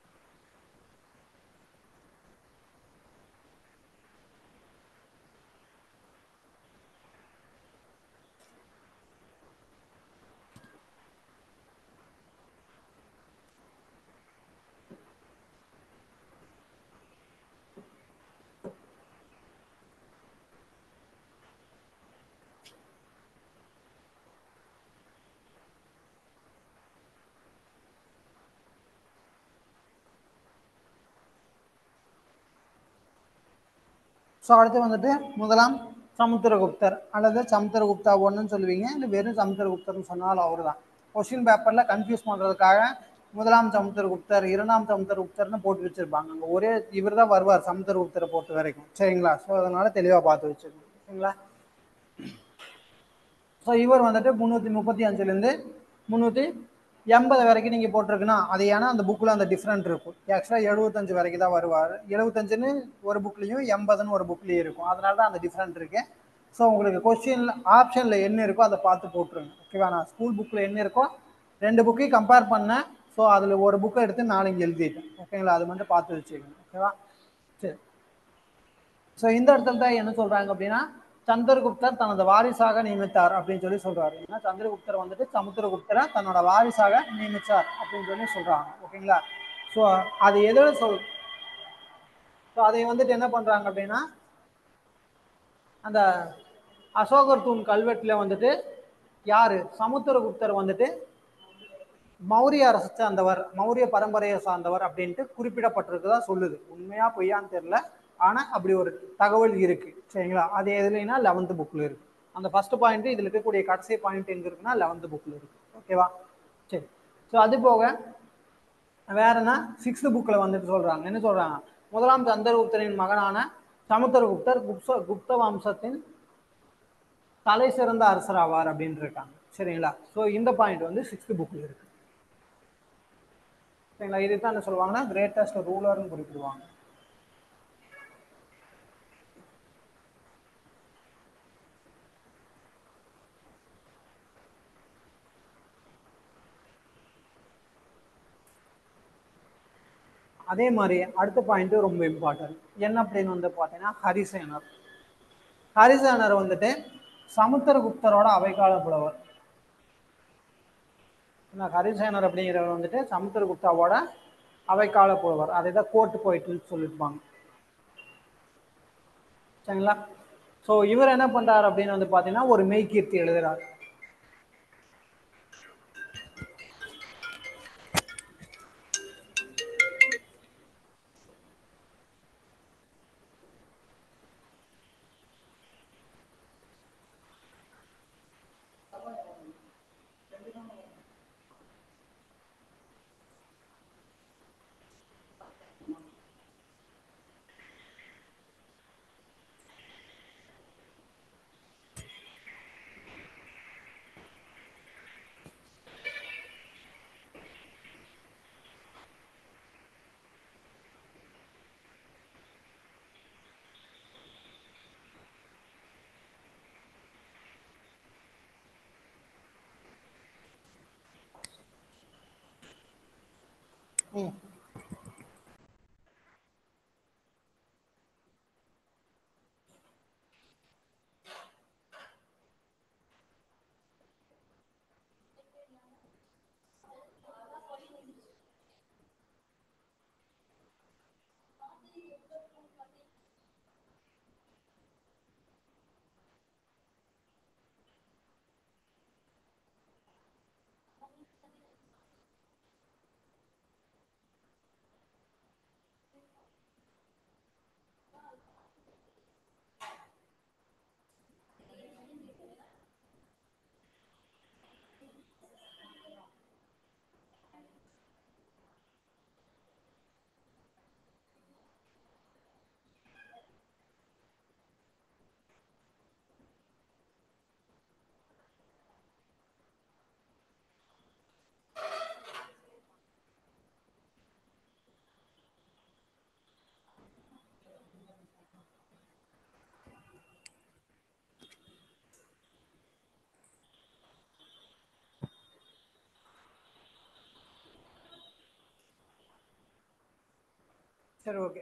ஸோ அடுத்து வந்துட்டு முதலாம் சமுத்திரகுப்தர் அல்லது சமுத்திரகுப்தா ஒன்றுன்னு சொல்லுவீங்க இல்லை வெறும் சமுத்திரகுப்தர்னு சொன்னாலும் அவர் தான் கொஸ்டின் பேப்பரில் கன்ஃபியூஸ் பண்ணுறதுக்காக முதலாம் சமுத்திரகுப்தர் இரண்டாம் சமுத்திரகுப்தர்னு போட்டு வச்சிருப்பாங்க அங்கே ஒரே இவர் தான் வருவார் சமுத்திரகுப்தரை பொறுத்த வரைக்கும் சரிங்களா ஸோ அதனால தெளிவாக பார்த்து வச்சுக்கணும் சரிங்களா ஸோ இவர் வந்துட்டு முந்நூற்றி முப்பத்தி அஞ்சுலேருந்து முந்நூற்றி எண்பது வரைக்கும் நீங்கள் போட்டிருக்குன்னா அது ஏன்னா அந்த புக்கில் அந்த டிஃப்ரெண்ட் இருக்கும் ஆக்சுவலாக எழுபத்தஞ்சு வரைக்கும் தான் வருவார் எழுபத்தஞ்சுன்னு ஒரு புக்லேயும் எண்பதுன்னு ஒரு புக்லேயும் இருக்கும் அதனால தான் அந்த டிஃப்ரெண்ட் இருக்கு ஸோ உங்களுக்கு கொஸ்டினில் ஆப்ஷனில் என்ன இருக்கோ அதை பார்த்து போட்டுருங்க ஓகேவா நான் ஸ்கூல் புக்கில் என்ன இருக்கோ ரெண்டு புக்கையும் கம்பேர் பண்ணேன் ஸோ அதில் ஒரு புக்கை எடுத்து நாளைக்கு எழுதிட்டேன் ஓகேங்களா அது மட்டும் பார்த்து வச்சுக்கோங்க ஓகேவா சரி ஸோ இந்த இடத்துல தான் என்ன சொல்றாங்க அப்படின்னா சந்திரகுப்தர் தனது வாரிசாக நியமித்தார் அப்படின்னு சொல்லி சொல்றாரு ஏன்னா சந்திரகுப்தர் வந்துட்டு சமுத்திரகுப்தரை தன்னோட வாரிசாக நியமிச்சார் அப்படின்னு சொல்லி சொல்றாங்க ஓகேங்களா ஸோ அது எதில் சொல் ஸோ அதை வந்துட்டு என்ன பண்றாங்க அப்படின்னா அந்த அசோகர் தூண் கல்வெட்டுல வந்துட்டு யாரு சமுத்திரகுப்தர் வந்துட்டு மௌரிய அரசை சார்ந்தவர் மௌரிய பரம்பரையை சார்ந்தவர் அப்படின்ட்டு குறிப்பிடப்பட்டிருக்குதா சொல்லுது உண்மையா பொய்யான்னு தெரியல ஆனா அப்படி ஒரு தகவல் இருக்கு சரிங்களா அது எதுலைன்னா லெவன்த் புக்ல இருக்கு அந்த ஃபர்ஸ்ட் பாயிண்ட் இதுல இருக்கக்கூடிய கடைசி பாயிண்ட் எங்க இருக்குன்னா லெவன்த் புக்ல இருக்கு ஓகேவா சரி ஸோ அது போக வேற என்ன சிக்ஸ்த் புக்ல வந்துட்டு சொல்றாங்க என்ன சொல்றாங்க முதலாம் சந்திரகுப்தரின் மகனான சமுத்திரகுப்தர் குப்த குப்த வம்சத்தின் தலை சிறந்த அரசர் ஆவார் அப்படின்னு இருக்காங்க சரிங்களா ஸோ இந்த பாயிண்ட் வந்து சிக்ஸ்த் புக்ல இருக்கு சரிங்களா இது தான் என்ன சொல்லுவாங்கன்னா கிரேட்டஸ்ட் ரூலர்னு குறிப்பிடுவாங்க அதே மாதிரி அடுத்த பாயிண்ட் ரொம்ப இம்பார்ட்டன்ட் என்ன அப்படின்னு வந்து பார்த்தீங்கன்னா ஹரிசேனர் ஹரிசேனர் வந்துட்டு சமுத்திரகுப்தரோட அவைக்கால புலவர் ஏன்னா ஹரிசேனர் அப்படிங்கிறவர் வந்துட்டு சமுத்திரகுப்தாவோட அவைக்கால புலவர் அதை தான் கோர்ட்டு போயிட்டுன்னு சொல்லியிருப்பாங்க சரிங்களா ஸோ இவர் என்ன பண்றாரு அப்படின்னு வந்து பார்த்தீங்கன்னா ஒரு மெய்கீர்த்தி எழுதுறாரு ம் சரி ஓகே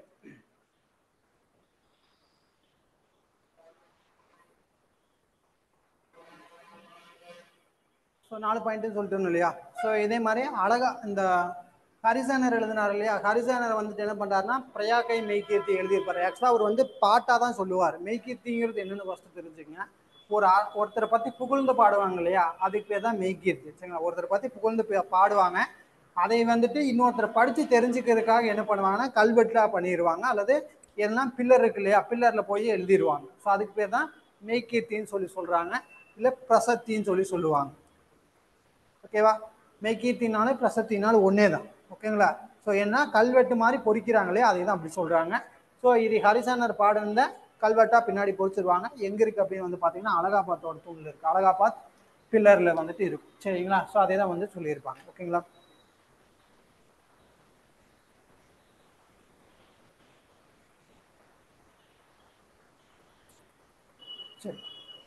ஸோ நாலு பாயிண்ட்டு சொல்லிட்டோம் இல்லையா ஸோ இதே மாதிரி அழகா இந்த ஹரிசானர் எழுதினார் இல்லையா ஹரிசானர் வந்துட்டு என்ன பண்றாருன்னா பிரயாக்கை மெய்கீர்த்தி எழுதியிருப்பாரு ஆக்சுவலாக அவர் வந்து பாட்டாக தான் சொல்லுவார் மெய்கீர்த்திங்கிறது என்னன்னு ஃபஸ்ட்டு தெரிஞ்சுக்கங்க ஒரு ஆ- ஒருத்தரை பற்றி புகழ்ந்து பாடுவாங்க இல்லையா அதுக்கு பேர் தான் மெய்கீர்த்தி சரிங்களா ஒருத்தரை பற்றி புகழ்ந்து பே- பாடுவாங்க அதை வந்துட்டு இன்னொருத்தர் படித்து தெரிஞ்சுக்கிறதுக்காக என்ன பண்ணுவாங்கன்னா கல்வெட்டாக பண்ணிடுவாங்க அல்லது எல்லாம் பில்லர் இருக்கு இல்லையா பில்லரில் போய் எழுதிடுவாங்க ஸோ அதுக்கு பேர் தான் மெய்கீர்த்தின்னு சொல்லி சொல்கிறாங்க இல்லை பிரசத்தின்னு சொல்லி சொல்லுவாங்க ஓகேவா மெய்கீர்த்தினாலும் பிரசத்தினாலும் ஒன்றே தான் ஓகேங்களா ஸோ என்ன கல்வெட்டு மாதிரி பொறிக்கிறாங்களே அதை தான் அப்படி சொல்கிறாங்க ஸோ இது ஹரிசனர் பாடுந்த கல்வெட்டாக பின்னாடி பொறிச்சிருவாங்க எங்கே இருக்குது அப்படின்னு வந்து பார்த்தீங்கன்னா அலகாபாத்தோட தூணில் இருக்குது அலகாபாத் பில்லரில் வந்துட்டு இருக்கும் சரிங்களா ஸோ அதே தான் வந்து சொல்லியிருப்பாங்க ஓகேங்களா சரி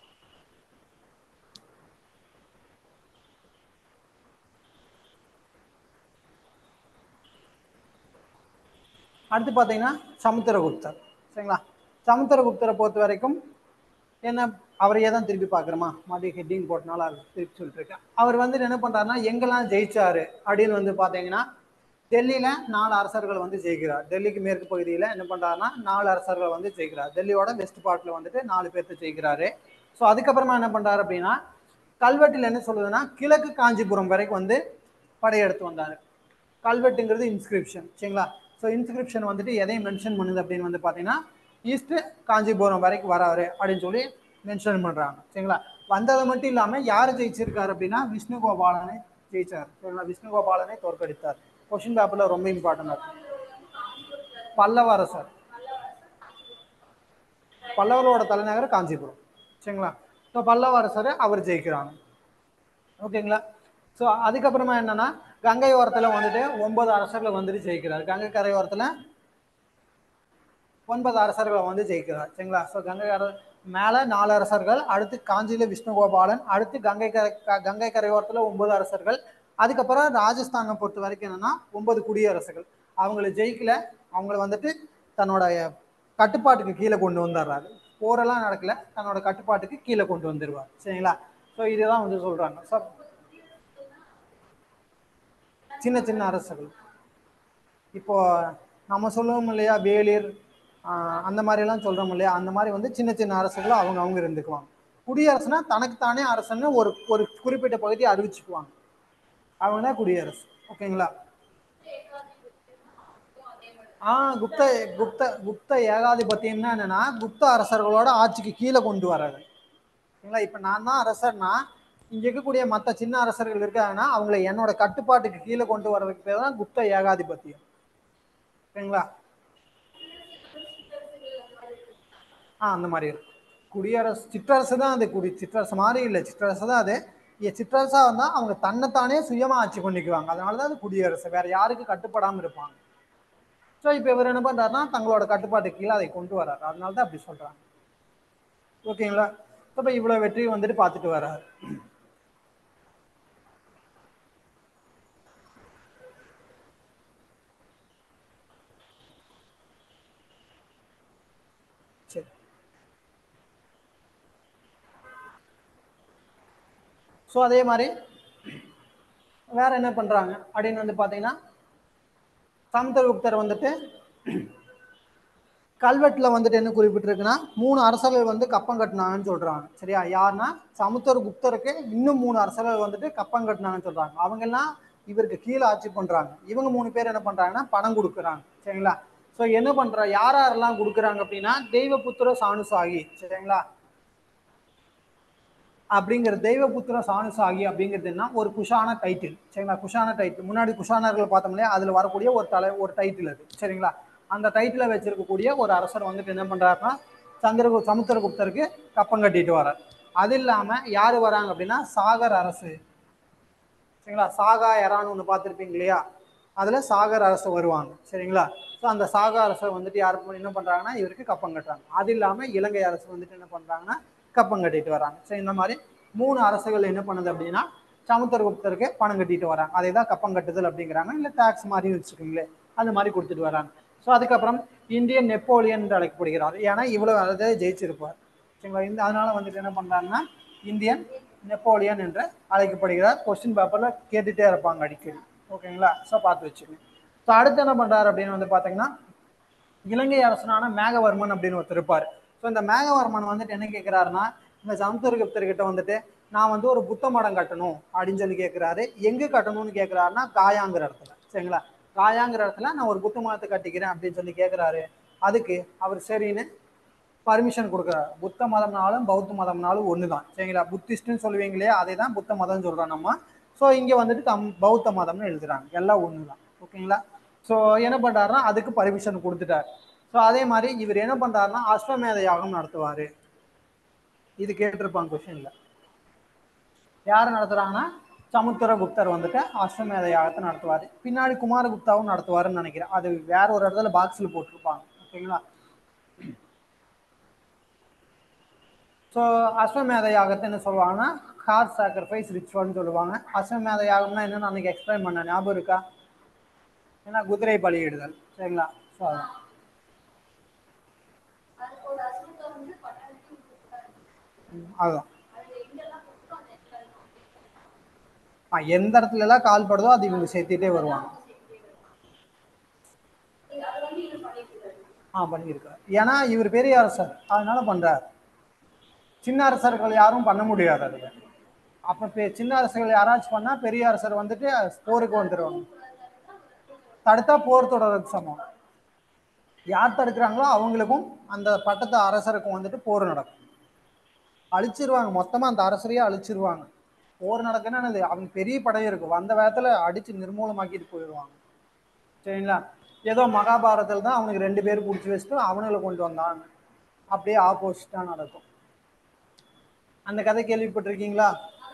அடுத்து பார்த்தீங்கன்னா சமுத்திரகுப்தர் சரிங்களா சமுத்திரகுப்தரை பொறுத்த வரைக்கும் என்ன அவரையே தான் திருப்பி பார்க்குறோமா மதிய ஹெட்டிங் போட்டனால அது திருப்பி சொல்லிட்டு இருக்கேன் அவர் வந்து என்ன பண்ணுறாருன்னா எங்கெல்லாம் ஜெயிச்சாரு அப்படின்னு வந்து பார்த்தீங்கன்னா டெல்லியில் நாலு அரசர்கள் வந்து ஜெயிக்கிறார் டெல்லிக்கு மேற்கு பகுதியில் என்ன பண்ணுறாருன்னா நாலு அரசர்கள் வந்து ஜெயிக்கிறார் டெல்லியோட வெஸ்ட் பார்ட்டில் வந்துட்டு நாலு பேர்த்த ஜெயிக்கிறாரு ஸோ அதுக்கப்புறமா என்ன பண்ணுறாரு அப்படின்னா கல்வெட்டில் என்ன சொல்லுதுன்னா கிழக்கு காஞ்சிபுரம் வரைக்கும் வந்து படையெடுத்து வந்தார் கல்வெட்டுங்கிறது இன்ஸ்கிரிப்ஷன் சரிங்களா ஸோ இன்ஸ்கிரிப்ஷன் வந்துட்டு எதையும் மென்ஷன் பண்ணுது அப்படின்னு வந்து பார்த்தீங்கன்னா ஈஸ்ட் காஞ்சிபுரம் வரைக்கும் வராரு அப்படின்னு சொல்லி மென்ஷன் பண்ணுறாங்க சரிங்களா வந்தது மட்டும் இல்லாமல் யார் ஜெயிச்சிருக்காரு அப்படின்னா விஷ்ணு கோபாலனை ஜெயிச்சார் சரிங்களா விஷ்ணு கோபாலனை தோற்கடித்தார் கொஷின் பேப்பரில் ரொம்ப இம்பார்ட்டண்டாக இருக்கும் பல்லவ அரசர் பல்லவரோட தலைநகர் காஞ்சிபுரம் சரிங்களா ஸோ பல்லவ அரசர் அவர் ஜெயிக்கிறாங்க ஓகேங்களா ஸோ அதுக்கப்புறமா என்னன்னா கங்கை ஓரத்தில் வந்துட்டு ஒன்பது அரசர்களை வந்துட்டு ஜெயிக்கிறார் கங்கை கரை ஓரத்தில் ஒன்பது அரசர்களை வந்து ஜெயிக்கிறார் சரிங்களா ஸோ கங்கை கரை மேலே நாலு அரசர்கள் அடுத்து காஞ்சியில் விஷ்ணுகோபாலன் அடுத்து கங்கை கரை க- கங்கை கரையோரத்தில் ஒன்பது அரசர்கள் அதுக்கப்புறம் ராஜஸ்தானை பொறுத்த வரைக்கும் என்னன்னா ஒன்பது குடியரசுகள் அவங்கள ஜெயிக்கல அவங்கள வந்துட்டு தன்னோட கட்டுப்பாட்டுக்கு கீழே கொண்டு வந்துடுறாரு போரெல்லாம் நடக்கல தன்னோட கட்டுப்பாட்டுக்கு கீழே கொண்டு வந்துடுவார் சரிங்களா ஸோ இதுதான் வந்து சொல்றாங்க ஸோ சின்ன சின்ன அரசுகள் இப்போ நம்ம சொல்லுவோம் இல்லையா வேலிர் ஆஹ் அந்த மாதிரி எல்லாம் சொல்றோம் இல்லையா அந்த மாதிரி வந்து சின்ன சின்ன அரசுகள் அவங்க அவங்க இருந்துக்குவாங்க குடியரசுனா தனக்குத்தானே அரசுன்னு ஒரு ஒரு குறிப்பிட்ட பகுதியை அறிவிச்சுக்குவாங்க அவங்க தான் குடியரசு ஓகேங்களா ஆ குப்த குப்த குப்த ஏகாதிபத்தியம்னா என்னன்னா குப்த அரசர்களோட ஆட்சிக்கு கீழே கொண்டு வர்றது சரிங்களா இப்போ நான் தான் அரசர்னா இங்க இருக்கக்கூடிய மற்ற சின்ன அரசர்கள் இருக்காங்கன்னா அவங்கள என்னோட கட்டுப்பாட்டுக்கு கீழே கொண்டு வர்றதுக்கு பேர் தான் குப்த ஏகாதிபத்தியம் சரிங்களா ஆ அந்த மாதிரி இருக்கும் குடியரசு சிற்றரசு தான் அது குடி சிற்றரசு மாதிரி இல்லை சிற்றரசு தான் அது இ- சிற்றரசா வந்தால் அவங்க தன்னைத்தானே சுயமா ஆட்சி பண்ணிக்குவாங்க அதனால தான் அது குடியரசு வேற யாருக்கு கட்டுப்படாமல் இருப்பாங்க ஸோ இப்போ இவர் என்ன பண்றாருன்னா தங்களோட கட்டுப்பாட்டுக்கு கீழே அதை கொண்டு வர்றாரு அதனால தான் அப்படி சொல்றாங்க ஓகேங்களா இப்போ இவ்வளோ வெற்றி வந்துட்டு பார்த்துட்டு வர்றாரு சரி ஸோ அதே மாதிரி வேற என்ன பண்றாங்க அப்படின்னு வந்து பார்த்தீங்கன்னா சமுத்திரகுப்தர் வந்துட்டு கல்வெட்டுல வந்துட்டு என்ன குறிப்பிட்டிருக்குன்னா மூணு அரசர்கள் வந்து கப்பம் கட்டினாங்கன்னு சொல்றாங்க சரியா யாருன்னா சமுத்திரகுப்தருக்கு இன்னும் மூணு அரசர்கள் வந்துட்டு கப்பம் கட்டினாங்கன்னு சொல்றாங்க அவங்க எல்லாம் இவருக்கு கீழே ஆட்சி பண்றாங்க இவங்க மூணு பேர் என்ன பண்றாங்கன்னா பணம் கொடுக்குறாங்க சரிங்களா ஸோ என்ன பண்ற யார் யாரெல்லாம் கொடுக்குறாங்க அப்படின்னா தெய்வபுத்திர சாணுசாகி சரிங்களா அப்படிங்கிற தெய்வபுத்திர சாணுசாகி அப்படிங்கிறது என்ன ஒரு குஷான டைட்டில் சரிங்களா குஷான டைட்டில் முன்னாடி குஷானர்கள் பார்த்தோம் இல்லையா அதுல வரக்கூடிய ஒரு தலை ஒரு டைட்டில் அது சரிங்களா அந்த டைட்டிலை வச்சிருக்கக்கூடிய ஒரு அரசர் வந்துட்டு என்ன பண்றாருன்னா சந்திரகு சமுத்திரகுப்தருக்கு கப்பம் கட்டிட்டு வரார் அது இல்லாம யாரு வராங்க அப்படின்னா சாகர் அரசு சரிங்களா சாகா எரான்னு ஒன்று பார்த்துருப்பீங்க இல்லையா அதில் சாகர் அரசு வருவாங்க சரிங்களா ஸோ அந்த சாகா அரசை வந்துட்டு யார் என்ன பண்ணுறாங்கன்னா இவருக்கு கப்பம் கட்டுறாங்க அது இல்லாமல் இலங்கை அரசு வந்துட்டு என்ன பண்ணுறாங்கன்னா கப்பம் கட்டிட்டு வராங்க ஸோ இந்த மாதிரி மூணு அரசுகள் என்ன பண்ணுது அப்படின்னா சமுத்திரகுப்தருக்கு பணம் கட்டிட்டு வராங்க அதை தான் கப்பம் கட்டுதல் அப்படிங்கிறாங்க இல்லை டேக்ஸ் மாதிரி வச்சுக்கோங்களேன் அது மாதிரி கொடுத்துட்டு வராங்க ஸோ அதுக்கப்புறம் இந்தியன் நெப்போலியன் என்று அழைக்கப்படுகிறார் ஏன்னா இவ்வளோ அதை ஜெயிச்சிருப்பார் சரிங்களா இந்த அதனால வந்துட்டு என்ன பண்ணுறாங்கன்னா இந்தியன் நெப்போலியன் என்று அழைக்கப்படுகிறார் கொஸ்டின் பேப்பரில் கேட்டுகிட்டே இருப்பாங்க அடிக்கடி ஓகேங்களா ஸோ பார்த்து வச்சுக்கோங்க ஸோ அடுத்து என்ன பண்ணுறாரு அப்படின்னு வந்து பார்த்தீங்கன்னா இலங்கை அரசனான மேகவர்மன் அப்படின்னு ஒருத்தர் இருப்பார் ஸோ இந்த மேகவர்மன் வந்துட்டு என்ன கேட்குறாருன்னா இந்த சமுத்திரகுப்தர்கிட்ட வந்துட்டு நான் வந்து ஒரு புத்த மடம் கட்டணும் அப்படின்னு சொல்லி கேட்குறாரு எங்கே கட்டணும்னு கேட்குறாருன்னா காயாங்கிற இடத்துல சரிங்களா காயாங்கிற இடத்துல நான் ஒரு புத்த மதத்தை கட்டிக்கிறேன் அப்படின்னு சொல்லி கேட்குறாரு அதுக்கு அவர் சரின்னு பர்மிஷன் கொடுக்குறாரு புத்த மதம்னாலும் பௌத்த மதம்னாலும் ஒன்று தான் சரிங்களா புத்திஸ்ட்னு சொல்லுவீங்க இல்லையா அதே தான் புத்த மதம்னு சொல்கிறோம் நம்ம ஸோ இங்கே வந்துட்டு தம் பௌத்த மதம்னு எழுதுறாங்க எல்லாம் ஒன்று தான் ஓகேங்களா ஸோ என்ன பண்ணுறாருன்னா அதுக்கு பர்மிஷன் கொடுத்துட்டார் ஸோ அதே மாதிரி இவர் என்ன பண்ணுறாருன்னா அஸ்வமேத யாகம் நடத்துவார் இது கேட்டிருப்பாங்க கொஸ்டின்ல யார் நடத்துறாங்கன்னா சமுத்திரகுப்தர் வந்துட்டு அஸ்வமேத யாகத்தை நடத்துவார் பின்னாடி குமாரகுப்தாவும் நடத்துவாருன்னு நினைக்கிறேன் அது வேற ஒரு இடத்துல பாக்ஸில் போட்டிருப்பாங்க ஓகேங்களா ஸோ அஸ்வமேத யாகத்தை என்ன சொல்லுவாங்கன்னா ஹார்ட் சாக்ரிஃபைஸ் ரிச்சுவல்னு சொல்லுவாங்க அஸ்வமேத யாகம்னா என்னன்னு அன்னைக்கு எக்ஸ்பிளைன் பண்ண ஞாபகம் இருக்கா ஏன்னா குதிரை பலியிடுதல் சரிங்களா ஸோ அதான் ம், அதுதான் ஆ, எந்த இடத்துல எல்லாம் கால் படுதோ அது இவங்க சேர்த்துட்டே வருவாங்க ஆ பண்ணியிருக்காரு ஏன்னா இவர் பெரிய அரசர் அதனால பண்றாரு சின்ன அரசர்கள் யாரும் பண்ண முடியாது அதுல அப்ப பெ- சின்ன அரசர்கள் யாராச்சும் பண்ணா பெரிய அரசர் வந்துட்டு போருக்கு வந்துருவாங்க தடுத்தா போர் தொடர்றதுக்கு சமம் யார் தடுக்கிறாங்களோ அவங்களுக்கும் அந்த பட்டத்து அரசருக்கும் வந்துட்டு போர் நடக்கும் அழிச்சிருவாங்க மொத்தமா அந்த அரசரையே அழிச்சிருவாங்க போர் நடக்குன்னா என்னது அவங்க பெரிய படை இருக்கும் வந்த வேகத்துல அடிச்சு நிர்மூலமாக்கிட்டு போயிடுவாங்க சரிங்களா ஏதோ மகாபாரதத்தில் தான் அவனுக்கு ரெண்டு பேர் பிடிச்சி வச்சுட்டு அவனுங்களை கொண்டு வந்தாங்க அப்படியே ஆப்போசிட்டா நடக்கும் அந்த கதை கேள்விப்பட்டிருக்கீங்களா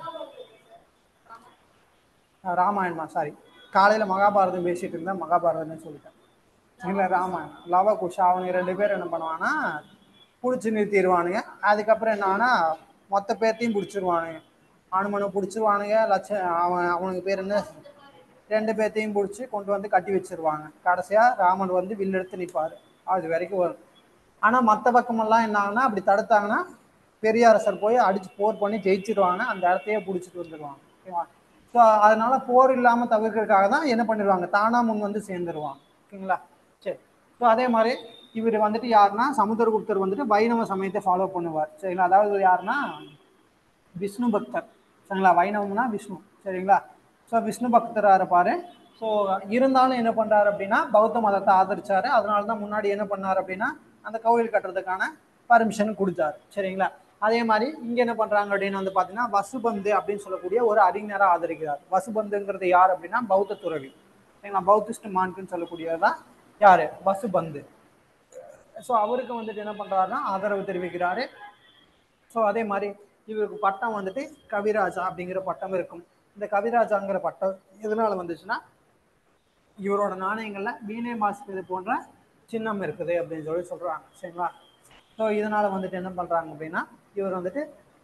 அஹ் ராமாயணமா சாரி காலையில மகாபாரதம் பேசிட்டு இருந்தா மகாபாரதம்னு சொல்லிட்டேன் இல்லை ராமாயணம் லவ குஷா அவனுங்க ரெண்டு பேரும் என்ன பண்ணுவாங்கன்னா பிடிச்சி நிறுத்திடுவானுங்க அதுக்கப்புறம் என்ன ஆனா மொத்த பேர்த்தையும் பிடிச்சிருவானுங்க அனுமனை பிடிச்சிருவானுங்க லட்ச அவன் அவனுக்கு பேர் என்ன ரெண்டு பேர்த்தையும் பிடிச்சி கொண்டு வந்து கட்டி வச்சிருவாங்க கடைசியா ராமன் வந்து வில்லெடுத்து நிற்பாரு அது வரைக்கும் வரும் ஆனா மற்ற பக்கமெல்லாம் என்ன ஆகுனா அப்படி தடுத்தாங்கன்னா பெரிய அரசர் போய் அடிச்சு போர் பண்ணி ஜெயிச்சிருவாங்க அந்த இடத்தையே பிடிச்சிட்டு வந்துடுவாங்க ஓகேவா ஸோ அதனால போர் இல்லாம தவிர்க்கிறதுக்காக தான் என்ன பண்ணிடுவாங்க தானா முன் வந்து சேர்ந்துருவாங்க ஓகேங்களா சரி ஸோ அதே மாதிரி இவர் வந்துட்டு யாருன்னா சமுத்திரகுப்தர் வந்துட்டு வைணவ சமயத்தை ஃபாலோ பண்ணுவார் சரிங்களா அதாவது யாருன்னா விஷ்ணு பக்தர் சரிங்களா வைணவம்னா விஷ்ணு சரிங்களா ஸோ விஷ்ணு பக்தராக இருப்பார் ஸோ இருந்தாலும் என்ன பண்ணுறாரு அப்படின்னா பௌத்த மதத்தை ஆதரிச்சாரு அதனால தான் முன்னாடி என்ன பண்ணார் அப்படின்னா அந்த கோவில் கட்டுறதுக்கான பர்மிஷன் கொடுத்தாரு சரிங்களா அதே மாதிரி இங்கே என்ன பண்ணுறாங்க அப்படின்னு வந்து பார்த்தீங்கன்னா வசுபந்து அப்படின்னு சொல்லக்கூடிய ஒரு அறிஞரை ஆதரிக்கிறார் வசுபந்துங்கிறது யார் அப்படின்னா பௌத்த துறவி சரிங்களா பௌத்திஸ்ட் மான்க்குன்னு சொல்லக்கூடியது தான் யார் வசுபந்து ஸோ அவருக்கு வந்துட்டு என்ன பண்ணுறாருன்னா ஆதரவு தெரிவிக்கிறாரு ஸோ அதே மாதிரி இவருக்கு பட்டம் வந்துட்டு கவிராஜா அப்படிங்கிற பட்டம் இருக்கும் இந்த கவிராஜாங்கிற பட்டம் எதனால வந்துச்சுன்னா இவரோட நாணயங்கள்ல வீணை மாசுவது போன்ற சின்னம் இருக்குது அப்படின்னு சொல்லி சொல்றாங்க சரிங்களா ஸோ இதனால வந்துட்டு என்ன பண்றாங்க அப்படின்னா இவர் வந்துட்டு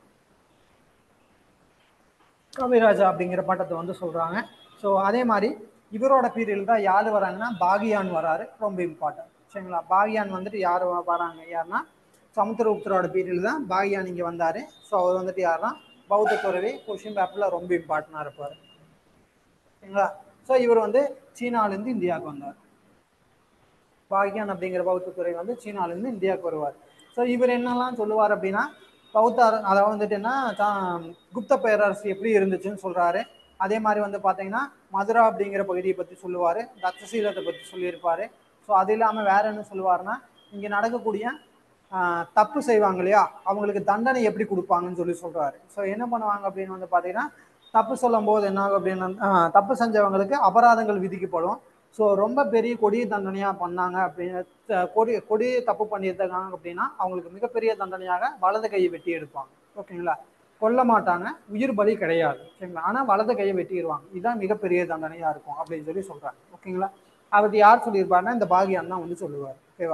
கவிராஜா அப்படிங்கிற பட்டத்தை வந்து சொல்றாங்க ஸோ அதே மாதிரி இவரோட பீரியடில் தான் யார் வராங்கன்னா பாகியான் வராரு ரொம்ப இம்பார்ட்டன்ட் சரிங்களா பாகியான் வந்துட்டு யார் வ- வராங்க யாருன்னா சமுத்திரகுப்தரோட பீரியடில் தான் பாகியான் இங்கே வந்தார் ஸோ அவர் வந்துட்டு யாருன்னா பௌத்த துறவி கொஷின் பேப்பரில் ரொம்ப இம்பார்ட்டண்டாக இருப்பார் சரிங்களா ஸோ இவர் வந்து சீனாலேருந்து இந்தியாவுக்கு வந்தார் பாகியான் அப்படிங்கிற பௌத்த துறை வந்து சீனாலேருந்து இந்தியாவுக்கு வருவார் ஸோ இவர் என்னெல்லாம் சொல்லுவார் அப்படின்னா பௌத்த அர- அதாவது வந்துட்டு என்ன தா- குப்த பேரரசு எப்படி இருந்துச்சுன்னு சொல்றாரு அதே மாதிரி வந்து பார்த்தீங்கன்னா மதுரா அப்படிங்கிற பகுதியை பற்றி சொல்லுவார் தட்சசீலத்தை பற்றி சொல்லியிருப்பாரு ஸோ அது இல்லாமல் வேற என்ன சொல்லுவாருன்னா இங்கே நடக்கக்கூடிய ஆஹ், தப்பு செய்வாங்க இல்லையா அவங்களுக்கு தண்டனை எப்படி கொடுப்பாங்கன்னு சொல்லி சொல்றாரு ஸோ என்ன பண்ணுவாங்க அப்படின்னு வந்து பார்த்தீங்கன்னா தப்பு சொல்லும் போது என்ன ஆகும் அப்படின்னு ஆஹ், தப்பு செஞ்சவங்களுக்கு அபராதங்கள் விதிக்கப்படும் ஸோ ரொம்ப பெரிய கொடிய தண்டனையாக பண்ணாங்க அப்படின்னு த- கொடி கொடிய தப்பு பண்ணியிருந்தாங்க அப்படின்னா அவங்களுக்கு மிகப்பெரிய தண்டனையாக வலது கையை வெட்டி எடுப்பாங்க ஓகேங்களா கொல்ல மாட்டாங்க உயிர் பலி கிடையாது சரிங்களா ஆனால் வலது கையை வெட்டிடுவாங்க இதுதான் மிகப்பெரிய தண்டனையாக இருக்கும் அப்படின்னு சொல்லி சொல்கிறாங்க ஓகேங்களா அவர் யார் சொல்லியிருப்பாருன்னா இந்த பாகியான் தான் வந்து சொல்லுவார் ஓகேவா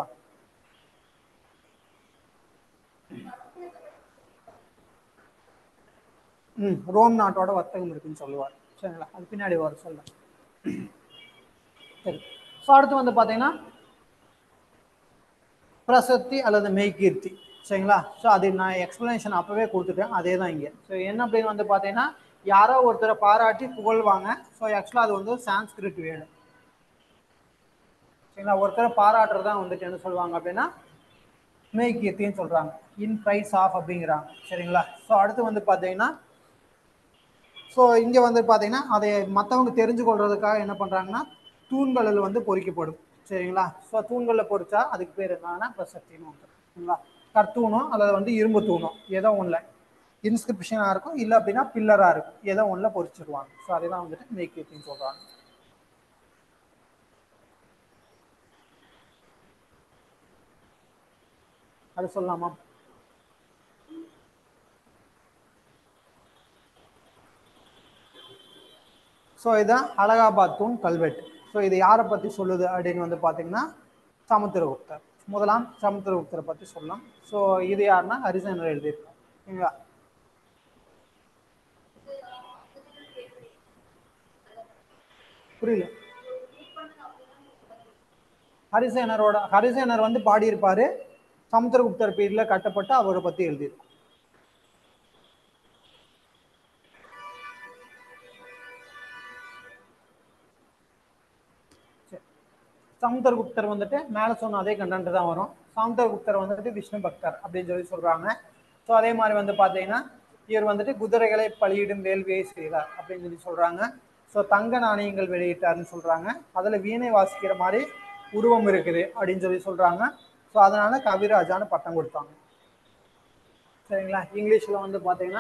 ம் ரோம் நாட்டோட வர்த்தகம் இருக்குன்னு சொல்லுவார் சரிங்களா அது பின்னாடி வர சொல்ல சரி ஸோ அடுத்து வந்து பார்த்தீங்கன்னா பிரசத்தி அல்லது மெய்கீர்த்தி சரிங்களா ஸோ அது நான் எக்ஸ்பிளனேஷன் அப்போவே கொடுத்துட்டேன் அதே தான் இங்கே ஸோ என்ன அப்படின்னு வந்து பார்த்தீங்கன்னா யாரோ ஒருத்தரை பாராட்டி புகழ்வாங்க ஸோ ஆக்சுவலாக அது வந்து சான்ஸ்கிரிட் வேர்டு சரிங்களா ஒருத்தரை பாராட்டுறது தான் வந்துட்டு என்ன சொல்லுவாங்க அப்படின்னா மெய்கீர்த்தின்னு சொல்கிறாங்க இன் ப்ரைஸ் ஆஃப் அப்படிங்கிறாங்க சரிங்களா ஸோ அடுத்து வந்து பார்த்தீங்கன்னா ஸோ இங்கே வந்து பார்த்தீங்கன்னா அதை மற்றவங்க தெரிஞ்சு கொள்றதுக்காக என்ன பண்ணுறாங்கன்னா தூண்களில் வந்து பொறிக்கப்படும் சரிங்களா ஸோ தூண்களில் பொறிச்சா அதுக்கு பேர் என்னன்னா பிரசக்தின்னு வந்துடும் சரிங்களா கற்தூணோ அல்லது வந்து இரும்பு தூணோ ஏதோ ஒன்றில் இன்ஸ்கிரிப்ஷனாக இருக்கும் இல்லை அப்படின்னா பில்லராக இருக்கும் ஏதோ ஒன்றில் பொறிச்சிருவாங்க ஸோ அதை தான் வந்துட்டு மேய்கீர்த்தின்னு சொல்கிறாங்க அது சொல்லலாமா ஸோ இதான் அலகாபாத் தூண் கல்வெட்டு ஸோ இது யாரை பற்றி சொல்லுது அப்படின்னு வந்து பார்த்தீங்கன்னா சமுத்திரகுப்தர் முதலாம் சமுத்திரகுப்தரை பற்றி சொல்லலாம் ஸோ இது யாருன்னா ஹரிசனர் எழுதியிருக்காங்க ஓகேங்களா புரியல ஹரிசேனரோட ஹரிசேனர் வந்து பாடியிருப்பாரு சமுத்திரகுப்தர் பீரியட்ல கட்டப்பட்டு அவரை பற்றி எழுதியிருக்காங்க சரி. சமுத்திரகுப்தர் வந்துட்டு மேலே சொன்ன அதே கண்டென்ட் தான் வரும் சமுத்திரகுப்தர் வந்துட்டு விஷ்ணு பக்தர் அப்படின்னு சொல்லி சொல்றாங்க ஸோ அதே மாதிரி வந்து பார்த்தீங்கன்னா இவர் வந்துட்டு குதிரைகளை பலியிடும் வேள்வியை செய்தார் அப்படின்னு சொல்லி சொல்றாங்க ஸோ தங்க நாணயங்கள் வெளியிட்டாருன்னு சொல்றாங்க அதில் வீணை வாசிக்கிற மாதிரி உருவம் இருக்குது அப்படின்னு சொல்லி சொல்றாங்க ஸோ அதனால கவிராஜான்னு பட்டம் கொடுத்தாங்க சரிங்களா இங்கிலீஷில் வந்து பார்த்தீங்கன்னா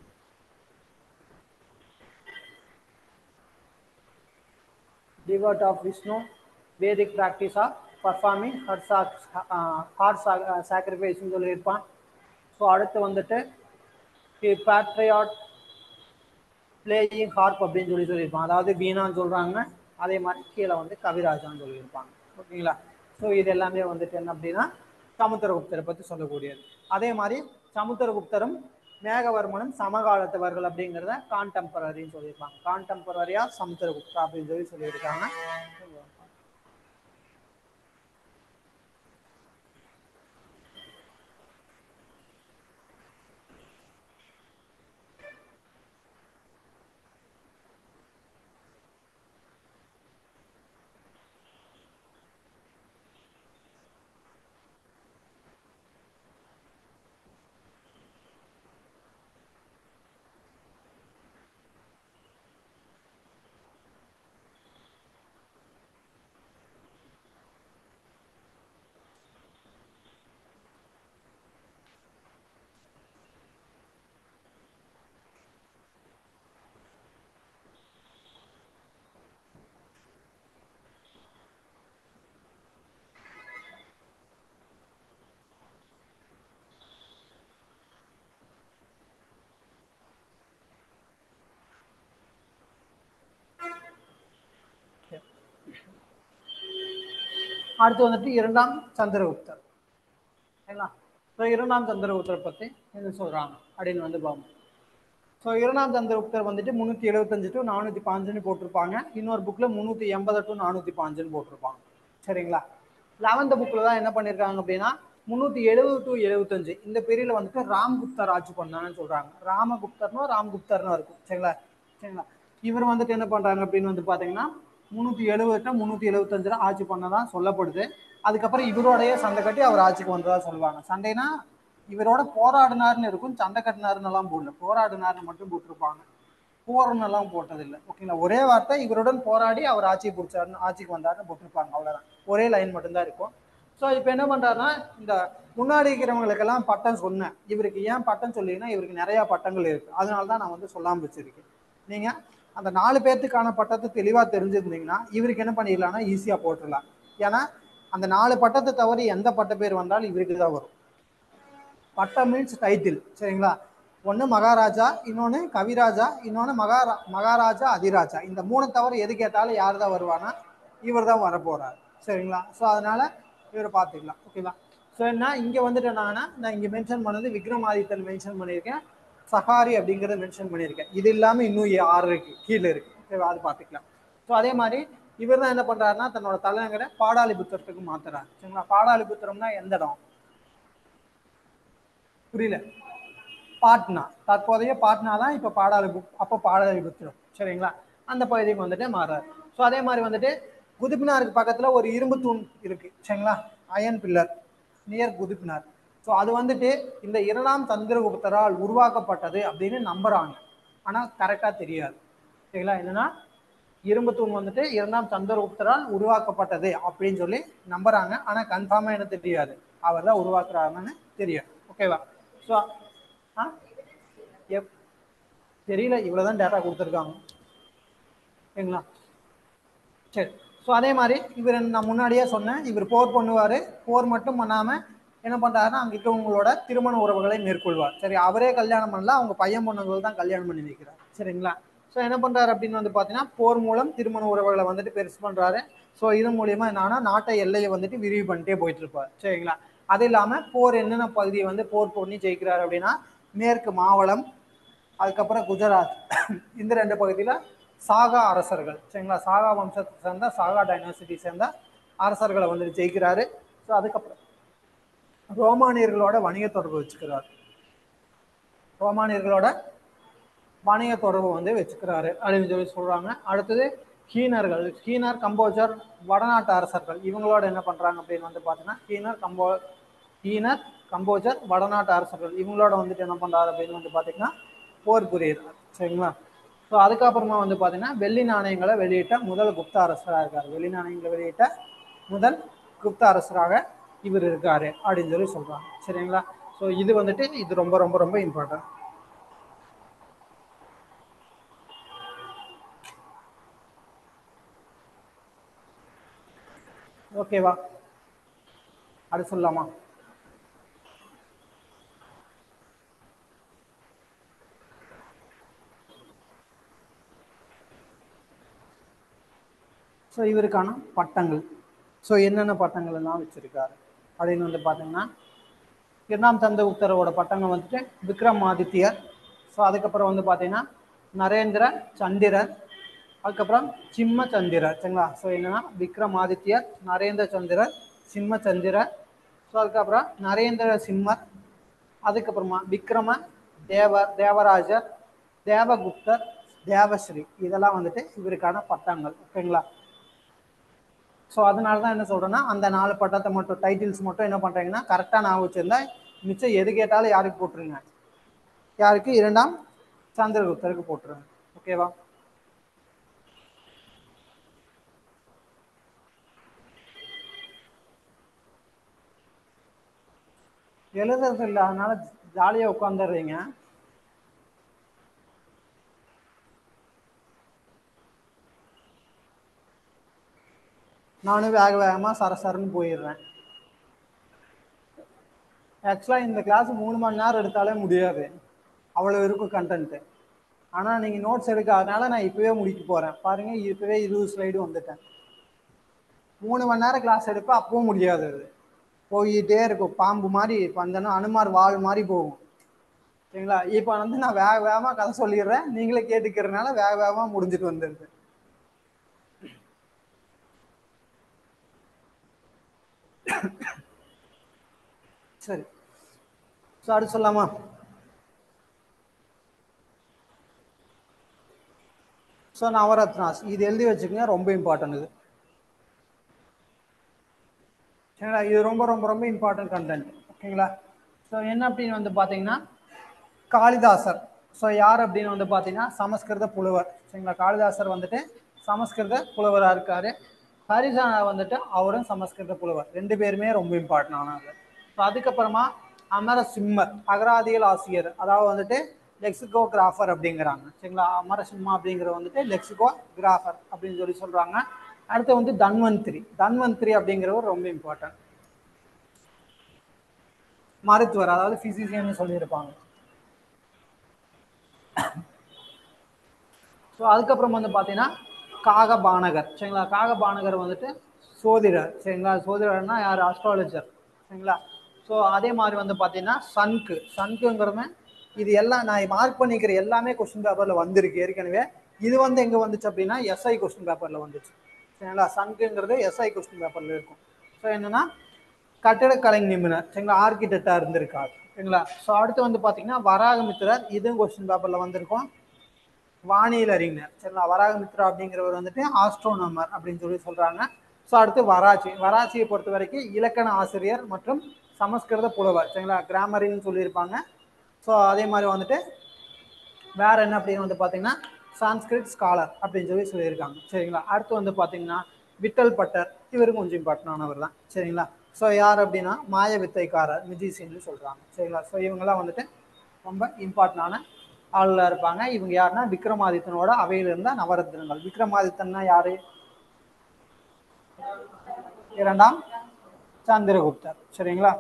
devotee of Vishnu, Vedic practice of performing heart, sac- uh, heart sac- uh, sacrifice ன்னு சொல்லியிருப்பான் ஸோ அடுத்து வந்துட்டு பேட்ரியாட் பிளேயிங் ஹார்ப் அப்படின்னு சொல்லி சொல்லியிருப்பான் அதாவது வீணான்னு சொல்கிறாங்க அதே மாதிரி கீழே வந்து கவிராஜான்னு சொல்லியிருப்பாங்க ஓகேங்களா ஸோ இது எல்லாமே வந்துட்டு என்ன அப்படின்னா சமுத்திரகுப்தரை பற்றி சொல்லக்கூடியது அதே மாதிரி சமுத்திரகுப்தரும் மேகவர்மனும் சமகாலத்தவர்கள் அப்படிங்கிறத கான்டெம்பரரின்னு சொல்லியிருப்பாங்க கான்டெம்பரரியா சமுத்திரகுப்தா அப்படின்னு சொல்லி சொல்லியிருக்காங்க அடுத்து வந்துட்டு இரண்டாம் சந்திரகுப்தர் சரிங்களா ஸோ இரண்டாம் சந்திரகுப்தரை பற்றி என்ன சொல்கிறாங்க அப்படின்னு வந்து பார்ப்போம் ஸோ இரண்டாம் சந்திரகுப்தர் வந்துட்டு முந்நூற்றி எழுபத்தஞ்சு டு நானூற்றி பாஞ்சுன்னு போட்டிருப்பாங்க இன்னொரு புக்கில் முந்நூற்றி எண்பது டு நானூற்றி பாஞ்சுன்னு போட்டிருப்பாங்க சரிங்களா லெவன்த் புக்கில் தான் என்ன பண்ணியிருக்காங்க அப்படின்னா முந்நூற்றி எழுபது டு எழுபத்தஞ்சு இந்த பீரியடில் வந்துட்டு ராம்குப்தர் ஆட்சி பண்ணாங்கன்னு சொல்கிறாங்க ராமகுப்தர்னோ ராம்குப்தர்னோ இருக்கும் சரிங்களா சரிங்களா இவர் வந்துட்டு என்ன பண்ணுறாங்க அப்படின்னு வந்து பார்த்தீங்கன்னா முந்நூற்றி எழுபது முந்நூற்றி எழுபத்தஞ்சில் ஆட்சி பண்ணதான் சொல்லப்படுது அதுக்கப்புறம் இவரோடைய சண்டை கட்டி அவர் ஆட்சிக்கு வந்ததா சொல்லுவாங்க சண்டைனா இவரோட போராடினார்னு இருக்கும் சண்டை கட்டினாருன்னு எல்லாம் போடல போராடினார்னு மட்டும் போட்டிருப்பாங்க போர்னு எல்லாம் போட்டதில்லை ஓகேங்களா ஒரே வார்த்தை இவருடன் போராடி அவர் ஆட்சி பிடிச்சாருன்னு ஆட்சிக்கு வந்தாருன்னு போட்டிருப்பாங்க அவ்வளோதான் ஒரே லைன் மட்டும்தான் இருக்கும் ஸோ இப்போ என்ன பண்ணுறாருன்னா இந்த முன்னாடி இருக்கிறவங்களுக்கெல்லாம் பட்டம் சொன்னேன் இவருக்கு ஏன் பட்டம் சொல்லிங்கன்னா இவருக்கு நிறையா பட்டங்கள் இருக்குது அதனால தான் நான் வந்து சொல்லாமல் வச்சிருக்கேன் நீங்கள் அந்த நாலு பேர்த்துக்கான பட்டத்தை தெளிவாக தெரிஞ்சிருந்தீங்கன்னா இவருக்கு என்ன பண்ணிடலாம்னா ஈஸியாக போட்டுடலாம் ஏன்னா அந்த நாலு பட்டத்தை தவிர எந்த பட்ட பேர் வந்தாலும் இவருக்கு தான் வரும் பட்டம் மீன்ஸ் டைட்டில் சரிங்களா ஒன்று மகாராஜா இன்னொன்று கவிராஜா இன்னொன்று மகாரா மகாராஜா அதிராஜா இந்த மூணு தவிர எது கேட்டாலும் யார் தான் வருவானா இவர் தான் வரப்போறார் சரிங்களா ஸோ அதனால இவரை பார்த்துக்கலாம் ஓகேவா ஸோ என்ன இங்கே வந்துட்டு என்னன்னா நான் இங்கே மென்ஷன் பண்ணது விக்ரமாதித்தன் மென்ஷன் பண்ணியிருக்கேன் சஹாரி அப்படிங்கிறத மென்ஷன் பண்ணியிருக்கேன் இது இல்லாமல் இன்னும் ஏ- ஆறு இருக்கு கீழே இருக்கு ஓகேவா அது பார்த்துக்கலாம் ஸோ அதே மாதிரி இவர் தான் என்ன பண்ணுறாருன்னா தன்னோட தலைநகரை பாடாலிபுத்திரத்துக்கு மாத்துறாரு சரிங்களா பாடாலிபுத்திரம்னா எந்த இடம் புரியல பாட்னா தற்போதைய பாட்னா தான் இப்போ பாடாலிபு அப்போ பாடாலிபுத்திரம் சரிங்களா அந்த பகுதிக்கு வந்துட்டு மாறாரு ஸோ அதே மாதிரி வந்துட்டு குதுப்பினாருக்கு பக்கத்தில் ஒரு இரும்பு தூண் இருக்கு சரிங்களா iron pillar near Qutub Minar so அது வந்துட்டு இந்த இரண்டாம் தந்திரகுப்தரால் உருவாக்கப்பட்டது அப்படின்னு நம்புறாங்க ஆனால் கரெக்டாக தெரியாது சரிங்களா என்னன்னா இரும்பு தூண் வந்துட்டு இரண்டாம் சந்திரகுப்தரால் உருவாக்கப்பட்டது அப்படின்னு சொல்லி நம்புறாங்க ஆனால் கன்ஃபார்மாக என்ன தெரியாது அவர் தான் உருவாக்குறாருன்னு தெரியும் ஓகேவா ஸோ ஆ எப் தெரியல இவ்வளோ தான் டேட்டா கொடுத்துருக்காங்க சரிங்களா சரி ஸோ அதே மாதிரி இவர் நான் முன்னாடியே சொன்னேன் இவர் போர் பண்ணுவார் போர் மட்டும் பண்ணாமல் என்ன பண்ணுறாருன்னா அங்கே இருக்கவங்களோட திருமண உறவுகளை மேற்கொள்வார் சரி அவரே கல்யாணம் பண்ணல அவங்க பையன் பொண்ணுங்கள் தான் கல்யாணம் பண்ணி வைக்கிறார் சரிங்களா ஸோ என்ன பண்ணுறாரு அப்படின்னு வந்து பார்த்தீங்கன்னா போர் மூலம் திருமண உறவுகளை வந்துட்டு பெருசு பண்ணுறாரு ஸோ இது மூலியமா என்னன்னா நாட்டை எல்லையை வந்துட்டு விரிவு பண்ணிட்டே போயிட்டு இருப்பார் சரிங்களா அது இல்லாமல் போர் என்னென்ன பகுதியை வந்து போர் பண்ணி ஜெயிக்கிறாரு அப்படின்னா மேற்கு மாவளம் அதுக்கப்புறம் குஜராத் இந்த ரெண்டு பகுதியில் சாகா அரசர்கள் சரிங்களா சாகா வம்சத்தை சேர்ந்த சாகா டைனாசிட்டி சேர்ந்த அரசர்களை வந்துட்டு ஜெயிக்கிறாரு ஸோ அதுக்கப்புறம் ரோமானியர்களோட வணிக தொடர்பு வச்சுக்கிறார் ரோமானியர்களோட வணிக தொடர்பு வந்து வச்சுக்கிறாரு அப்படின்னு சொல்லி சொல்றாங்க அடுத்தது ஹீனர்கள் ஹீனர் கம்போஜர் வடநாட்டு அரசர்கள் இவங்களோட என்ன பண்றாங்க அப்படின்னு வந்து பார்த்தீங்கன்னா ஹீனர் கம்போ ஹீனர் கம்போஜர் வடநாட்டு அரசர்கள் இவங்களோட வந்துட்டு என்ன பண்றாரு அப்படின்னு வந்து பார்த்தீங்கன்னா போர் புரியுறாரு சரிங்களா ஸோ அதுக்கப்புறமா வந்து பார்த்தீங்கன்னா வெள்ளி நாணயங்களை வெளியிட்ட முதல் குப்த அரசராக இருக்காரு வெள்ளி நாணயங்களை வெளியிட்ட முதல் குப்த அரசராக இவர் இருக்காரு அப்படின்னு சொல்லி சொல்றாங்க சரிங்களா ஸோ இது வந்துட்டு இது ரொம்ப ரொம்ப ரொம்ப இம்பார்ட்டன்ட் ஓகேவா அது சொல்லலாமா ஸோ இவருக்கான பட்டங்கள் ஸோ என்னென்ன பட்டங்கள் எல்லாம் வச்சிருக்காரு அப்படின்னு வந்து பார்த்தீங்கன்னா இரண்டாம் சந்திரகுப்தரோட பட்டங்கள் வந்துட்டு விக்ரமாதித்யர் ஸோ அதுக்கப்புறம் வந்து பார்த்தீங்கன்னா நரேந்திர சந்திரர் அதுக்கப்புறம் சிம்ம சந்திரர் சரிங்களா ஸோ என்னன்னா விக்ரமாதித்யர் நரேந்திர சந்திரர் சிம்ம சந்திரர் ஸோ அதுக்கப்புறம் நரேந்திர சிம்மர் அதுக்கப்புறமா விக்ரம தேவ தேவராஜர் தேவகுப்தர் தேவஸ்ரீ இதெல்லாம் வந்துட்டு இவருக்கான பட்டங்கள் ஓகேங்களா ஸோ அதனால தான் என்ன சொல்கிறேன்னா அந்த நாலு பட்டத்தை மட்டும் டைட்டில்ஸ் மட்டும் என்ன பண்ணுறீங்கன்னா கரெக்டாக நான் வச்சுருந்தா மிச்சம் எது கேட்டாலும் யாருக்கு போட்டுருங்க யாருக்கு இரண்டாம் சந்திரகுப்தருக்கு போட்டுருங்க ஓகேவா எழுதுறது இல்லை அதனால ஜாலியாக உட்காந்துடுறீங்க நானும் வேக வேகமாக சரசரன்னு போயிடுறேன் ஆக்சுவலாக இந்த கிளாஸ் மூணு மணி நேரம் எடுத்தாலே முடியாது அவ்வளோ இருக்கும் கண்டென்ட்டு ஆனால் நீங்கள் நோட்ஸ் எடுக்காதனால நான் இப்போவே முடிக்க போகிறேன் பாருங்கள் இப்போவே இருபது ஸ்லைடு வந்துட்டேன் மூணு மணி நேரம் கிளாஸ் எடுப்பேன் அப்பவும் முடியாது அது போயிட்டே இருக்கும் பாம்பு மாதிரி இப்போ அந்த அனுமார் வால் மாதிரி போகும் சரிங்களா இப்போ வந்து நான் வேக வேகமாக கதை சொல்லிடுறேன் நீங்களே கேட்டுக்கிறதுனால வேக வேகமாக முடிஞ்சிட்டு வந்துடுது சரி ஸோ அடுத்து சொல்லலாமா ஸோ நவரத்னாஸ் இது எழுதி வச்சுக்கோங்க ரொம்ப இம்பார்ட்டன்ட் இது சரிங்களா இது ரொம்ப ரொம்ப ரொம்ப இம்பார்ட்டன்ட் கண்டென்ட் ஓகேங்களா ஸோ என்ன அப்படின்னு வந்து பார்த்தீங்கன்னா காளிதாசர் ஸோ யார் அப்படின்னு வந்து பார்த்தீங்கன்னா சமஸ்கிருத புலவர் சரிங்களா காளிதாசர் வந்துட்டு சமஸ்கிருத புலவராக இருக்காரு ஹரிஜானா வந்துட்டு அவரும் சமஸ்கிருத புலவர் ரெண்டு பேருமே ரொம்ப இம்பார்ட்டன்ட் ஆனது ஸோ அதுக்கப்புறமா அமர சிம்மர் அகராதியல் ஆசிரியர் அதாவது வந்துட்டு லெக்சிகோகிராஃபர் அப்படிங்கிறாங்க சரிங்களா அமர சிம்மா அப்படிங்கிற வந்துட்டு லெக்சிகோகிராஃபர் அப்படின்னு சொல்லி சொல்றாங்க அடுத்து வந்து தன்வந்திரி தன்வந்திரி அப்படிங்கிறவர் ரொம்ப இம்பார்ட்டன்ட் மருத்துவர் அதாவது பிசிசியன் சொல்லியிருப்பாங்க ஸோ அதுக்கப்புறம் வந்து பார்த்தீங்கன்னா காகபானகர் சரிங்களா காகபானகர் வந்துட்டு சோதிடர் சரிங்களா சோதிடர்னா யார் அஸ்ட்ராலஜர் சரிங்களா ஸோ அதே மாதிரி வந்து பார்த்தீங்கன்னா சன்கு சன்குங்கிறவங்க இது எல்லாம் நான் மார்க் பண்ணிக்கிற எல்லாமே கொஸ்டின் பேப்பரில் வந்திருக்கு ஏற்கனவே இது வந்து எங்கே வந்துச்சு அப்படின்னா எஸ்ஐ கொஸ்டின் பேப்பரில் வந்துச்சு சரிங்களா சன்குங்கிறது எஸ்ஐ கொஸ்டின் பேப்பரில் இருக்கும் ஸோ என்னன்னா கட்டிடக்கலை நிபுணர் சரிங்களா ஆர்கிடெக்டாக இருந்திருக்காரு சரிங்களா ஸோ அடுத்து வந்து பார்த்தீங்கன்னா வராகமித்திரர் இதுவும் கொஸ்டின் பேப்பரில் வந்திருக்கும் வானியல் அறிஞர் சரிங்களா வராகமித்ரா அப்படிங்கிறவர் வந்துட்டு ஆஸ்ட்ரோனமர் அப்படின்னு சொல்லி சொல்றாங்க ஸோ அடுத்து வராச்சி வராச்சியை பொறுத்த வரைக்கும் இலக்கண ஆசிரியர் மற்றும் சமஸ்கிருத புலவர் சரிங்களா கிராமரின்னு சொல்லியிருப்பாங்க ஸோ அதே மாதிரி வந்துட்டு வேற என்ன அப்படின்னு வந்து பார்த்தீங்கன்னா சான்ஸ்கிரிட் ஸ்காலர் அப்படின்னு சொல்லி சொல்லியிருக்காங்க சரிங்களா அடுத்து வந்து பார்த்தீங்கன்னா விட்டல் பட்டர் இவரும் கொஞ்சம் இம்பார்ட்டன் ஆனவர் தான் சரிங்களா ஸோ யார் அப்படின்னா மாய வித்தைக்காரர் மிஜிசின்னு சொல்கிறாங்க சரிங்களா ஸோ இவங்கெல்லாம் வந்துட்டு ரொம்ப இம்பார்ட்டண்டான ஆளில் இருப்பாங்க இவங்க யாருன்னா விக்ரமாதித்தனோட அவையில் இருந்த நவரத்னங்கள் விக்ரமாதித்தன்னா யாரு இரண்டாம் சந்திரகுப்தர் சரிங்களா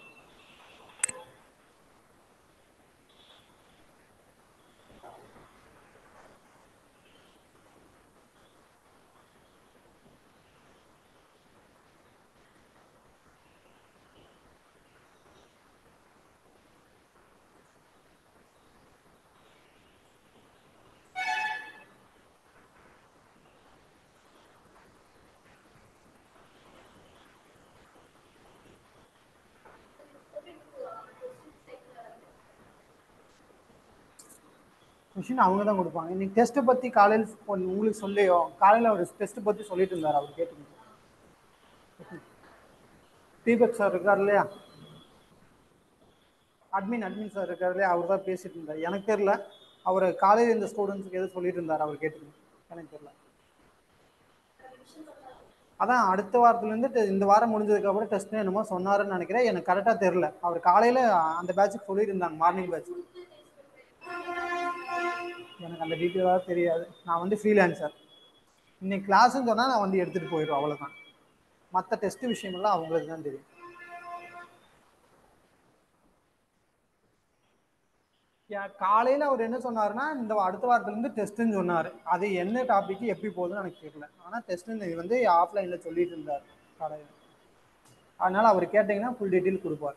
கொஷின் அவங்க தான் கொடுப்பாங்க இன்னைக்கு டெஸ்ட்டை பற்றி காலையில் சொ- உங்களுக்கு சொல்லியோ காலையில் அவர் டெஸ்ட்டை பற்றி சொல்லிட்டு இருந்தார் அவர் கேட்டுக்கிட்டு தீபக் சார் இருக்கார் இல்லையா அட்மின் அட்மின் சார் இருக்கார் இல்லையா அவர் தான் பேசிட்டு இருந்தார் எனக்கு தெரியல அவர் காலையில் இந்த ஸ்டூடெண்ட்ஸுக்கு எதுவும் சொல்லிட்டு இருந்தார் அவர் கேட்டுக்கிட்டு எனக்கு தெரியல அதான் அடுத்த வாரத்துலேருந்து te- இந்த வாரம் முடிஞ்சதுக்கு அப்புறம் டெஸ்ட் என்னமோ சொன்னாருன்னு நினைக்கிறேன் எனக்கு கரெக்டாக தெரில அவர் காலையில் அந்த பேட்சுக்கு சொல்லிட்டு இருந்தாங்க மார்னிங் பேட்ச் எனக்கு அந்த டீட்டெயிலாக தெரியாது நான் வந்து ஃப்ரீலான்சர் இன்னைக்கு கிளாஸ்ன்னு சொன்னால் நான் வந்து எடுத்துகிட்டு போயிடுவேன் அவ்வளோதான் மற்ற டெஸ்ட் விஷயமெல்லாம் அவங்களுக்கு தான் தெரியும் காலையில் அவர் என்ன சொன்னாருன்னா இந்த அடுத்த வாரத்துலேருந்து டெஸ்ட்டுன்னு சொன்னார் அது என்ன டாபிக் எப்படி போகுதுன்னு எனக்கு தெரியல ஆனால் டெஸ்ட்டுன்னு இது வந்து ஆஃப்லைனில் சொல்லிட்டு இருந்தார் காலையில் அதனால் அவர் கேட்டிங்கன்னா ஃபுல் டீட்டெயில் கொடுப்பார்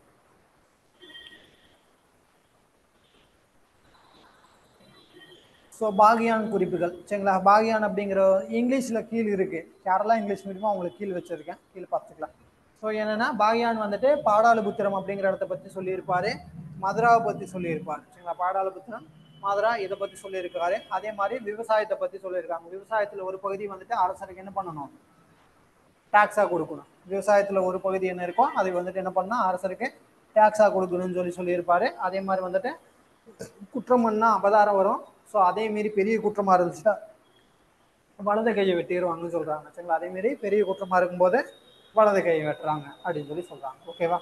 ஸோ பாகியான் குறிப்புகள் சரிங்களா பாகியான் அப்படிங்கிற இங்கிலீஷில் கீழ் இருக்கு யாரெல்லாம் இங்கிலீஷ் மீடியமோ அவங்களுக்கு கீழ் வச்சிருக்கேன் கீழ் பார்த்துக்கலாம் ஸோ என்னன்னா பாகியான் வந்துட்டு பாடாலிபுத்திரம் அப்படிங்கிற இடத்த பற்றி சொல்லியிருப்பாரு மதுராவை பற்றி சொல்லியிருப்பார் சரிங்களா பாடாலிபுத்திரம் மதுரா இதை பற்றி சொல்லியிருக்காரு அதே மாதிரி விவசாயத்தை பற்றி சொல்லியிருக்காங்க விவசாயத்தில் ஒரு பகுதி வந்துட்டு அரசருக்கு என்ன பண்ணணும் டேக்ஸாக கொடுக்கணும் விவசாயத்தில் ஒரு பகுதி என்ன இருக்கோ அதை வந்துட்டு என்ன பண்ணால் அரசருக்கு டேக்ஸாக கொடுக்கணும்னு சொல்லி சொல்லியிருப்பாரு அதே மாதிரி வந்துட்டு குற்றம் பண்ணால் அபதாரம் வரும் ஸோ அதே மீறி பெரிய குற்றமாக இருந்துச்சுன்னா வலது கையை வெட்டிடுவாங்கன்னு சொல்கிறாங்க சரிங்களா அதே மீறி பெரிய குற்றமாக இருக்கும்போது வலது கையை வெட்டுறாங்க அப்படின்னு சொல்லி சொல்கிறாங்க ஓகேவா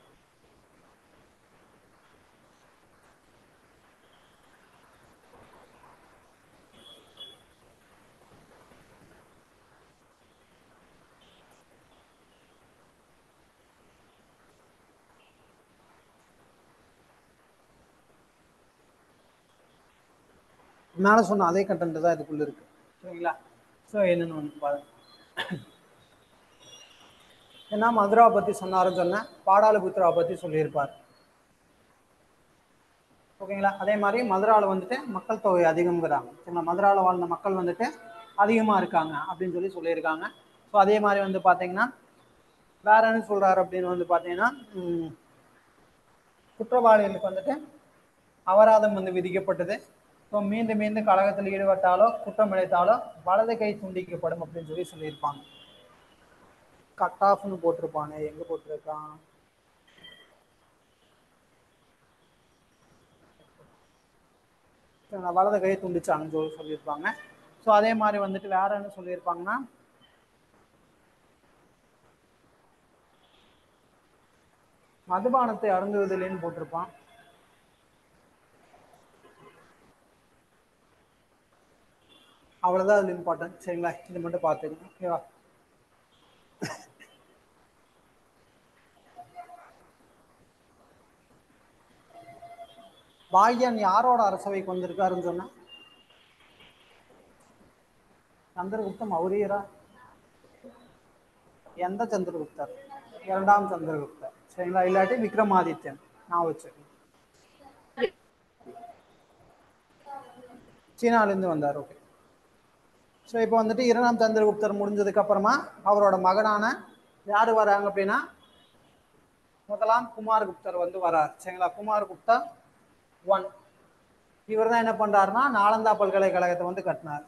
மேலே சொன்ன அதே கண்டென்ட் தான் இதுக்குள்ள இருக்கு சரிங்களா ஸோ என்னன்னு வந்து பாருங்க ஏன்னா மதுராவை பற்றி சொன்னாருன்னு சொன்னேன் பாடாலிபுத்திராவை பற்றி சொல்லியிருப்பார் ஓகேங்களா அதே மாதிரி மதுராவில் வந்துட்டு மக்கள் தொகை அதிகம்ங்கிறாங்க சரிங்களா மதுராவில் வாழ்ந்த மக்கள் வந்துட்டு அதிகமாக இருக்காங்க அப்படின்னு சொல்லி சொல்லியிருக்காங்க ஸோ அதே மாதிரி வந்து பார்த்தீங்கன்னா வேற என்ன சொல்றாரு அப்படின்னு வந்து பார்த்தீங்கன்னா ம், குற்றவாளிகளுக்கு வந்துட்டு அபராதம் வந்து விதிக்கப்பட்டது ஸோ மீண்டும் மீண்டும் கழகத்தில் ஈடுபட்டாலோ குற்றம் இழைத்தாலோ வலது கை துண்டிக்கப்படும் அப்படின்னு சொல்லி சொல்லியிருப்பாங்க கட் ஆஃப்னு போட்டிருப்பானே எங்க போட்டிருக்கான் சரிங்களா, வலது கையை துண்டிச்சாங்கன்னு சொல்லி சொல்லியிருப்பாங்க ஸோ அதே மாதிரி வந்துட்டு வேற என்ன சொல்லியிருப்பாங்கன்னா மதுபானத்தை அருந்துவதில்லைன்னு போட்டிருப்பான் அவ்வளவுதான் அது இம்பார்ட்டன்ட் சரிங்களா இது மட்டும் பார்த்துக்கணும் ஓகேவா பாக்யான் யாரோட அரசவைக்கு வந்திருக்காருன்னு சொன்னா சந்திரகுப்தம் மௌரியரா எந்த சந்திரகுப்தர் இரண்டாம் சந்திரகுப்தர் சரிங்களா இல்லாட்டி விக்ரமாதித்யன் நான் வச்சிருக்கேன் சீனாலேருந்து வந்தார் ஓகே ஸோ இப்போ வந்துட்டு இரண்டாம் சந்திரகுப்தர் முடிஞ்சதுக்கு அப்புறமா அவரோட மகனான யார் வராங்க அப்படின்னா முதலாம் குமாரகுப்தர் வந்து வரார் சரிங்களா குமாரகுப்தா ஒன் இவர் தான் என்ன பண்றாருன்னா நாலந்தா பல்கலைக்கழகத்தை வந்து கட்டினார்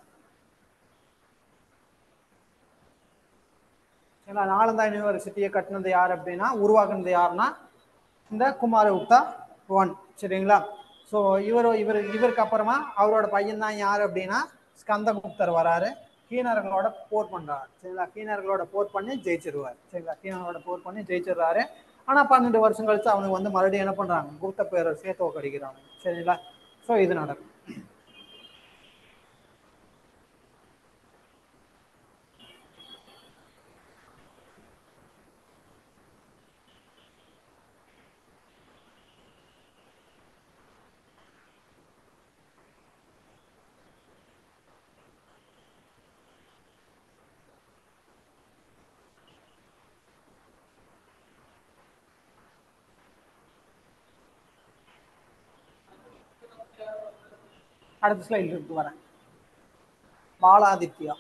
சரிங்களா நாலந்தா யூனிவர்சிட்டியை கட்டினது யார் அப்படின்னா உருவாக்குனது யாருன்னா இந்த குமாரகுப்தா ஒன் சரிங்களா ஸோ இவர் இவர் இவருக்கு அப்புறமா அவரோட பையன் தான் யார் அப்படின்னா ஸ்கந்தகுப்தர் வராரு கீனர்களோட போர் பண்றாரு சரிங்களா கீனர்களோட போர் பண்ணி ஜெயிச்சிருவார் சரிங்களா கீனர்களோட போர் பண்ணி ஜெயிச்சிடுறாரு ஆனா பன்னெண்டு வருஷம் கழிச்சு அவனுக்கு வந்து மறுபடியும் என்ன பண்றாங்க குப்த பேரரசையே தோக்கடிக்கிறாங்க சரிங்களா ஸோ இது நடக்கும் அடுத்த ஸ்லைட்ல இருக்கு வரேன் பாலாதித்யா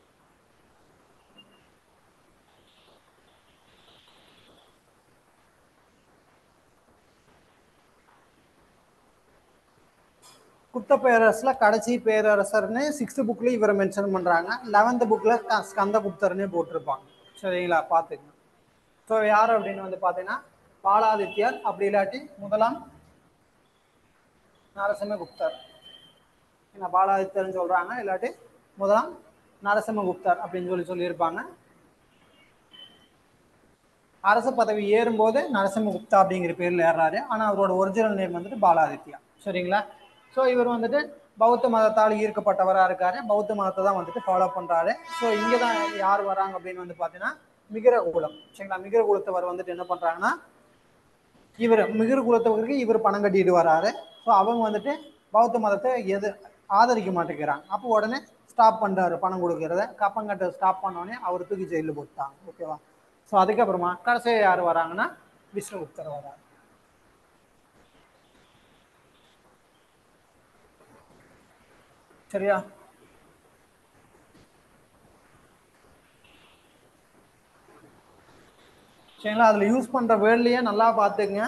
குப்த பேரரசுல கடைசி பேரரசர்னு சிக்ஸ்த் புக்ல இவரை மென்ஷன் பண்றாங்க லெவன்த் புக்ல ஸ்கந்தகுப்தர்னு போட்டிருப்பாங்க சரிங்களா பாத்துக்கங்க ஸோ யார் அப்படின்னு வந்து பாத்தீங்கன்னா பாலாதித்யர் அப்படி இல்லாட்டி முதலாம் நரசிம்மகுப்தர் என்ன பாலாதித்யர்னு சொல்றாங்க இல்லாட்டி முதலாம் நரசிம்மகுப்தர் அப்படின்னு சொல்லி சொல்லியிருப்பாங்க அரச பதவி ஏறும்போது நரசிம்மகுப்தா அப்படிங்கிற பேர்ல ஏறாரு ஆனா அவரோட ஒரிஜினல் நேம் வந்துட்டு பாலாதித்யா சரிங்களா ஸோ இவர் வந்துட்டு பௌத்த மதத்தால் ஈர்க்கப்பட்டவரா இருக்காரு பௌத்த மதத்தை தான் வந்துட்டு ஃபாலோ பண்றாரு ஸோ இங்க தான் யார் வராங்க அப்படின்னு வந்து பாத்தீங்கன்னா மிகிரகுலம் சரிங்களா மிகிரகுலத்தவர் வந்துட்டு என்ன பண்றாங்கன்னா இவர் மிகிர் குலத்தவருக்கு இவர் பணம் கட்டிட்டு வராரு ஸோ அவங்க வந்துட்டு பௌத்த மதத்தை எது ஆதரிக்க மாட்டேங்கிறாங்க அப்போ உடனே ஸ்டாப் பண்றாரு பணம் கொடுக்கறத கப்பம் கட்ட ஸ்டாப் பண்ணோடனே அவர் தூக்கி ஜெயிலில் போட்டாங்க ஓகேவா ஸோ அதுக்கப்புறமா கடைசியாக யார் வராங்கன்னா விஷ்ணுகுப்தர் வராரு சரியா சரிங்களா அதுல யூஸ் பண்ற வேர்ட்லயே நல்லா பார்த்துக்குங்க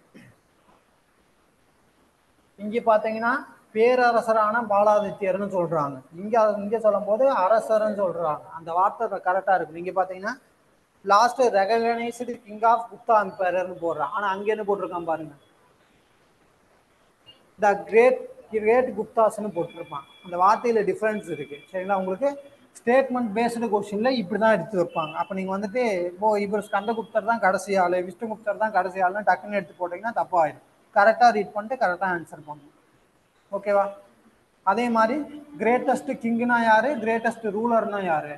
இங்க பாத்தீங்கன்னா பேரரசரான பாலாதித்யர்னு சொல்றாங்க இங்க இங்க சொல்லும் போது அரசர்னு சொல்றாங்க அந்த வார்த்தை கரெக்டா இருக்கு நீங்க பாத்தீங்கன்னா last recognised king of Gupta எம்பரர்னு போடுறான் ஆனா அங்க என்ன போட்டிருக்கான் பாருங்க த கிரேட் கிரேட் குப்தாஸ்னு போட்டிருப்பான் அந்த வார்த்தையில டிஃபரன்ஸ் இருக்கு சரிங்களா உங்களுக்கு ஸ்டேட்மெண்ட் பேஸ்டு கொஸ்டின்ல இப்படி தான் எடுத்து வைப்பாங்க அப்போ நீங்க வந்துட்டு இப்போ இவர் ஸ்கந்தகுப்தர் தான் கடைசி ஆளு விஷ்ணுகுப்தர் தான் கடைசி ஆளுன்னு டக்குன்னு எடுத்து போட்டீங்கன்னா தப்பாயிடும் கரெக்டாக ரீட் பண்ணிட்டு கரெக்டாக ஆன்சர் பண்ணணும் ஓகேவா அதே மாதிரி கிரேட்டஸ்ட் கிங்னா யாரு கிரேட்டஸ்ட் ரூலர்னா யாரு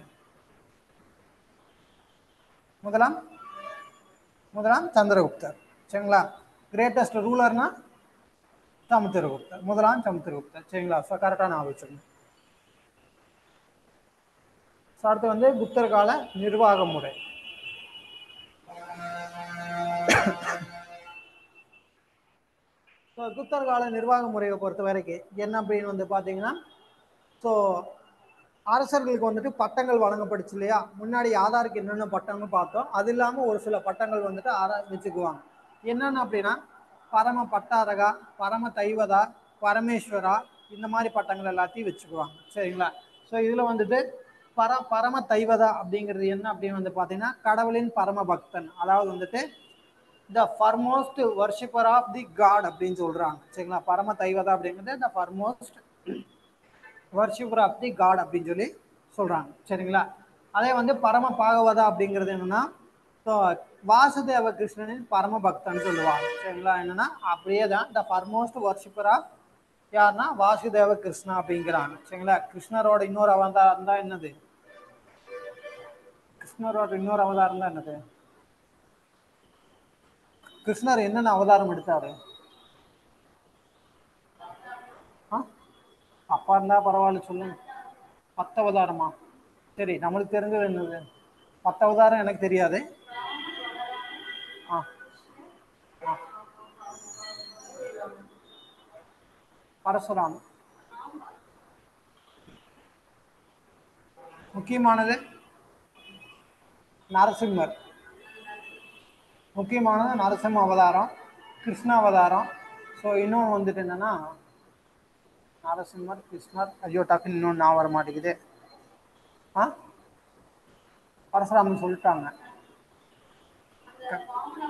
முதலாம் முதலாம் சந்திரகுப்தர் சரிங்களா கிரேட்டஸ்ட் ரூலர்னா சமுத்திரகுப்தர் முதலாம் சமுத்திரகுப்தர் சரிங்களா ஸோ கரெக்டாக நான் வச்சுக்கணும் ஸோ அடுத்து வந்து குப்தர் கால நிர்வாக முறை ஸோ குப்தர் கால நிர்வாக முறையை பொறுத்த வரைக்கும் என்ன அப்படின்னு வந்து பார்த்தீங்கன்னா ஸோ அரசர்களுக்கு வந்துட்டு பட்டங்கள் வழங்கப்படுச்சு இல்லையா முன்னாடி ஆதாருக்கு என்னென்ன பட்டம்னு பார்த்தோம் அது இல்லாமல் ஒரு சில பட்டங்கள் வந்துட்டு ஆரா வச்சுக்குவாங்க என்னென்ன அப்படின்னா பரம பட்டாரகா பரம தைவதா பரமேஸ்வரா இந்த மாதிரி பட்டங்கள் எல்லாத்தையும் வச்சுக்குவாங்க சரிங்களா ஸோ இதில் வந்துட்டு பர பரம தைவதா அப்படிங்கிறது என்ன அப்படின்னு வந்து பார்த்தீங்கன்னா கடவுளின் பரம பக்தன் அதாவது வந்துட்டு the foremost worshipper of the god அப்படின்னு சொல்றாங்க சரிங்களா பரம தைவதா அப்படிங்கிறது the foremost worshipper of the god அப்படின்னு சொல்லி சொல்றாங்க சரிங்களா அதே வந்து பரம பாகவதா அப்படிங்கிறது என்னன்னா ஸோ வாசுதேவ கிருஷ்ணனின் பரம பக்தன் சொல்லுவாங்க சரிங்களா என்னன்னா அப்படியே தான் த ஃபர்மோஸ்ட் வர்ஷிப்பர் ஆஃப் யாருன்னா வாசுதேவ கிருஷ்ணா அப்படிங்கிறாங்க சரிங்களா கிருஷ்ணரோட இன்னொரு அவதாரம் தான் என்னது கிருஷ்ணரோட இன்னொரு அவதாரம் தான் என்னது கிருஷ்ணர் என்னென்ன அவதாரம் எடுத்தாரு ஆ? அப்பா இருந்தா பரவாயில்ல சொல்லுங்க பத்து அவதாரமா சரி நம்மளுக்கு தெரிஞ்சது என்னது பத்து அவதாரம் எனக்கு தெரியாது ஆ ஆ. பரசுராம் முக்கியமானது நரசிம்மர் முக்கியமானது நரசிம்ம அவதாரம் கிருஷ்ண அவதாரம் ஸோ இன்னும் வந்துட்டு என்னன்னா நரசிம்மர் கிருஷ்ணர் ஐயோ டக்குன்னு இன்னும் நான் வர மாட்டேங்குது ஆ பரசுராமன் சொல்லிட்டாங்க க-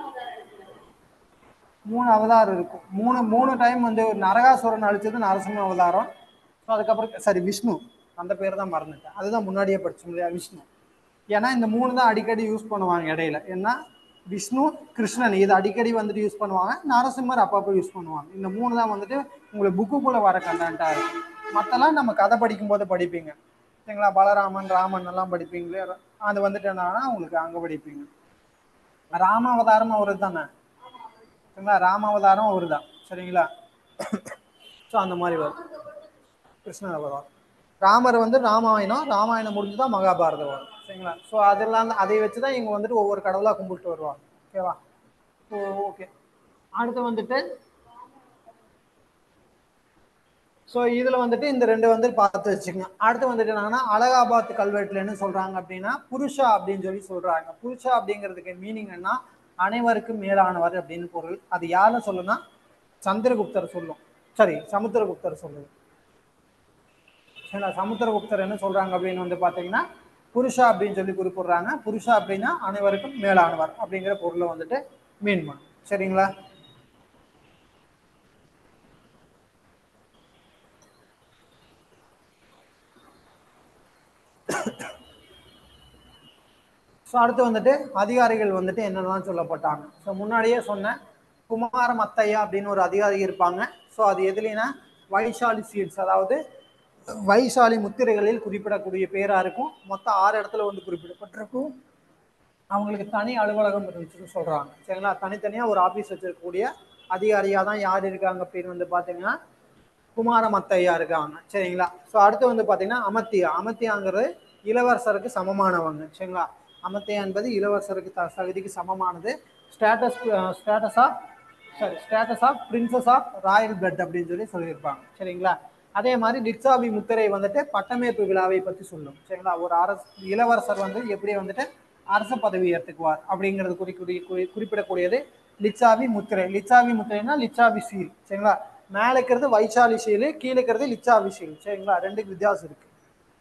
மூணு அவதாரம் இருக்கும் மூணு மூணு டைம் வந்து ஒரு நரகாசுரன் அழிச்சது நரசிம்ம அவதாரம் ஸோ அதுக்கப்புறம் சரி விஷ்ணு அந்த பேர் தான் மறந்துட்டேன் அதுதான் முன்னாடியே படிச்சோம் இல்லையா விஷ்ணு ஏன்னா இந்த மூணு தான் அடிக்கடி யூஸ் பண்ணுவாங்க இடையில ஏன்னா விஷ்ணு கிருஷ்ணன் இது அடிக்கடி வந்துட்டு யூஸ் பண்ணுவாங்க நரசிம்மர் அப்பப்போ யூஸ் பண்ணுவாங்க இந்த மூணு தான் வந்துட்டு உங்களுக்கு புக்குக்குள்ளே வர கண்டென்ட்டாக இருக்கும் மற்றெல்லாம் நம்ம கதை படிக்கும்போது படிப்பீங்க சரிங்களா பலராமன் ராமன் எல்லாம் படிப்பீங்களே அது வந்துட்டு என்னன்னா உங்களுக்கு அங்கே படிப்பீங்க ராம அவதாரம் அவரு தானே சரிங்களா ராம அவதாரம் அவரு தான் சரிங்களா ஸோ அந்த மாதிரி வரும் கிருஷ்ணன் அவதாரம் ராமர் வந்து ராமாயணம் ராமாயணம் முடிஞ்சு தான் மகாபாரதம் வரும் சரிங்களா ஸோ அதெல்லாம் தான் அதை வச்சு தான் இவங்க வந்துட்டு ஒவ்வொரு கடவுளாக கும்பிட்டு வருவாங்க ஓகேவா ஓ ஓகே அடுத்து வந்துட்டு ஸோ இதில் வந்துட்டு இந்த ரெண்டு வந்து பார்த்து வச்சுக்கோங்க அடுத்து வந்துட்டு என்னன்னா அலகாபாத் கல்வெட்டுல என்ன சொல்றாங்க அப்படின்னா புருஷா அப்படின்னு சொல்லி சொல்றாங்க புருஷா அப்படிங்கிறதுக்கு மீனிங் என்ன அனைவருக்கும் மேலானவர் அப்படின்னு பொருள் அது யாரை சொல்லுனா சந்திரகுப்தர் சொல்லும் சரி சமுத்திரகுப்தர் சொல்லுது சரிங்களா சமுத்திரகுப்தர் என்ன சொல்றாங்க அப்படின்னு வந்து பார்த்தீங்கன்னா புருஷா அப்படின்னு சொல்லி குறிப்பிடுறாங்க புருஷா அப்படின்னா அனைவருக்கும் மேலானவர் அப்படிங்கிற பொருளை வந்துட்டு மீன் பண்ணும் சரிங்களா ஸோ அடுத்து வந்துட்டு அதிகாரிகள் வந்துட்டு என்னெல்லாம் சொல்லப்பட்டாங்க ஸோ முன்னாடியே சொன்னேன் குமார மத்தையா அப்படின்னு ஒரு அதிகாரி இருப்பாங்க ஸோ அது எதுலைன்னா வைசாலி சீட்ஸ் அதாவது வைசாலி முத்திரைகளில் குறிப்பிடக்கூடிய பேராக இருக்கும் மொத்தம் ஆறு இடத்துல வந்து குறிப்பிடப்பட்டிருக்கும் அவங்களுக்கு தனி அலுவலகம் இருந்துச்சுன்னு சொல்கிறாங்க சரிங்களா தனித்தனியாக ஒரு ஆஃபீஸ் வச்சிருக்கக்கூடிய அதிகாரியாக தான் யார் இருக்காங்க அப்படின்னு வந்து பார்த்தீங்கன்னா குமார மத்தையா இருக்காங்க சரிங்களா ஸோ அடுத்து வந்து பார்த்தீங்கன்னா அமத்தியா அமத்தியாங்கிறது இளவரசருக்கு சமமானவங்க சரிங்களா அமத்தியா என்பது இளவரசருக்கு த தகுதிக்கு சமமானது status status of sorry status of princes of royal blood அப்படின்னு சொல்லி சொல்லியிருப்பாங்க சரிங்களா அதே மாதிரி லிட்சாபி முத்திரை வந்துட்டு பட்டமேற்பு விழாவை பற்றி சொல்லும் சரிங்களா ஒரு அரசு இளவரசர் வந்து எப்படி வந்துட்டு அரச பதவி ஏற்றுக்குவார் அப்படிங்கிறது குறிக்கூடிய குறி- குறிப்பிடக்கூடியது லிச்சாவி முத்திரை லிச்சாவி முத்திரைனா லிச்சாவி சீல் சரிங்களா மேலே இருக்கிறது வைசாலி சீல் கீழே இருக்கிறது லிச்சாவி சீல் சரிங்களா ரெண்டுக்கு வித்தியாசம் இருக்கு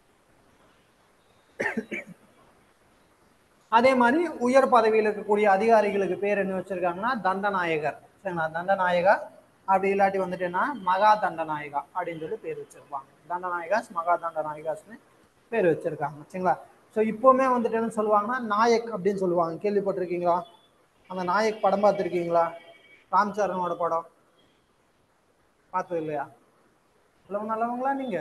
அதே மாதிரி உயர் பதவியில் இருக்கக்கூடிய அதிகாரிகளுக்கு பேர் என்ன வச்சிருக்காங்கன்னா தண்டநாயகர் சரிங்களா தண்டநாயகா அப்படி இல்லாட்டி வந்துட்டுன்னா மகா தண்டநாயகா அப்படின்னு சொல்லி பேர் வச்சிருப்பாங்க தண்டநாயகாஸ் மகா தண்டநாயகாஸ்னு பேர் வச்சிருக்காங்க சரிங்களா ஸோ இப்போவுமே வந்துட்டு என்ன சொல்லுவாங்கன்னா நாயக் அப்படின்னு சொல்லுவாங்க கேள்விப்பட்டிருக்கீங்களா அந்த நாயக் படம் பார்த்துருக்கீங்களா ராம் சரணோட படம் பார்த்தது இல்லையா நல்லவங்க நல்லவங்களா நீங்க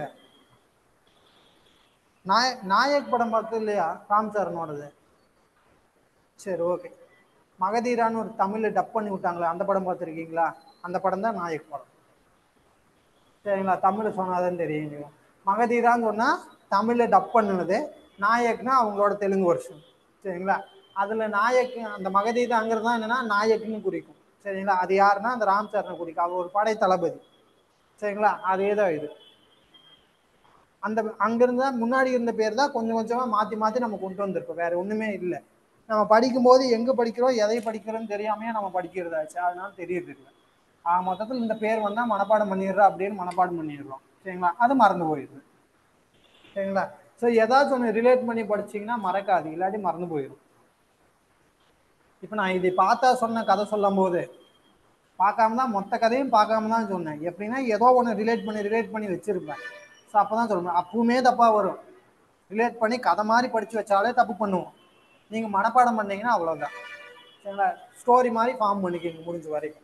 நாய நாயக் படம் பார்த்தது இல்லையா ராம் சரணோடது சரி ஓகே மகதீரான்னு ஒரு தமிழ்ல டப் பண்ணி விட்டாங்களே அந்த படம் பார்த்துருக்கீங்களா அந்த படம் தான் நாயக் படம் சரிங்களா தமிழ் சொன்னாதான் தெரியுங்க மகதீரான்னு சொன்னா தமிழ்ல டப் பண்ணுனது நாயக்னா அவங்களோட தெலுங்கு வருஷம் சரிங்களா அதுல நாயக் அந்த மகதீராங்கிறது தான் என்னன்னா நாயக்னு குறிக்கும் சரிங்களா அது யாருன்னா அந்த ராம் சரணை குறிக்கும் அவர் ஒரு படை தளபதி சரிங்களா அதே தான் இது அந்த அங்கிருந்த முன்னாடி இருந்த பேர் தான் கொஞ்சம் கொஞ்சமா மாத்தி மாத்தி நம்ம கொண்டு வந்திருக்கோம் வேற ஒண்ணுமே இல்லை நம்ம படிக்கும்போது எங்க படிக்கிறோம் எதை படிக்கிறோம்னு தெரியாமையே நம்ம படிக்கிறதாச்சு அதனால தெரியறது இல்லை ஆக மொத்தத்தில் இந்த பேர் வந்தால் மனப்பாடம் பண்ணிடுறா அப்படின்னு மனப்பாடம் பண்ணிடுறோம் சரிங்களா அது மறந்து போயிடுது சரிங்களா ஸோ ஏதாச்சும் ஒன்று ரிலேட் பண்ணி படிச்சீங்கன்னா மறக்காது இல்லாட்டி மறந்து போயிடும் இப்போ நான் இதை பார்த்தா சொன்ன கதை சொல்லும் போது பார்க்காம தான் மொத்த கதையும் பார்க்காம தான் சொன்னேன் எப்படின்னா ஏதோ ஒன்று ரிலேட் பண்ணி ரிலேட் பண்ணி வச்சிருப்பேன் ஸோ அப்போ தான் சொல்லுவேன் அப்பவுமே தப்பாக வரும் ரிலேட் பண்ணி கதை மாதிரி படித்து வச்சாலே தப்பு பண்ணுவோம் நீங்கள் மனப்பாடம் பண்ணீங்கன்னா அவ்வளோதான் சரிங்களா ஸ்டோரி மாதிரி ஃபார்ம் பண்ணிக்கிங்க முடிஞ்ச வரைக்கும்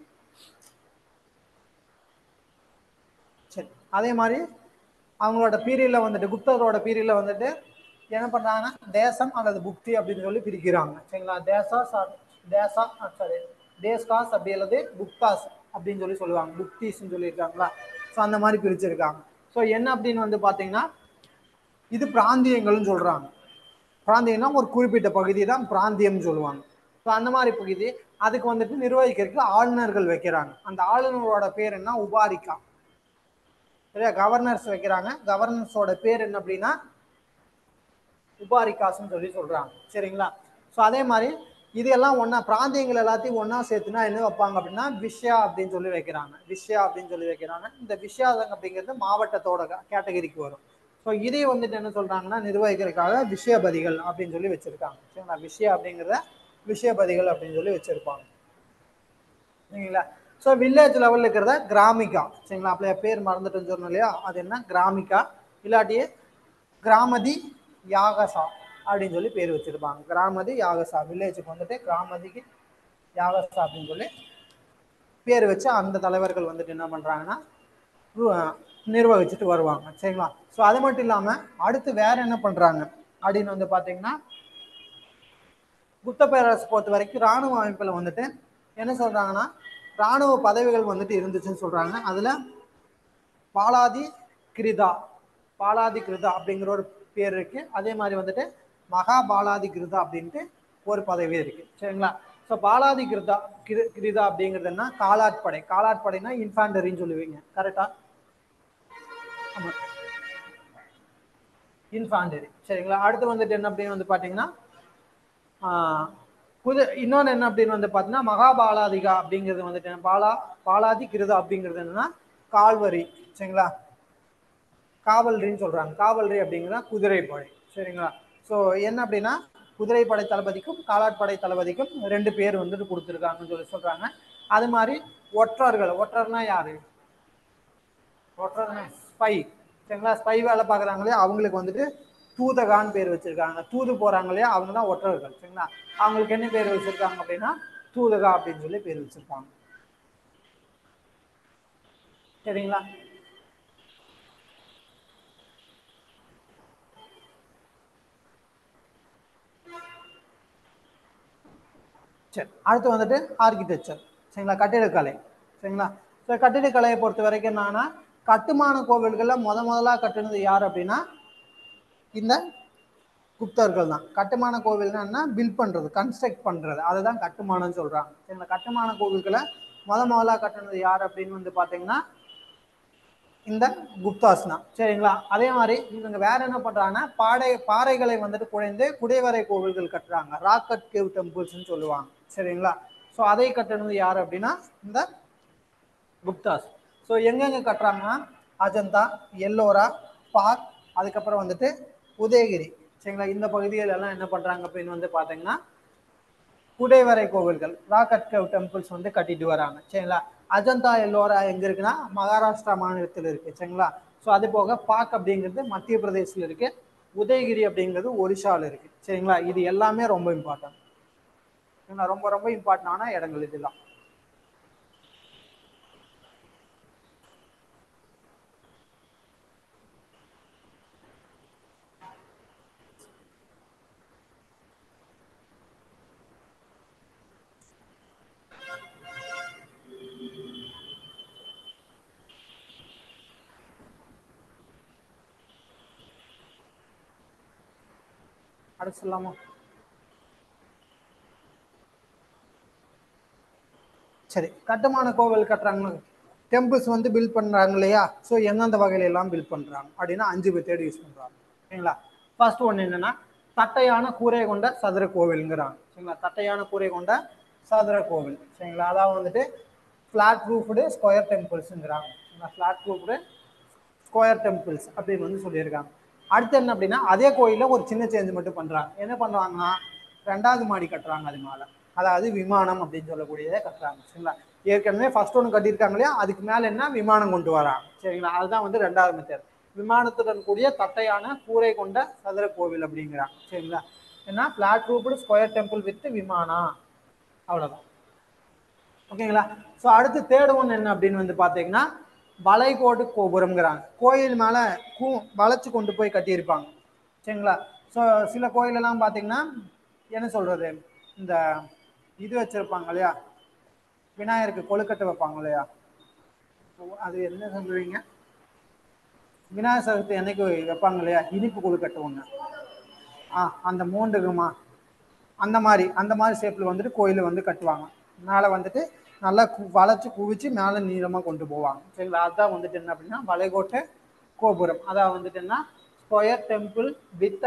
சரி அதே மாதிரி அவங்களோட பீரியடில் வந்துட்டு குப்தரோட பீரியடில் வந்துட்டு என்ன பண்ணுறாங்கன்னா தேசம் அல்லது புக்தி அப்படின்னு சொல்லி பிரிக்கிறாங்க சரிங்களா தேசா சா- தேசா சாரி தேஸ்காஸ் அப்படி அல்லது புக்தாஸ் அப்படின்னு சொல்லி சொல்லுவாங்க புக்திஸ்ன்னு சொல்லியிருக்காங்களா ஸோ அந்த மாதிரி பிரிச்சிருக்காங்க ஸோ என்ன அப்படின்னு வந்து பார்த்தீங்கன்னா இது பிராந்தியங்கள்னு சொல்கிறாங்க பிராந்தியம்னா ஒரு குறிப்பிட்ட பகுதி தான் பிராந்தியம்னு சொல்லுவாங்க ஸோ அந்த மாதிரி பகுதி அதுக்கு வந்துட்டு நிர்வகிக்கிறதுக்கு ஆளுநர்கள் வைக்கிறாங்க அந்த ஆளுநரோட பேர் என்ன உபாரிக்கா சரியா கவர்னர்ஸ் வைக்கிறாங்க கவர்னர்ஸோட பேர் என்ன அப்படின்னா உபாரிகாஸ்ன்னு சொல்லி சொல்றாங்க சரிங்களா ஸோ அதே மாதிரி இது எல்லாம் ஒன்றா பிராந்தியங்கள் எல்லாத்தையும் ஒன்றா சேர்த்துனா என்ன வைப்பாங்க அப்படின்னா விஷயா அப்படின்னு சொல்லி வைக்கிறாங்க விஷயா அப்படின்னு சொல்லி வைக்கிறாங்க இந்த விஷயாதங்க அப்படிங்கிறது மாவட்டத்தோட கேட்டகரிக்கு வரும் ஸோ இதை வந்துட்டு என்ன சொல்றாங்கன்னா நிர்வகிக்கிறதுக்காக விஷயபதிகள் அப்படின்னு சொல்லி வச்சிருக்காங்க சரிங்களா விஷய அப்படிங்கிறத விஷயபதிகள் அப்படின்னு சொல்லி வச்சிருப்பாங்க சரிங்களா ஸோ வில்லேஜ் லெவலில் இருக்கிறத கிராமிகா சரிங்களா அப்படியே பேர் மறந்துட்டேன்னு சொன்னோம் இல்லையா அது என்ன கிராமிகா இல்லாட்டியே கிராமதி யாகசா அப்படின்னு சொல்லி பேர் வச்சிருப்பாங்க கிராமதி யாகசா வில்லேஜுக்கு வந்துட்டு கிராமதிக்கு யாகசா அப்படின்னு சொல்லி பேர் வச்சு அந்த தலைவர்கள் வந்துட்டு என்ன பண்ணுறாங்கன்னா நிர்வகிச்சுட்டு வருவாங்க சரிங்களா ஸோ அது மட்டும் இல்லாமல் அடுத்து வேற என்ன பண்ணுறாங்க அப்படின்னு வந்து பார்த்தீங்கன்னா குப்த பேரரசு பொறுத்த வரைக்கும் ராணுவ அமைப்பில் வந்துட்டு என்ன சொல்றாங்கன்னா ராணுவ பதவிகள் வந்துட்டு இருந்துச்சுன்னு சொல்றாங்க அதுல பாலாதி கிருதா பாலாதி கிருதா அப்படிங்கிற ஒரு பேர் இருக்கு அதே மாதிரி வந்துட்டு மகா பாலாதி கிருதா அப்படின்ட்டு ஒரு பதவி இருக்கு சரிங்களா ஸோ பாலாதி கிருதா கிரு கிருதா அப்படிங்கிறது என்ன காலாட்படை காலாட்படைனா இன்ஃபாண்டரின்னு சொல்லுவீங்க கரெக்டா ஆமா இன்ஃபாண்டரி சரிங்களா அடுத்து வந்துட்டு என்ன அப்படின்னு வந்து பார்த்தீங்கன்னா ஆஹ் புது இன்னொன்று என்ன அப்படின்னு வந்து பார்த்தீங்கன்னா மகாபாலாதிகா அப்படிங்கிறது வந்துட்டு என்ன? பாலா பாலாதி கிருதா அப்படிங்கிறது என்னன்னா கால்வரி சரிங்களா காவல்ரின்னு சொல்றாங்க காவல்ரி அப்படிங்கிறதா குதிரைப்படை சரிங்களா ஸோ என்ன அப்படின்னா குதிரைப்படை தளபதிக்கும் காலாட்படை தளபதிக்கும் ரெண்டு பேர் வந்துட்டு கொடுத்துருக்காங்கன்னு சொல்லி சொல்றாங்க அது மாதிரி ஒற்றர்கள் ஒற்றர்னா யாரு ஒற்றர்னா ஸ்பை சரிங்களா ஸ்பை வேலை பார்க்குறாங்களே அவங்களுக்கு வந்துட்டு தூதகான்னு பேர் வச்சிருக்காங்க தூது போறாங்க இல்லையா அவங்க தான் ஒற்றர்கள் சரிங்களா அவங்களுக்கு என்ன பேர் வச்சிருக்காங்க அப்படின்னா தூதகா அப்படின்னு சொல்லி பேர் வச்சிருக்காங்க சரிங்களா சரி அடுத்து வந்துட்டு ஆர்கிடெக்சர் சரிங்களா கட்டிடக்கலை சரிங்களா ஸோ கட்டிடக்கலையை பொறுத்த வரைக்கும் என்னன்னா கட்டுமான கோவில்களில் முத முதலா கட்டுனது யார் அப்படின்னா இந்த குப்தர்கள் தான் கட்டுமான கோவில்னா என்ன பில்ட் பண்றது கன்ஸ்ட்ரக்ட் பண்றது அதுதான் கட்டுமானம்னு சொல்றாங்க சரிங்களா கட்டுமான கோவில்களை முத முதலா கட்டுனது யார் அப்படின்னு வந்து பாத்தீங்கன்னா இந்த குப்தாஸ் தான் சரிங்களா அதே மாதிரி இவங்க வேற என்ன பண்றாங்கன்னா பாடை பாறைகளை வந்துட்டு குழைந்து குடைவரை கோவில்கள் கட்டுறாங்க ராக்கட் கேவ் டெம்பிள்ஸ்னு சொல்லுவாங்க சரிங்களா ஸோ அதை கட்டுனது யார் அப்படின்னா இந்த குப்தாஸ் ஸோ எங்கெங்க கட்டுறாங்கன்னா அஜந்தா எல்லோரா பாக் அதுக்கப்புறம் வந்துட்டு உதயகிரி சரிங்களா இந்த பகுதிகள் எல்லாம் என்ன பண்றாங்க அப்படின்னு வந்து பாத்தீங்கன்னா குடைவரை கோவில்கள் ராக்கட் கேவ் டெம்பிள்ஸ் வந்து கட்டிட்டு வராங்க சரிங்களா அஜந்தா எல்லோரா எங்க இருக்குன்னா மகாராஷ்டிரா மாநிலத்தில் இருக்கு சரிங்களா ஸோ அது போக பாக் அப்படிங்கிறது மத்திய பிரதேசத்தில் இருக்கு உதயகிரி அப்படிங்கிறது ஒரிஷாவில் இருக்கு சரிங்களா இது எல்லாமே ரொம்ப இம்பார்ட்டன்ட் சரிங்களா ரொம்ப ரொம்ப இம்பார்ட்டன்டான இடங்கள் இதெல்லாம் அடுத்து சொல்லலாமா சரி கட்டுமான கோவில் கட்டுறாங்க டெம்பிள்ஸ் வந்து பில்ட் பண்றாங்க இல்லையா ஸோ எந்தெந்த வகையில எல்லாம் பில்ட் பண்றாங்க அப்படின்னா அஞ்சு மெத்தேடு யூஸ் பண்றாங்க சரிங்களா ஃபர்ஸ்ட் ஒன்று என்னன்னா தட்டையான கூரை கொண்ட சதுர கோவில்ங்கிறாங்க சரிங்களா தட்டையான கூரை கொண்ட சதுர கோவில் சரிங்களா அதாவது வந்துட்டு ஃப்ளாட் ரூஃப்டு ஸ்கொயர் டெம்பிள்ஸுங்கிறாங்க ஃப்ளாட் ரூஃப்டு ஸ்கொயர் டெம்பிள்ஸ் அப்படின்னு வந்து சொல்லியிருக்காங்க அடுத்து என்ன அப்படின்னா அதே கோயிலில் ஒரு சின்ன சேஞ்ச் மட்டும் பண்ணுறாங்க என்ன பண்ணுறாங்கன்னா ரெண்டாவது மாடி கட்டுறாங்க அது மேலே அதாவது விமானம் அப்படின்னு சொல்லக்கூடியதை கட்டுறாங்க சரிங்களா ஏற்கனவே ஃபர்ஸ்ட் ஒன்று கட்டியிருக்காங்க இல்லையா அதுக்கு மேலே என்ன விமானம் கொண்டு வராங்க சரிங்களா அதுதான் வந்து ரெண்டாவது மெத்தட் விமானத்துடன் கூடிய தட்டையான கூரை கொண்ட சதுர கோவில் அப்படிங்கிறாங்க சரிங்களா ஏன்னா flat roofed square temple with விமானம் அவ்வளோதான் ஓகேங்களா ஸோ அடுத்து தேர்ட் ஒன் என்ன அப்படின்னு வந்து பார்த்தீங்கன்னா வளைகோடு கோபுரம்ங்கிறாங்க கோயில் மேலே கூ வளைச்சு கொண்டு போய் கட்டியிருப்பாங்க சரிங்களா ஸோ சில கோயிலெல்லாம் பார்த்தீங்கன்னா என்ன சொல்கிறது இந்த இது வச்சுருப்பாங்க இல்லையா விநாயகருக்கு கொழுக்கட்டை வைப்பாங்க இல்லையா அது என்ன சொல்லுவீங்க விநாயகர் சதுர்த்தி என்னைக்கு வைப்பாங்க இல்லையா இனிப்பு கொழுக்கட்டை ஒன்று ஆ அந்த மூண்டுக்குமா அந்த மாதிரி அந்த மாதிரி ஷேப்பில் வந்துட்டு கோயிலை வந்து கட்டுவாங்க மேலே வந்துட்டு நல்லா கு வளைச்சு குவிச்சு மேலே நீளமாக கொண்டு போவாங்க சரிங்களா அதுதான் வந்துட்டு என்ன அப்படின்னா வளைகோட்டை கோபுரம் அதான் வந்துட்டு என்ன square temple with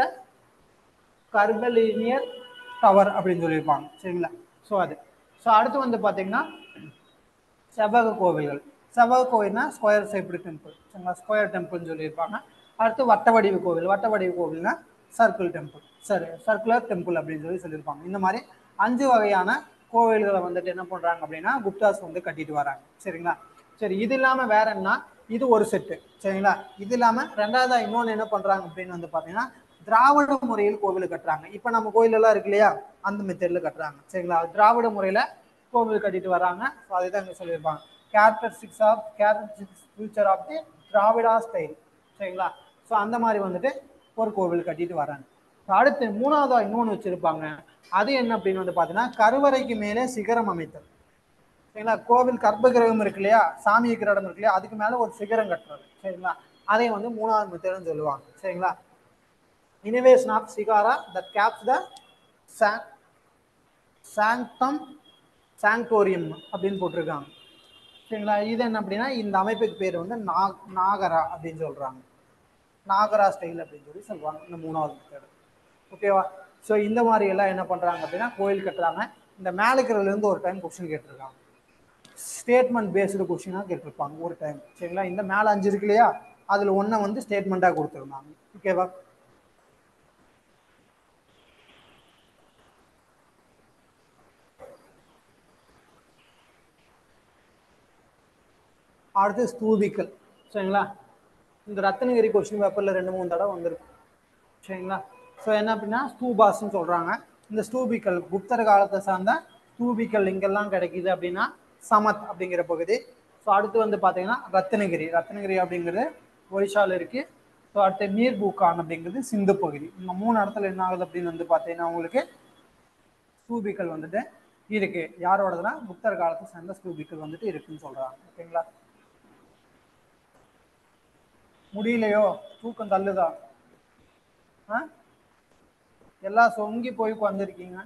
curvilinear tower அப்படின்னு சொல்லியிருப்பாங்க சரிங்களா ஸோ அது ஸோ அடுத்து வந்து பார்த்தீங்கன்னா செவ்வக கோவில்கள் செவ்வக கோவில்னா ஸ்கொயர் ஷேப்டு டெம்பிள் சரிங்களா ஸ்கொயர் டெம்பிள்னு சொல்லியிருப்பாங்க அடுத்து வட்ட வடிவு கோவில் வட்ட வடிவு கோவில்னா சர்க்கிள் டெம்பிள் சரி சர்க்குலர் டெம்பிள் அப்படின்னு சொல்லி சொல்லியிருப்பாங்க இந்த மாதிரி அஞ்சு வகையான கோவில்களை வந்துட்டு என்ன பண்ணுறாங்க அப்படின்னா குப்தாஸ் வந்து கட்டிட்டு வராங்க சரிங்களா சரி இது இல்லாமல் வேற என்ன இது ஒரு செட்டு சரிங்களா இது இல்லாமல் ரெண்டாவதா இன்னொன்று என்ன பண்ணுறாங்க அப்படின்னு வந்து பார்த்தீங்கன்னா திராவிட முறையில் கோவில் கட்டுறாங்க இப்போ நம்ம கோயிலெல்லாம் இருக்கு இல்லையா அந்த மெத்தடில் கட்டுறாங்க சரிங்களா திராவிட முறையில் கோவில் கட்டிட்டு வராங்க ஸோ அதுதான் இங்கே சொல்லியிருப்பாங்க characteristics of characteristics future of the Dravida style சரிங்களா ஸோ அந்த மாதிரி வந்துட்டு ஒரு கோவில் கட்டிட்டு வராங்க So அடுத்து மூணாவதா இன்னொன்று வச்சிருப்பாங்க அது என்ன அப்படின்னு வந்து பார்த்தீங்கன்னா கருவறைக்கு மேலே சிகரம் அமைத்தல் சரிங்களா கோவில் கர்ப்பகிரகம் இருக்கு இல்லையா சாமி இருக்கிற இடம் இருக்கு இல்லையா அதுக்கு மேலே ஒரு சிகரம் கட்டுறது சரிங்களா அதை வந்து மூணாவது மெத்தட்னு சொல்லுவாங்க சரிங்களா elevation of shikhara that caps the sanctum sanctorum அப்படின்னு போட்டிருக்காங்க சரிங்களா இது என்ன அப்படின்னா இந்த அமைப்புக்கு பேர் வந்து நாக் நாகரா அப்படின்னு சொல்றாங்க நாகரா ஸ்டைல் அப்படின்னு சொல்லி சொல்லுவாங்க இந்த மூணாவது மெத்தட் ஓகேவா ஸோ இந்த மாதிரி எல்லாம் என்ன பண்றாங்க அப்படின்னா கோயில் கட்டுறாங்க இந்த மேலுக்கிறதுல இருந்து ஒரு டைம் கொஸ்டின் கேட்டிருக்காங்க ஸ்டேட்மெண்ட் பேஸ்டு கொஸ்டினாக கேட்டிருப்பாங்க ஒரு டைம் சரிங்களா இந்த மேலே அஞ்சு இருக்கு இல்லையா அதில் ஒன்றை வந்து ஸ்டேட்மெண்ட்டாக கொடுத்துருந்தாங்க ஓகேவா அடுத்து ஸ்தூபிக்கல் சரிங்களா இந்த ரத்னகிரி கொஸ்டின் பேப்பரில் ரெண்டு மூணு தடவை வந்திருக்கு சரிங்களா ஸோ என்ன அப்படின்னா ஸ்தூபாஸ்ன்னு சொல்கிறாங்க இந்த ஸ்தூபிக்கல் குப்தர் காலத்தை சார்ந்த ஸ்தூபிக்கல் எங்கெல்லாம் கிடைக்குது அப்படின்னா சமத் அப்படிங்கிற பகுதி ஸோ அடுத்து வந்து பார்த்தீங்கன்னா ரத்னகிரி ரத்னகிரி அப்படிங்கிறது ஒரிஷாவில் இருக்குது ஸோ அடுத்து மீர் பூகான் அப்படிங்கிறது சிந்து பகுதி இந்த மூணு இடத்துல என்ன ஆகுது அப்படின்னு வந்து பார்த்தீங்கன்னா உங்களுக்கு ஸ்தூபிக்கல் வந்துட்டு இருக்கு யாரோடதுன்னா புத்தர் காலத்தை சேர்ந்த ஸ்தூபிக்கல் வந்துட்டு இருக்குன்னு சொல்றாங்க ஓகேங்களா முடியலையோ தூக்கம் தள்ளுதா ஆ எல்லாம் சொங்கி போய் உட்காந்துருக்கீங்க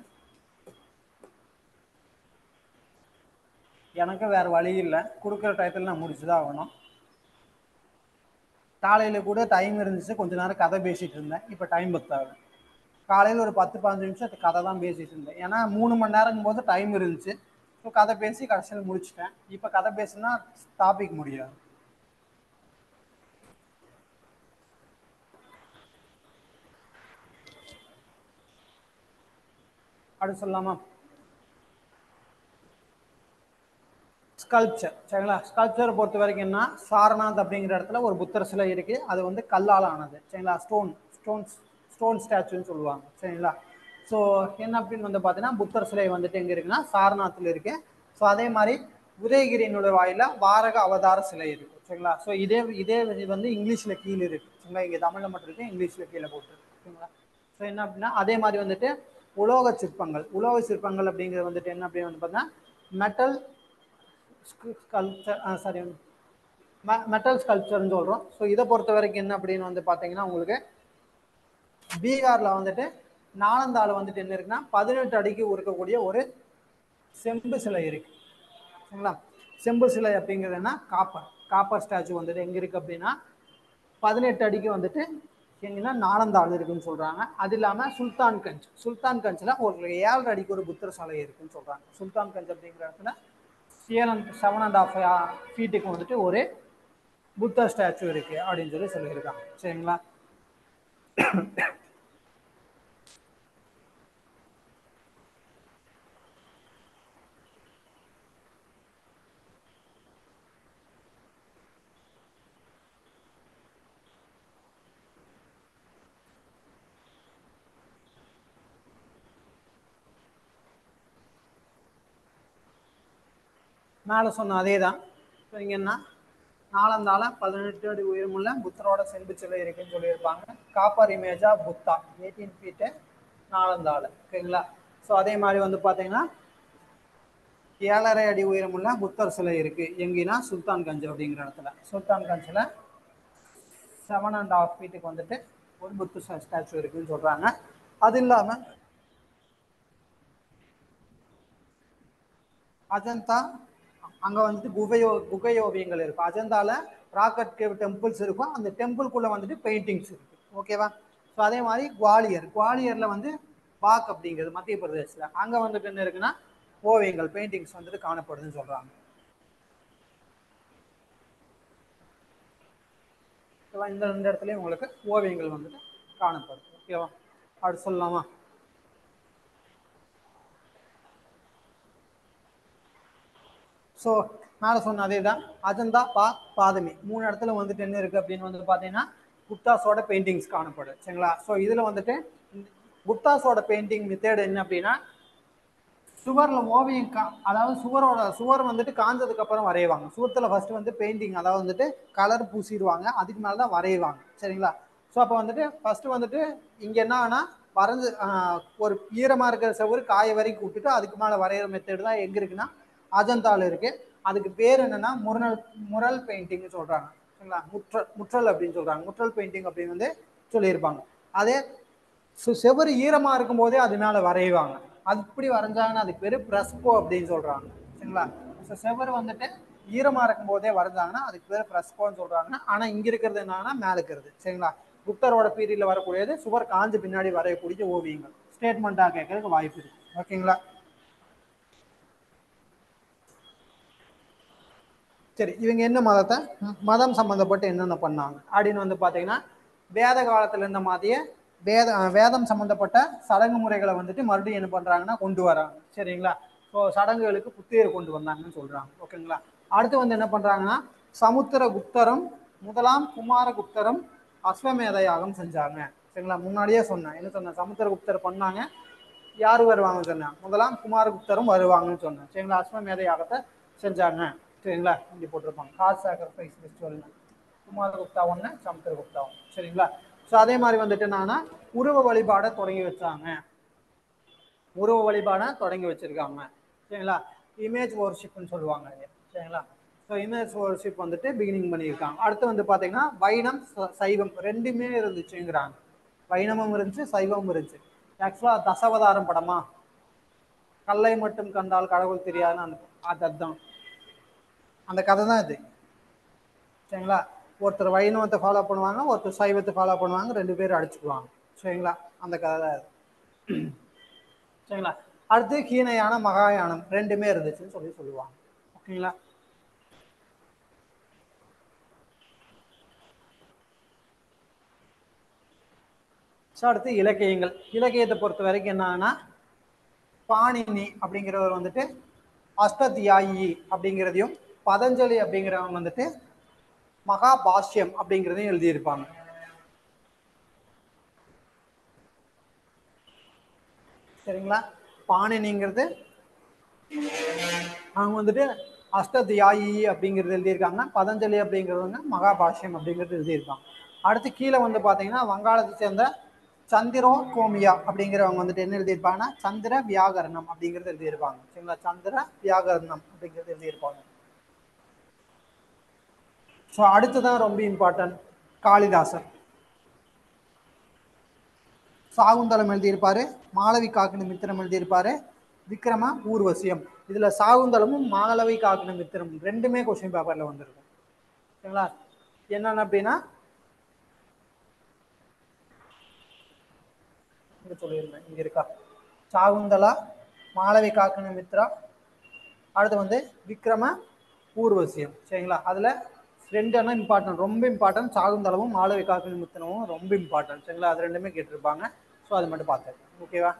எனக்கு வேற வழி இல்லை கொடுக்குற டயத்தில் நான் முடிச்சுதான் ஆகணும் காலையில கூட டைம் இருந்துச்சு கொஞ்ச நேரம் கதை பேசிட்டு இருந்தேன் இப்போ டைம் பத்தாது காலையில் ஒரு பத்து பதினஞ்சு நிமிஷம் கதை தான் பேசிட்டு இருந்தேன் ஏன்னா மூணு மணி நேரம் போது டைம் இருந்துச்சு ஸோ கதை பேசி கடைசியில் முடிச்சிட்டேன் இப்போ கதை பேசுனா டாபிக் முடியாது அடுத்து சொல்லலாமா ஸ்கல்ப்சர் சரிங்களா ஸ்கல்ப்சரை பொறுத்த வரைக்கும் என்ன சாரநாத் அப்படிங்கிற இடத்துல ஒரு புத்தர் சிலை இருக்கு அது வந்து கல்லால் ஆனது சரிங்களா ஸ்டோன் ஸ்டோன் ஸ்டோன் ஸ்டாச்சுன்னு சொல்லுவாங்க சரிங்களா ஸோ என்ன அப்படின்னு வந்து பார்த்தீங்கன்னா புத்தர் சிலை வந்துட்டு எங்கே இருக்குன்னா சாரநாத்தில் இருக்கு ஸோ அதே மாதிரி உதயகிரியினுடைய வாயில வாரக அவதார சிலை இருக்கு சரிங்களா ஸோ இதே இதே இது வந்து இங்கிலீஷில் கீழே இருக்கு சரிங்களா இங்கே தமிழில் மட்டும் இருக்கு இங்கிலீஷில் கீழே போட்டுருக்கு சரிங்களா ஸோ என்ன அப்படின்னா அதே மாதிரி வந்துட்டு உலோக சிற்பங்கள் உலோக சிற்பங்கள் அப்படிங்கிறது வந்துட்டு என்ன அப்படின்னு வந்து பார்த்தீங்கன்னா மெட்டல் ஸ்கல்ப்சர் சாரி மெட்டல் ஸ்கல்ப்சர்னு சொல்கிறோம் ஸோ இதை பொறுத்த வரைக்கும் என்ன அப்படின்னு வந்து பார்த்தீங்கன்னா உங்களுக்கு பீகாரில் வந்துட்டு நாலந்தாள் வந்துட்டு என்ன இருக்குன்னா பதினெட்டு அடிக்கு இருக்கக்கூடிய ஒரு செம்பு சிலை இருக்கு சரிங்களா செம்பு சிலை அப்படிங்கிறதுனா காப்பர் காப்பர் ஸ்டாச்சு வந்துட்டு எங்கே இருக்குது அப்படின்னா பதினெட்டு அடிக்கு வந்துட்டு எங்கன்னா நாலந்தாள் இருக்குன்னு சொல்கிறாங்க அது இல்லாமல் சுல்தான்கஞ்ச் சுல்தான்கஞ்சில் ஒரு ஏழரை அடிக்கு ஒரு புத்தர் சிலை இருக்குன்னு சொல்கிறாங்க சுல்தான்கஞ்ச் அப்படிங்கிற இடத்துல ஏழு செவன் அண்ட் ஆஃப் ஃபீட்டுக்கு வந்துட்டு ஒரு புத்த ஸ்டாச்சு இருக்கு அப்படின்னு சொல்லி சொல்லியிருக்காங்க சரிங்களா மேலே சொன்ன அதே தான் இப்போ இங்கே என்ன நாலந்தால பதினெட்டு அடி உயரமுள்ள புத்தரோட செம்பு சிலை இருக்குன்னு சொல்லியிருப்பாங்க காப்பர் இமேஜா புத்தா எயிட்டீன் ஃபீட்டு நாலந்தால ஓகேங்களா ஸோ அதே மாதிரி வந்து பார்த்தீங்கன்னா ஏழரை அடி உயரமுள்ள புத்தர் சிலை இருக்கு எங்கேனா சுல்தான் கஞ்ச் அப்படிங்கிற இடத்துல சுல்தான் கஞ்சில் செவன் அண்ட் ஹாஃப் ஃபீட்டுக்கு வந்துட்டு ஒரு புத்த ஸ்டாச்சு இருக்குன்னு சொல்றாங்க அது இல்லாமல் அஜந்தா அங்க வந்துட்டு குகையோ குகை ஓவியங்கள் இருக்கும் அஜந்தால ராக்கெட் கேவ் டெம்பிள்ஸ் இருக்கும் அந்த டெம்பிள்குள்ள வந்துட்டு பெயிண்டிங்ஸ் இருக்கு ஓகேவா ஸோ அதே மாதிரி குவாலியர் குவாலியர்ல வந்து பாக் அப்படிங்கிறது மத்திய பிரதேசத்துல அங்க வந்துட்டு என்ன இருக்குன்னா ஓவியங்கள் பெயிண்டிங்ஸ் வந்துட்டு காணப்படுதுன்னு சொல்றாங்க ஓகேவா இந்த ரெண்டு இடத்துலயும் உங்களுக்கு ஓவியங்கள் வந்துட்டு காணப்படுது ஓகேவா அடுத்து சொல்லலாமா ஸோ மேலே சொன்ன அதே தான் அஜந்தா பா பாதமி மூணு இடத்துல வந்துட்டு என்ன இருக்குது அப்படின்னு வந்து பார்த்தீங்கன்னா குப்தாஸோட பெயிண்டிங்ஸ் காணப்படும் சரிங்களா ஸோ இதில் வந்துட்டு குப்தாஸோட பெயிண்டிங் மெத்தேட் என்ன அப்படின்னா சுவரில் ஓவியம் கா அதாவது சுவரோட சுவர் வந்துட்டு காஞ்சதுக்கு அப்புறம் வரைவாங்க சுவத்தில் ஃபர்ஸ்ட் வந்து பெயிண்டிங் அதாவது வந்துட்டு கலர் பூசிடுவாங்க அதுக்கு மேலே தான் வரைவாங்க சரிங்களா ஸோ அப்போ வந்துட்டு ஃபர்ஸ்ட் வந்துட்டு இங்கே என்ன ஆனா வரைஞ்சு ஆஹ், ஒரு ஈரமாக இருக்கிற செவரு காய வரைக்கும் விட்டுட்டு அதுக்கு மேலே வரைகிற மெத்தேடு தான் எங்கே இருக்குன்னா அஜந்தால இருக்கு அதுக்கு பேர் என்னன்னா முரணல் முரல் பெயிண்டிங்னு சொல்றாங்க சரிங்களா முற்றல் முற்றல் அப்படின்னு சொல்றாங்க முற்றல் பெயிண்டிங் அப்படின்னு வந்து சொல்லியிருப்பாங்க அதே சு- செவுரு ஈரமா இருக்கும் போதே அது மேல வரைவாங்க அது இப்படி வரைஞ்சாங்கன்னா அதுக்கு பேரு பிரஸ்கோ அப்படின்னு சொல்றாங்க சரிங்களா ஸோ செவுரு வந்துட்டு ஈரமா இருக்கும் போதே வரைஞ்சாங்கன்னா அதுக்கு பேர் பிரஸ்கோன்னு சொல்றாங்க ஆனா இங்க இருக்கிறது என்னன்னா மேல இருக்கிறது சரிங்களா புத்தரோட பீரியட்ல வரக்கூடியது சுவர் காஞ்சு பின்னாடி வரையக்கூடிய ஓவியங்கள் ஸ்டேட்மெண்டா கேட்கறதுக்கு வாய்ப்பு இருக்கு ஓகேங்களா சரி இவங்க என்ன மதத்தை ம், மதம் சம்பந்தப்பட்டு என்னென்ன பண்ணாங்க அப்படின்னு வந்து பார்த்தீங்கன்னா வேத காலத்துல இருந்த மாதிரியே வேத அஹ், வேதம் சம்பந்தப்பட்ட சடங்கு முறைகளை வந்துட்டு மறுபடியும் என்ன பண்றாங்கன்னா கொண்டு வராங்க சரிங்களா ஸோ சடங்குகளுக்கு புத்துயிர் கொண்டு வந்தாங்கன்னு சொல்றாங்க ஓகேங்களா அடுத்து வந்து என்ன பண்றாங்கன்னா சமுத்திரகுப்தரும் முதலாம் குமாரகுப்தரும் அஸ்வமேத யாகம் செஞ்சாங்க சரிங்களா முன்னாடியே சொன்னேன் என்ன சொன்னேன் சமுத்திரகுப்தர் பண்ணாங்க யார் வருவாங்கன்னு சொன்னேன் முதலாம் குமாரகுப்தரும் வருவாங்கன்னு சொன்னேன் சரிங்களா அஸ்வமேத யாகத்தை செஞ்சாங்க சரிங்களா இங்கே போட்டிருப்பாங்க கார் சாக்ரிஃபைஸ் ஃபெஸ்டிவல்னு குமாரகுப்தா ஒன்று சமுத்திரகுப்தா ஒன்று சரிங்களா ஸோ அதே மாதிரி வந்துட்டு என்னன்னா உருவ வழிபாடை தொடங்கி வச்சாங்க உருவ வழிபாடை தொடங்கி வச்சிருக்காங்க சரிங்களா இமேஜ் ஒர்ஷிப்னு சொல்லுவாங்க இது சரிங்களா ஸோ இமேஜ் ஒர்ஷிப் வந்துட்டு பிகினிங் பண்ணியிருக்காங்க அடுத்து வந்து பார்த்தீங்கன்னா வைணம் ச- சைவம் ரெண்டுமே இருந்துச்சுங்கிறாங்க வைணவம் இருந்துச்சு சைவம் இருந்துச்சு ஆக்சுவலாக தசவதாரம் படமா கல்லை மட்டும் கண்டால் கடவுள் தெரியாதுன்னு அந்த அது அதுதான் அந்த கதை தான் இது சரிங்களா ஒருத்தர் வைணவத்தை ஃபாலோ பண்ணுவாங்க ஒருத்தர் சைவத்தை ஃபாலோ பண்ணுவாங்க ரெண்டு பேரும் அடிச்சுக்குவாங்க சரிங்களா அந்த கதை தான் இது சரிங்களா அடுத்து ஹீனயான மகாயானம் ரெண்டுமே இருந்துச்சுன்னு சொல்லி சொல்லுவாங்க ஓகேங்களா ஸோ அடுத்து இலக்கியங்கள் இலக்கியத்தை பொறுத்த வரைக்கும் என்னன்னா பாணினி அப்படிங்கிறவர் வந்துட்டு அஷ்டத்தியாயி அப்படிங்கிறதையும் பதஞ்சலி அப்படிங்கிறவங்க வந்துட்டு மகாபாஷ்யம் அப்படிங்கிறதையும் எழுதியிருப்பாங்க சரிங்களா பாணினிங்கிறது அவங்க வந்துட்டு அஷ்டத்தியாயி அப்படிங்கிறது எழுதியிருக்காங்க பதஞ்சலி அப்படிங்கிறவங்க மகாபாஷ்யம் அப்படிங்கிறது எழுதியிருக்காங்க அடுத்து கீழே வந்து பார்த்தீங்கன்னா வங்காளத்தை சேர்ந்த சந்திரோ கோமியா அப்படிங்கிறவங்க வந்துட்டு என்ன எழுதியிருப்பாங்கன்னா சந்திர வியாகரணம் அப்படிங்கிறது எழுதியிருப்பாங்க சரிங்களா சந்திர வியாகரணம் அப்படிங்கிறது எழுதியிருப்பாங்க ஸோ அடுத்துதான் ரொம்ப இம்பார்ட்டன்ட் காளிதாசன் சாகுந்தலம் எழுதியிருப்பாரு மாளவி காக்கின மித்திரம் எழுதியிருப்பாரு விக்ரம ஊர்வசியம் இதுல சாகுந்தலமும் மாளவி காக்கின மித்திரம் ரெண்டுமே கொஸ்டின் பேப்பர்ல வந்திருக்கும் சரிங்களா என்னென்ன அப்படின்னா இங்க சொல்லியிருந்தேன் இங்க இருக்கா சாகுந்தலா மாளவி காக்கின மித்ரா அடுத்து வந்து விக்ரம ஊர்வசியம் சரிங்களா அதில் ரெண்டு அண்ணா இம்பார்ட்டன்ட் ரொம்ப இம்பார்ட்டன்ட் சாகுந்தளவும் மாளவி காக்கல் முத்தனவும் ரொம்ப இம்பார்ட்டன்ட் சரிங்களா அது ரெண்டுமே கேட்டிருப்பாங்க ஸோ அது மட்டும் பார்த்தேன் ஓகேவா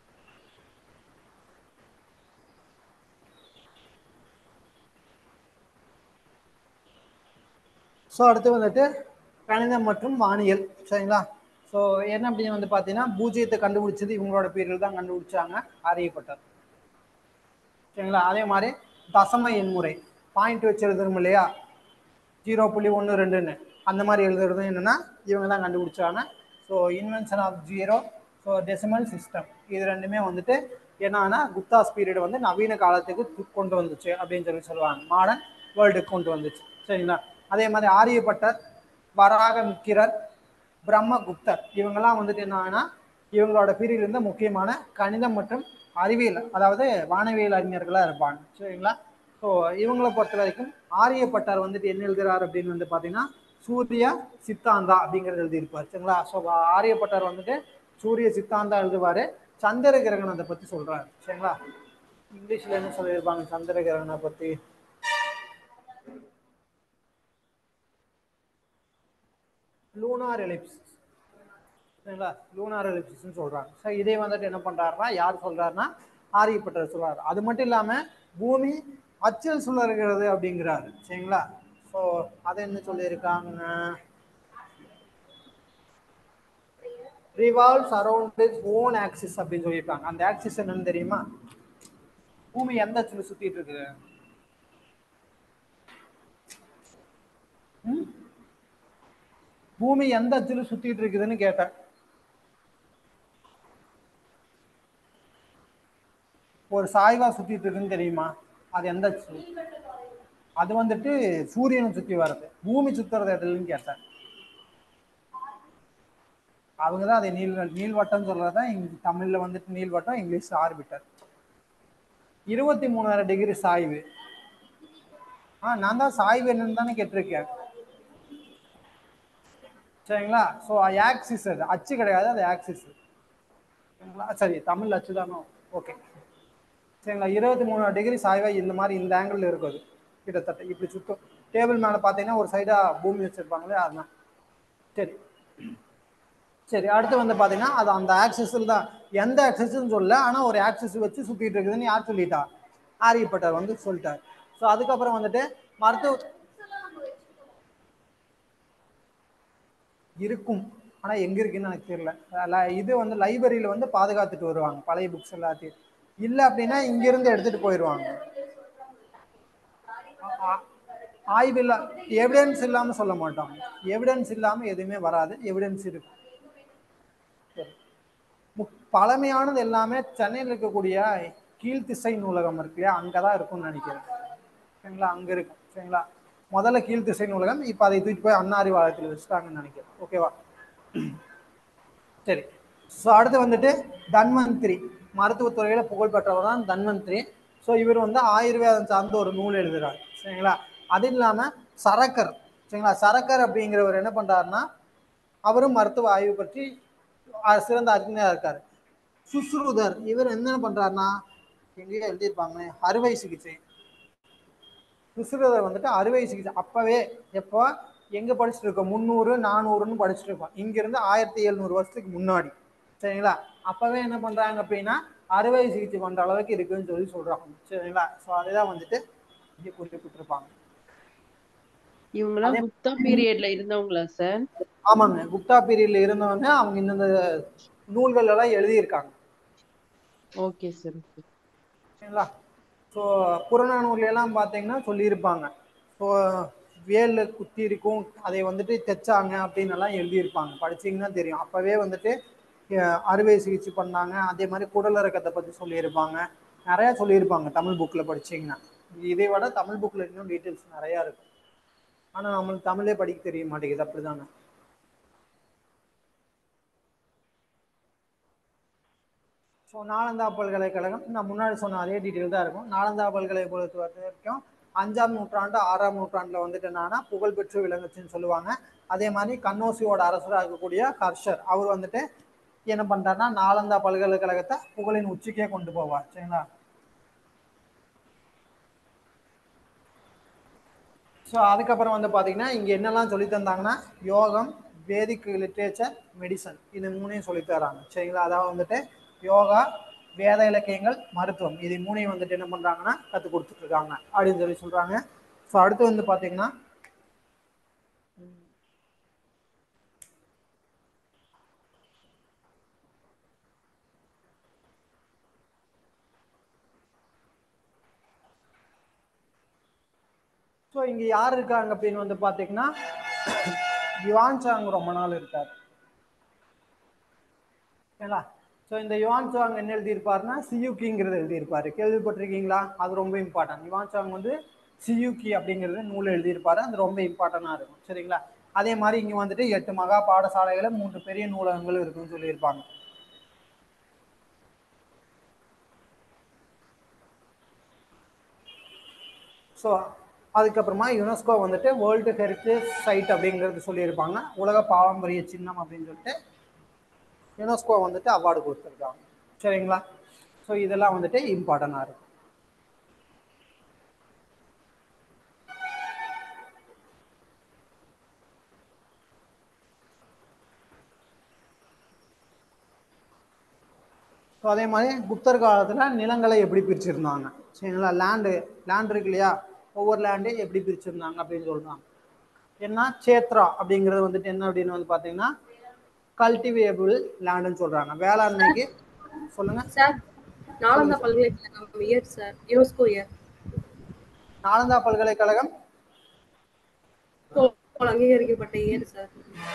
ஸோ அடுத்து வந்துட்டு கணிதம் மற்றும் வானியல் சரிங்களா ஸோ என்ன அப்படின்னு வந்து பார்த்தீங்கன்னா பூஜ்ஜியத்தை கண்டுபிடிச்சது இவங்களோட பீரியட் தான் கண்டுபிடிச்சாங்க அறியப்பட்டார் சரிங்களா அதே மாதிரி தசம எண்முறை பாயிண்ட் வச்சு எழுதுறோம் இல்லையா ஜீரோ புள்ளி ஒன்று ரெண்டுன்னு அந்த மாதிரி எழுதுறது என்னன்னா இவங்க தான் கண்டுபிடிச்சாங்க so invention of zero so decimal system இது ரெண்டுமே வந்துட்டு என்னன்னா குப்தாஸ் பீரியட் வந்து நவீன காலத்துக்கு து- கொண்டு வந்துச்சு அப்படின்னு சொல்லி சொல்லுவாங்க மாடர்ன் வேர்ல்டுக்கு கொண்டு வந்துச்சு சரிங்களா அதே மாதிரி ஆரியப்பட்டர் வராக மிக்கிரர் பிரம்மகுப்தர் இவங்கெல்லாம் வந்துட்டு என்னன்னா இவங்களோட பீரியட் இருந்து முக்கியமான கணிதம் மற்றும் அறிவியல் அதாவது வானவியல் அறிஞர்களாக இருப்பாங்க சரிங்களா ஸோ இவங்களை பொறுத்த வரைக்கும் ஆரியப்பட்டார் வந்துட்டு என்ன எழுதுறாரு அப்படின்னு வந்து பார்த்தீங்கன்னா சூரிய சித்தாந்தா அப்படிங்கிறது எழுதியிருப்பார் சரிங்களா ஸோ ஆரியப்பட்டார் வந்துட்டு சூரிய சித்தாந்தா எழுதுவார் சந்திர கிரகணத்தை பற்றி சொல்றாரு சரிங்களா இங்கிலீஷில் என்ன சொல்லியிருப்பாங்க சந்திர கிரகணத்தை பற்றி லூனார் எலிப்ஸ் சரிங்களா லூனார் எலிப்சிஸ்னு சொல்றாங்க ஸோ இதே வந்துட்டு என்ன பண்றாருன்னா யார் சொல்றாருன்னா ஆரியப்பட்டர் சொல்றாரு அது மட்டும் இல்லாம பூமி அச்சில் சுழல்கிறது அப்படிங்கிறாரு சரிங்களா ஸோ அதை என்ன சொல்லியிருக்காங்க revolves around is own axis அப்படின்னு சொல்லியிருக்காங்க அந்த ஆக்சிஸ் என்னன்னு தெரியுமா பூமி எந்த அச்சில் சுத்திட்டு இருக்குது ம்? பூமி எந்த அச்சில் சுத்திட்டு இருக்குதுன்னு கேட்டேன் ஒரு சாய்வா சுத்திட்டு இருக்குன்னு தெரியுமா அது எந்த அச்சு அது வந்துட்டு சூரியனை சுத்தி வர்றது பூமி சுத்துறது எதுலன்னு கேட்டேன் அவங்க தான் அதை நீள் நீள்வட்டம் சொல்றதா இங்க தமிழ்ல வந்துட்டு நீள்வட்டம் இங்கிலீஷ் ஆர்பிட்டர் இருபத்தி மூணாயிரம் டிகிரி சாய்வு ஆ நான் தான் சாய்வு என்னன்னு தானே கேட்டிருக்கேன் சரிங்களா ஸோ ஆக்சிஸ் அது அச்சு கிடையாது அது ஆக்சிஸ் சரிங்களா சரி தமிழ் அச்சு தானோ ஓகே சரிங்களா இருபத்தி மூணு டிகிரி சாய்வா இந்த மாதிரி இந்த ஆங்கிள் இருக்குது கிட்டத்தட்ட இப்படி சுத்தம் டேபிள் மேலே பார்த்தீங்கன்னா ஒரு சைடாக பூமி வச்சுருப்பாங்களே அதுதான் சரி சரி அடுத்து வந்து பார்த்தீங்கன்னா அது அந்த ஆக்சிஸில் தான் எந்த ஆக்சிஸ்ன்னு சொல்லல ஆனால் ஒரு ஆக்சிஸ் வச்சு சுற்றிட்டு இருக்குதுன்னு யார் சொல்லிட்டா ஆரியப்பட்டர் வந்து சொல்லிட்டார் ஸோ அதுக்கப்புறம் வந்துட்டு மருத்துவ இருக்கும் ஆனால் எங்கே இருக்குன்னு எனக்கு தெரியல ல- இது வந்து லைப்ரரியில் வந்து பாதுகாத்துட்டு வருவாங்க பழைய புக்ஸ் எல்லாத்தையும் இல்லை அப்படின்னா இங்கிருந்து எடுத்துட்டு போயிடுவாங்க ஆய்வு இல்ல எவிடன்ஸ் இல்லாமல் சொல்ல மாட்டாங்க எவிடன்ஸ் இல்லாமல் எதுவுமே வராது எவிடன்ஸ் இருக்கும் சரி. முக்- பழமையானது எல்லாமே சென்னையில் இருக்கக்கூடிய கீழ்த்திசை நூலகம் இருக்கு இல்லையா அங்கே தான் இருக்கும்னு நினைக்கிறேன் சரிங்களா அங்கே இருக்கும் சரிங்களா முதல்ல கீழ்த்திசை நூலகம் இப்போ அதை தூக்கி போய் அண்ணா அறிவாலயத்தில் வச்சுட்டாங்கன்னு நினைக்கிறேன் ஓகேவா சரி ஸோ அடுத்து வந்துட்டு தன்வந்திரி மருத்துவத்துறையில் புகழ்பெற்றவர் தான் தன்வந்திரி ஸோ இவர் வந்து ஆயுர்வேதம் சார்ந்த ஒரு நூல் எழுதுறாரு சரிங்களா அது இல்லாமல் சரக்கர் சரிங்களா சரக்கர் அப்படிங்கிறவர் என்ன பண்ணுறாருன்னா அவரும் மருத்துவ ஆய்வு பற்றி அஹ், சிறந்த அறிஞராக இருக்கார் சுஸ்ருதர் இவர் என்ன பண்ணுறாருன்னா எங்கேயோ எழுதியிருப்பாங்க அறுவை சிகிச்சை சுஸ்ருதர் வந்துட்டு அறுவை சிகிச்சை அப்போவே எப்போ எங்கே படிச்சுட்டு இருக்கோம் முந்நூறு நானூறுன்னு படிச்சுட்டு இருக்கோம் இங்கிருந்து ஆயிரத்தி எழுநூறு வருஷத்துக்கு முன்னாடி சரிங்களா அப்போவே என்ன பண்ணுறாங்க அப்படின்னா அறுவை சிகிச்சை பண்ணுற அளவுக்கு இருக்குன்னு சொல்லி சொல்கிறாங்க சரிங்களா ஸோ அதுதான் வந்துட்டு இங்கே குறிப்பிட்டிருப்பாங்க இவங்கெல்லாம் குப்தா பீரியட்ல இருந்தவங்களா சார் ஆமாங்க குப்தா பீரியட்ல இருந்தவங்க அவங்க இந்தந்த நூல்கள் எல்லாம் எழுதியிருக்காங்க ஓகே சார் சரிங்களா ஸோ புறநானூர்ல எல்லாம் பார்த்தீங்கன்னா சொல்லியிருப்பாங்க ஸோ வேலில் குத்தி இருக்கும் அதை வந்துட்டு தைச்சாங்க அப்படின்னு எல்லாம் எழுதியிருப்பாங்க படிச்சீங்கன்னா தெரியும் அப்போவே வந்துட்டு அஹ், அறுவை சிகிச்சை பண்ணாங்க அதே மாதிரி குடலிறக்கத்தை பற்றி சொல்லியிருப்பாங்க நிறையா சொல்லியிருப்பாங்க தமிழ் புக்கில் படிச்சீங்கன்னா இதை விட தமிழ் புக்கில் இன்னும் டீட்டெயில்ஸ் நிறையா இருக்கும் ஆனால் நம்மளுக்கு தமிழே படிக்க தெரிய மாட்டேங்குது அப்படிதானே ஸோ நாலந்தா பல்கலைக்கழகம் நான் முன்னாடி சொன்ன அதே டீட்டெயில் தான் இருக்கும் நாலந்தா பல்கலைக்கழகத்தை பொறுத்த வரைக்கும் அஞ்சாம் நூற்றாண்டு ஆறாம் நூற்றாண்டில் வந்துட்டு என்னன்னா புகழ்பெற்று விளங்குச்சுன்னு சொல்லுவாங்க அதே மாதிரி கண்ணோசியோட அரசராக இருக்கக்கூடிய ஹர்ஷர் அவர் வந்துட்டு என்ன பண்றாருன்னா நாலந்தா பல்கலைக்கழகத்தை புகழின் உச்சிக்கே கொண்டு போவார் சரிங்களா ஸோ அதுக்கப்புறம் வந்து பார்த்தீங்கன்னா இங்கே என்னெல்லாம் சொல்லி தந்தாங்கன்னா யோகம் வேதிக் லிட்ரேச்சர் மெடிசன் இது மூணையும் சொல்லி தராங்க சரிங்களா அதாவது வந்துட்டு யோகா வேத இலக்கியங்கள் மருத்துவம் இது மூணையும் வந்துட்டு என்ன பண்ணுறாங்கன்னா கற்றுக் கொடுத்துட்ருக்காங்க அப்படின்னு சொல்லி சொல்கிறாங்க ஸோ அடுத்து வந்து பார்த்தீங்கன்னா ஸோ இங்கே யார் இருக்காங்க அப்படின்னு வந்து பார்த்தீங்கன்னா யுவான் சாங் ரொம்ப நாள் இருக்கார் ஓகேங்களா ஸோ இந்த யுவான் சாங் என்ன எழுதியிருப்பாருன்னா சியூக்கிங்கிறது எழுதியிருப்பாரு கேள்விப்பட்டிருக்கீங்களா அது ரொம்ப இம்பார்ட்டன்ட் யுவான் சாங் வந்து சியூக்கி அப்படிங்கிறது நூல் எழுதியிருப்பாரு அது ரொம்ப இம்பார்ட்டண்டாக இருக்கும் சரிங்களா அதே மாதிரி இங்கே வந்துட்டு எட்டு மகா பாடசாலைகளை மூன்று பெரிய நூலகங்கள் இருக்குன்னு சொல்லியிருப்பாங்க ஸோ அதுக்கப்புறமா யுனெஸ்கோ வந்துட்டு வேர்ல்டு ஹெரிட்டேஜ் சைட் அப்படிங்கிறது சொல்லியிருப்பாங்க உலக பாரம்பரிய சின்னம் அப்படின்னு சொல்லிட்டு யுனெஸ்கோ வந்துட்டு அவார்டு கொடுத்துருக்காங்க சரிங்களா ஸோ இதெல்லாம் வந்துட்டு இம்பார்ட்டண்டாக இருக்கும் ஸோ அதே மாதிரி குப்தர் காலத்தில் நிலங்களை எப்படி பிரிச்சிருந்தாங்க சரிங்களா லேண்டு லேண்ட் இருக்கு இல்லையா ஒவ்வொரு லேண்டு எப்படி பிரிச்சிருந்தாங்க அப்படின்னு சொல்றாங்க என்ன சேத்ரா அப்படிங்கிறது வந்துட்டு என்ன அப்படின்னு வந்து பார்த்தீங்கன்னா கல்டிவேபிள் லேண்டுன்னு சொல்றாங்க வேளாண்மைக்கு சொல்லுங்க சார் நாலந்தா பல்கலைக்கழகம் year sir UNESCO year Nalanda பல்கலைக்கழகம் அங்கீகரிக்கப்பட்ட இயர் சார்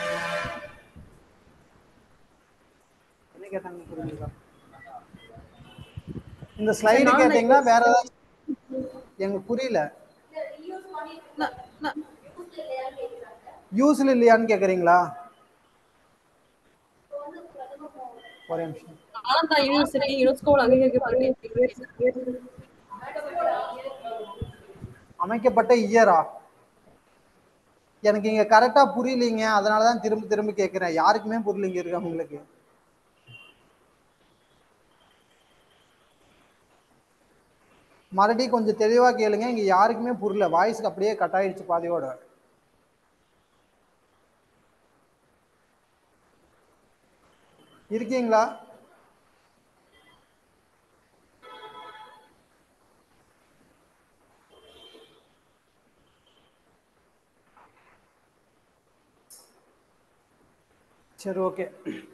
என்ன கேட்டாங்க புரிஞ்சுதா இந்த ஸ்லைடு நாலந்தா கேட்டீங்கன்னா வேற ஏதாவது எங்களுக்கு புரியல ந- ந- யூஸ்ல இல்லையான்னு கேக்குறீங்களா ஒரே நிமிஷம் நாலந்தா யூனிவர்சிட்டி யுனெஸ்கோவில் அங்கீகரிக்கப்பட்ட year. அமைக்கப்பட்ட இயரா எனக்கு இங்க கரெக்டா புரியலீங்க அதனாலதான் திரும்ப திரும்ப கேக்குறேன் யாருக்குமே புரியலீங்க இருக்கவங்களுக்கு மறுபடியும் கொஞ்சம் தெளிவா கேளுங்க இங்க யாருக்குமே புரியல வாய்ஸ்க்கு அப்படியே கட் ஆயிடுச்சு பாதியோட இருக்கீங்களா சரி ஓகே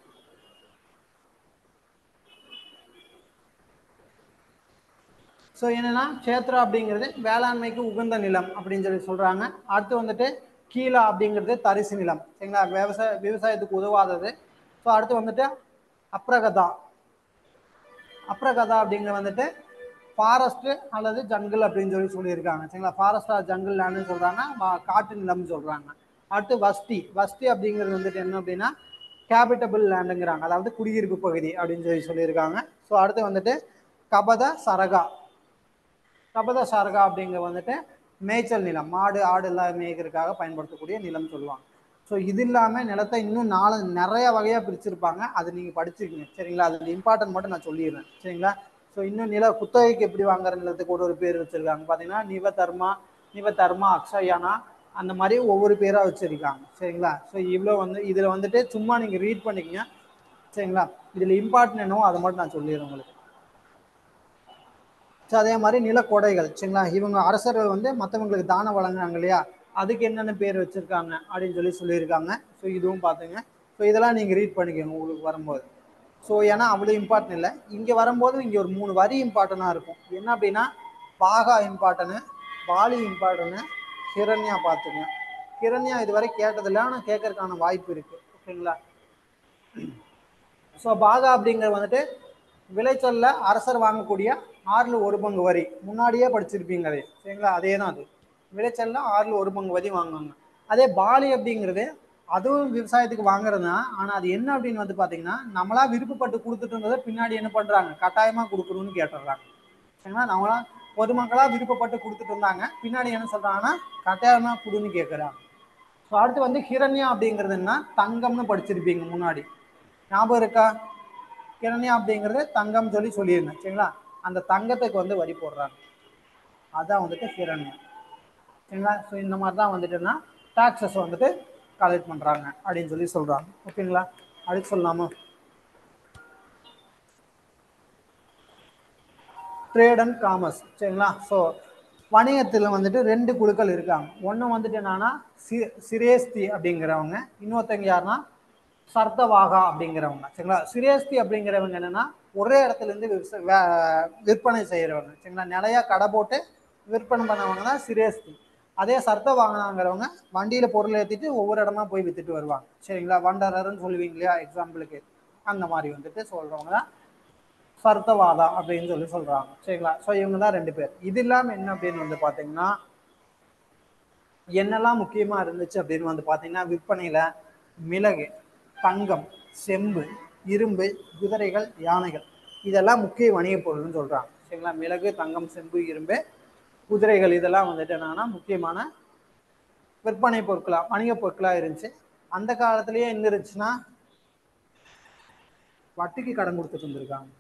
ஸோ என்னன்னா க்ஷேத்ரா அப்படிங்கிறது வேளாண்மைக்கு உகந்த நிலம் அப்படின்னு சொல்லி சொல்றாங்க அடுத்து வந்துட்டு கீழா அப்படிங்கிறது தரிசு நிலம் சரிங்களா விவசாய விவசாயத்துக்கு உதவாதது ஸோ அடுத்து வந்துட்டு அப்ரகதா அப்ரகதா அப்படிங்கிற வந்துட்டு ஃபாரஸ்ட் அல்லது ஜங்கிள் அப்படின்னு சொல்லி சொல்லியிருக்காங்க சரிங்களா ஃபாரஸ்டா ஜங்கிள் லேண்டுன்னு சொல்றாங்க வா- காட்டு நிலம்னு சொல்றாங்க அடுத்து வஸ்தி வஸ்தி அப்படிங்கிறது வந்துட்டு என்ன அப்படின்னா கேபிட்டபிள் லேண்டுங்கிறாங்க அதாவது குடியிருப்பு பகுதி அப்படின்னு சொல்லி சொல்லியிருக்காங்க ஸோ அடுத்து வந்துட்டு கபத சரகா கபத சரகா அப்படிங்கிற வந்துட்டு மேய்ச்சல் நிலம் மாடு ஆடு எல்லாம் மேய்க்கிறதுக்காக பயன்படுத்தக்கூடிய நிலம் சொல்லுவாங்க ஸோ இது இல்லாமல் நிலத்தை இன்னும் நாலு நிறைய வகையாக பிரிச்சிருப்பாங்க அது நீங்கள் படிச்சிருக்கீங்க சரிங்களா அது இம்பார்ட்டன்ட் மட்டும் நான் சொல்லிடுறேன் சரிங்களா ஸோ இன்னும் நில குத்தகைக்கு எப்படி வாங்குற நிலத்துக்கு ஒரு ஒரு பேர் வச்சிருக்காங்க பார்த்தீங்கன்னா நிவதர்மா நிவதர்மா அக்ஷயானா அந்த மாதிரி ஒவ்வொரு பேராக வச்சிருக்காங்க சரிங்களா ஸோ இவ்வளோ வந்து இதில் வந்துட்டு சும்மா நீங்கள் ரீட் பண்ணிக்கங்க சரிங்களா இதில் இம்பார்ட்டன்ட் என்னவோ அதை மட்டும் நான் சொல்லிடுறேன் உங்களுக்கு ஸோ அதே மாதிரி நிலக்கொடைகள் சரிங்களா இவங்க அரசர்கள் வந்து மற்றவங்களுக்கு தானம் வழங்குறாங்க இல்லையா அதுக்கு என்னென்ன பேர் வச்சிருக்காங்க அப்படின்னு சொல்லி சொல்லியிருக்காங்க ஸோ இதுவும் பார்த்துங்க ஸோ இதெல்லாம் நீங்கள் ரீட் பண்ணிக்கோங்க உங்களுக்கு வரும்போது ஸோ ஏன்னா அவ்வளோ இம்பார்ட்டன் இல்லை இங்கே வரும்போது இங்கே ஒரு மூணு வரி இம்பார்ட்டனாக இருக்கும் என்ன அப்படின்னா பாகா இம்பார்ட்டனு பாலி இம்பார்ட்டனு ஹிரண்யா பார்த்துங்க ஹிரண்யா இதுவரை கேட்டதில்லை ஆனால் கேட்கறதுக்கான வாய்ப்பு இருக்குது ஓகேங்களா ஸோ பாகா அப்படிங்கிறது வந்துட்டு விளைச்சல்ல அரசர் வாங்கக்கூடிய ஆறுல ஒரு பங்கு வரி முன்னாடியே படிச்சிருப்பீங்க அதை சரிங்களா அதே தான் அது விளைச்சல்ல ஆறுல ஒரு பங்கு வரி வாங்குவாங்க அதே பாலி அப்படிங்கிறது அதுவும் விவசாயத்துக்கு வாங்குறது தான் ஆனால் அது என்ன அப்படின்னு வந்து பார்த்தீங்கன்னா நம்மளா விருப்பப்பட்டு கொடுத்துட்டு இருந்ததை பின்னாடி என்ன பண்ணுறாங்க கட்டாயமாக கொடுக்கணும்னு கேட்டுடுறாங்க சரிங்களா நம்மளா பொதுமக்களா விருப்பப்பட்டு கொடுத்துட்டு இருந்தாங்க பின்னாடி என்ன சொல்றாங்கன்னா கட்டாயமாக கொடுன்னு கேட்குறாங்க ஸோ அடுத்து வந்து ஹிரண்யா அப்படிங்கிறது என்ன தங்கம்னு படிச்சிருப்பீங்க முன்னாடி ஞாபகம் இருக்கா கிரண்யா அப்படிங்கிறது தங்கம் சொல்லி சொல்லியிருந்தேன் சரிங்களா அந்த தங்கத்துக்கு வந்து வரி போடுறாங்க அதான் வந்துட்டு ஹிரண்யம் சரிங்களா ஸோ இந்த மாதிரி தான் வந்துட்டுன்னா டாக்ஸஸ் வந்துட்டு கலெக்ட் பண்ணுறாங்க அப்படின்னு சொல்லி சொல்கிறாங்க ஓகேங்களா அடுத்து சொல்லலாமா ட்ரேட் அண்ட் காமர்ஸ் சரிங்களா ஸோ வணிகத்தில் வந்துட்டு ரெண்டு குழுக்கள் இருக்காங்க ஒன்று வந்துட்டு என்னன்னா சி சிரேஸ்தி அப்படிங்கிறவங்க இன்னொருத்தங்க யாருன்னா சர்த்தவாகா அப்படிங்கிறவங்க சரிங்களா சிரேஸ்தி அப்படிங்கிறவங்க என்னன்னா ஒரே இடத்துல இருந்து விவச- வே- விற்பனை செய்கிறவங்க சரிங்களா நிறைய கடை போட்டு விற்பனை பண்ணவங்க தான் சிரேஸ்தி அதே சர்த்த வாங்கினாங்கிறவங்க வண்டியில பொருள் ஏற்றிட்டு ஒவ்வொரு இடமா போய் வித்துட்டு வருவாங்க சரிங்களா வண்டரர்னு சொல்லுவீங்க இல்லையா எக்ஸாம்பிளுக்கு அந்த மாதிரி வந்துட்டு சொல்றவங்க தான் சர்த்தவாதா அப்படின்னு சொல்லி சொல்றாங்க சரிங்களா ஸோ இவங்க தான் ரெண்டு பேர் இது இல்லாம என்ன அப்படின்னு வந்து பாத்தீங்கன்னா என்னெல்லாம் முக்கியமா இருந்துச்சு அப்படின்னு வந்து பாத்தீங்கன்னா விற்பனையில மிளகு தங்கம் செம்பு இரும்பு குதிரைகள் யானைகள் இதெல்லாம் முக்கிய வணிகப் பொருள்னு சொல்றாங்க சரிங்களா மிளகு தங்கம் செம்பு இரும்பு குதிரைகள் இதெல்லாம் வந்துட்டு என்னன்னா முக்கியமான விற்பனை பொருட்களா வணிக பொருட்களா இருந்துச்சு அந்த காலத்திலேயே என்ன இருந்துச்சுன்னா வட்டிக்கு கடன் கொடுத்துட்டு இருந்திருக்காங்க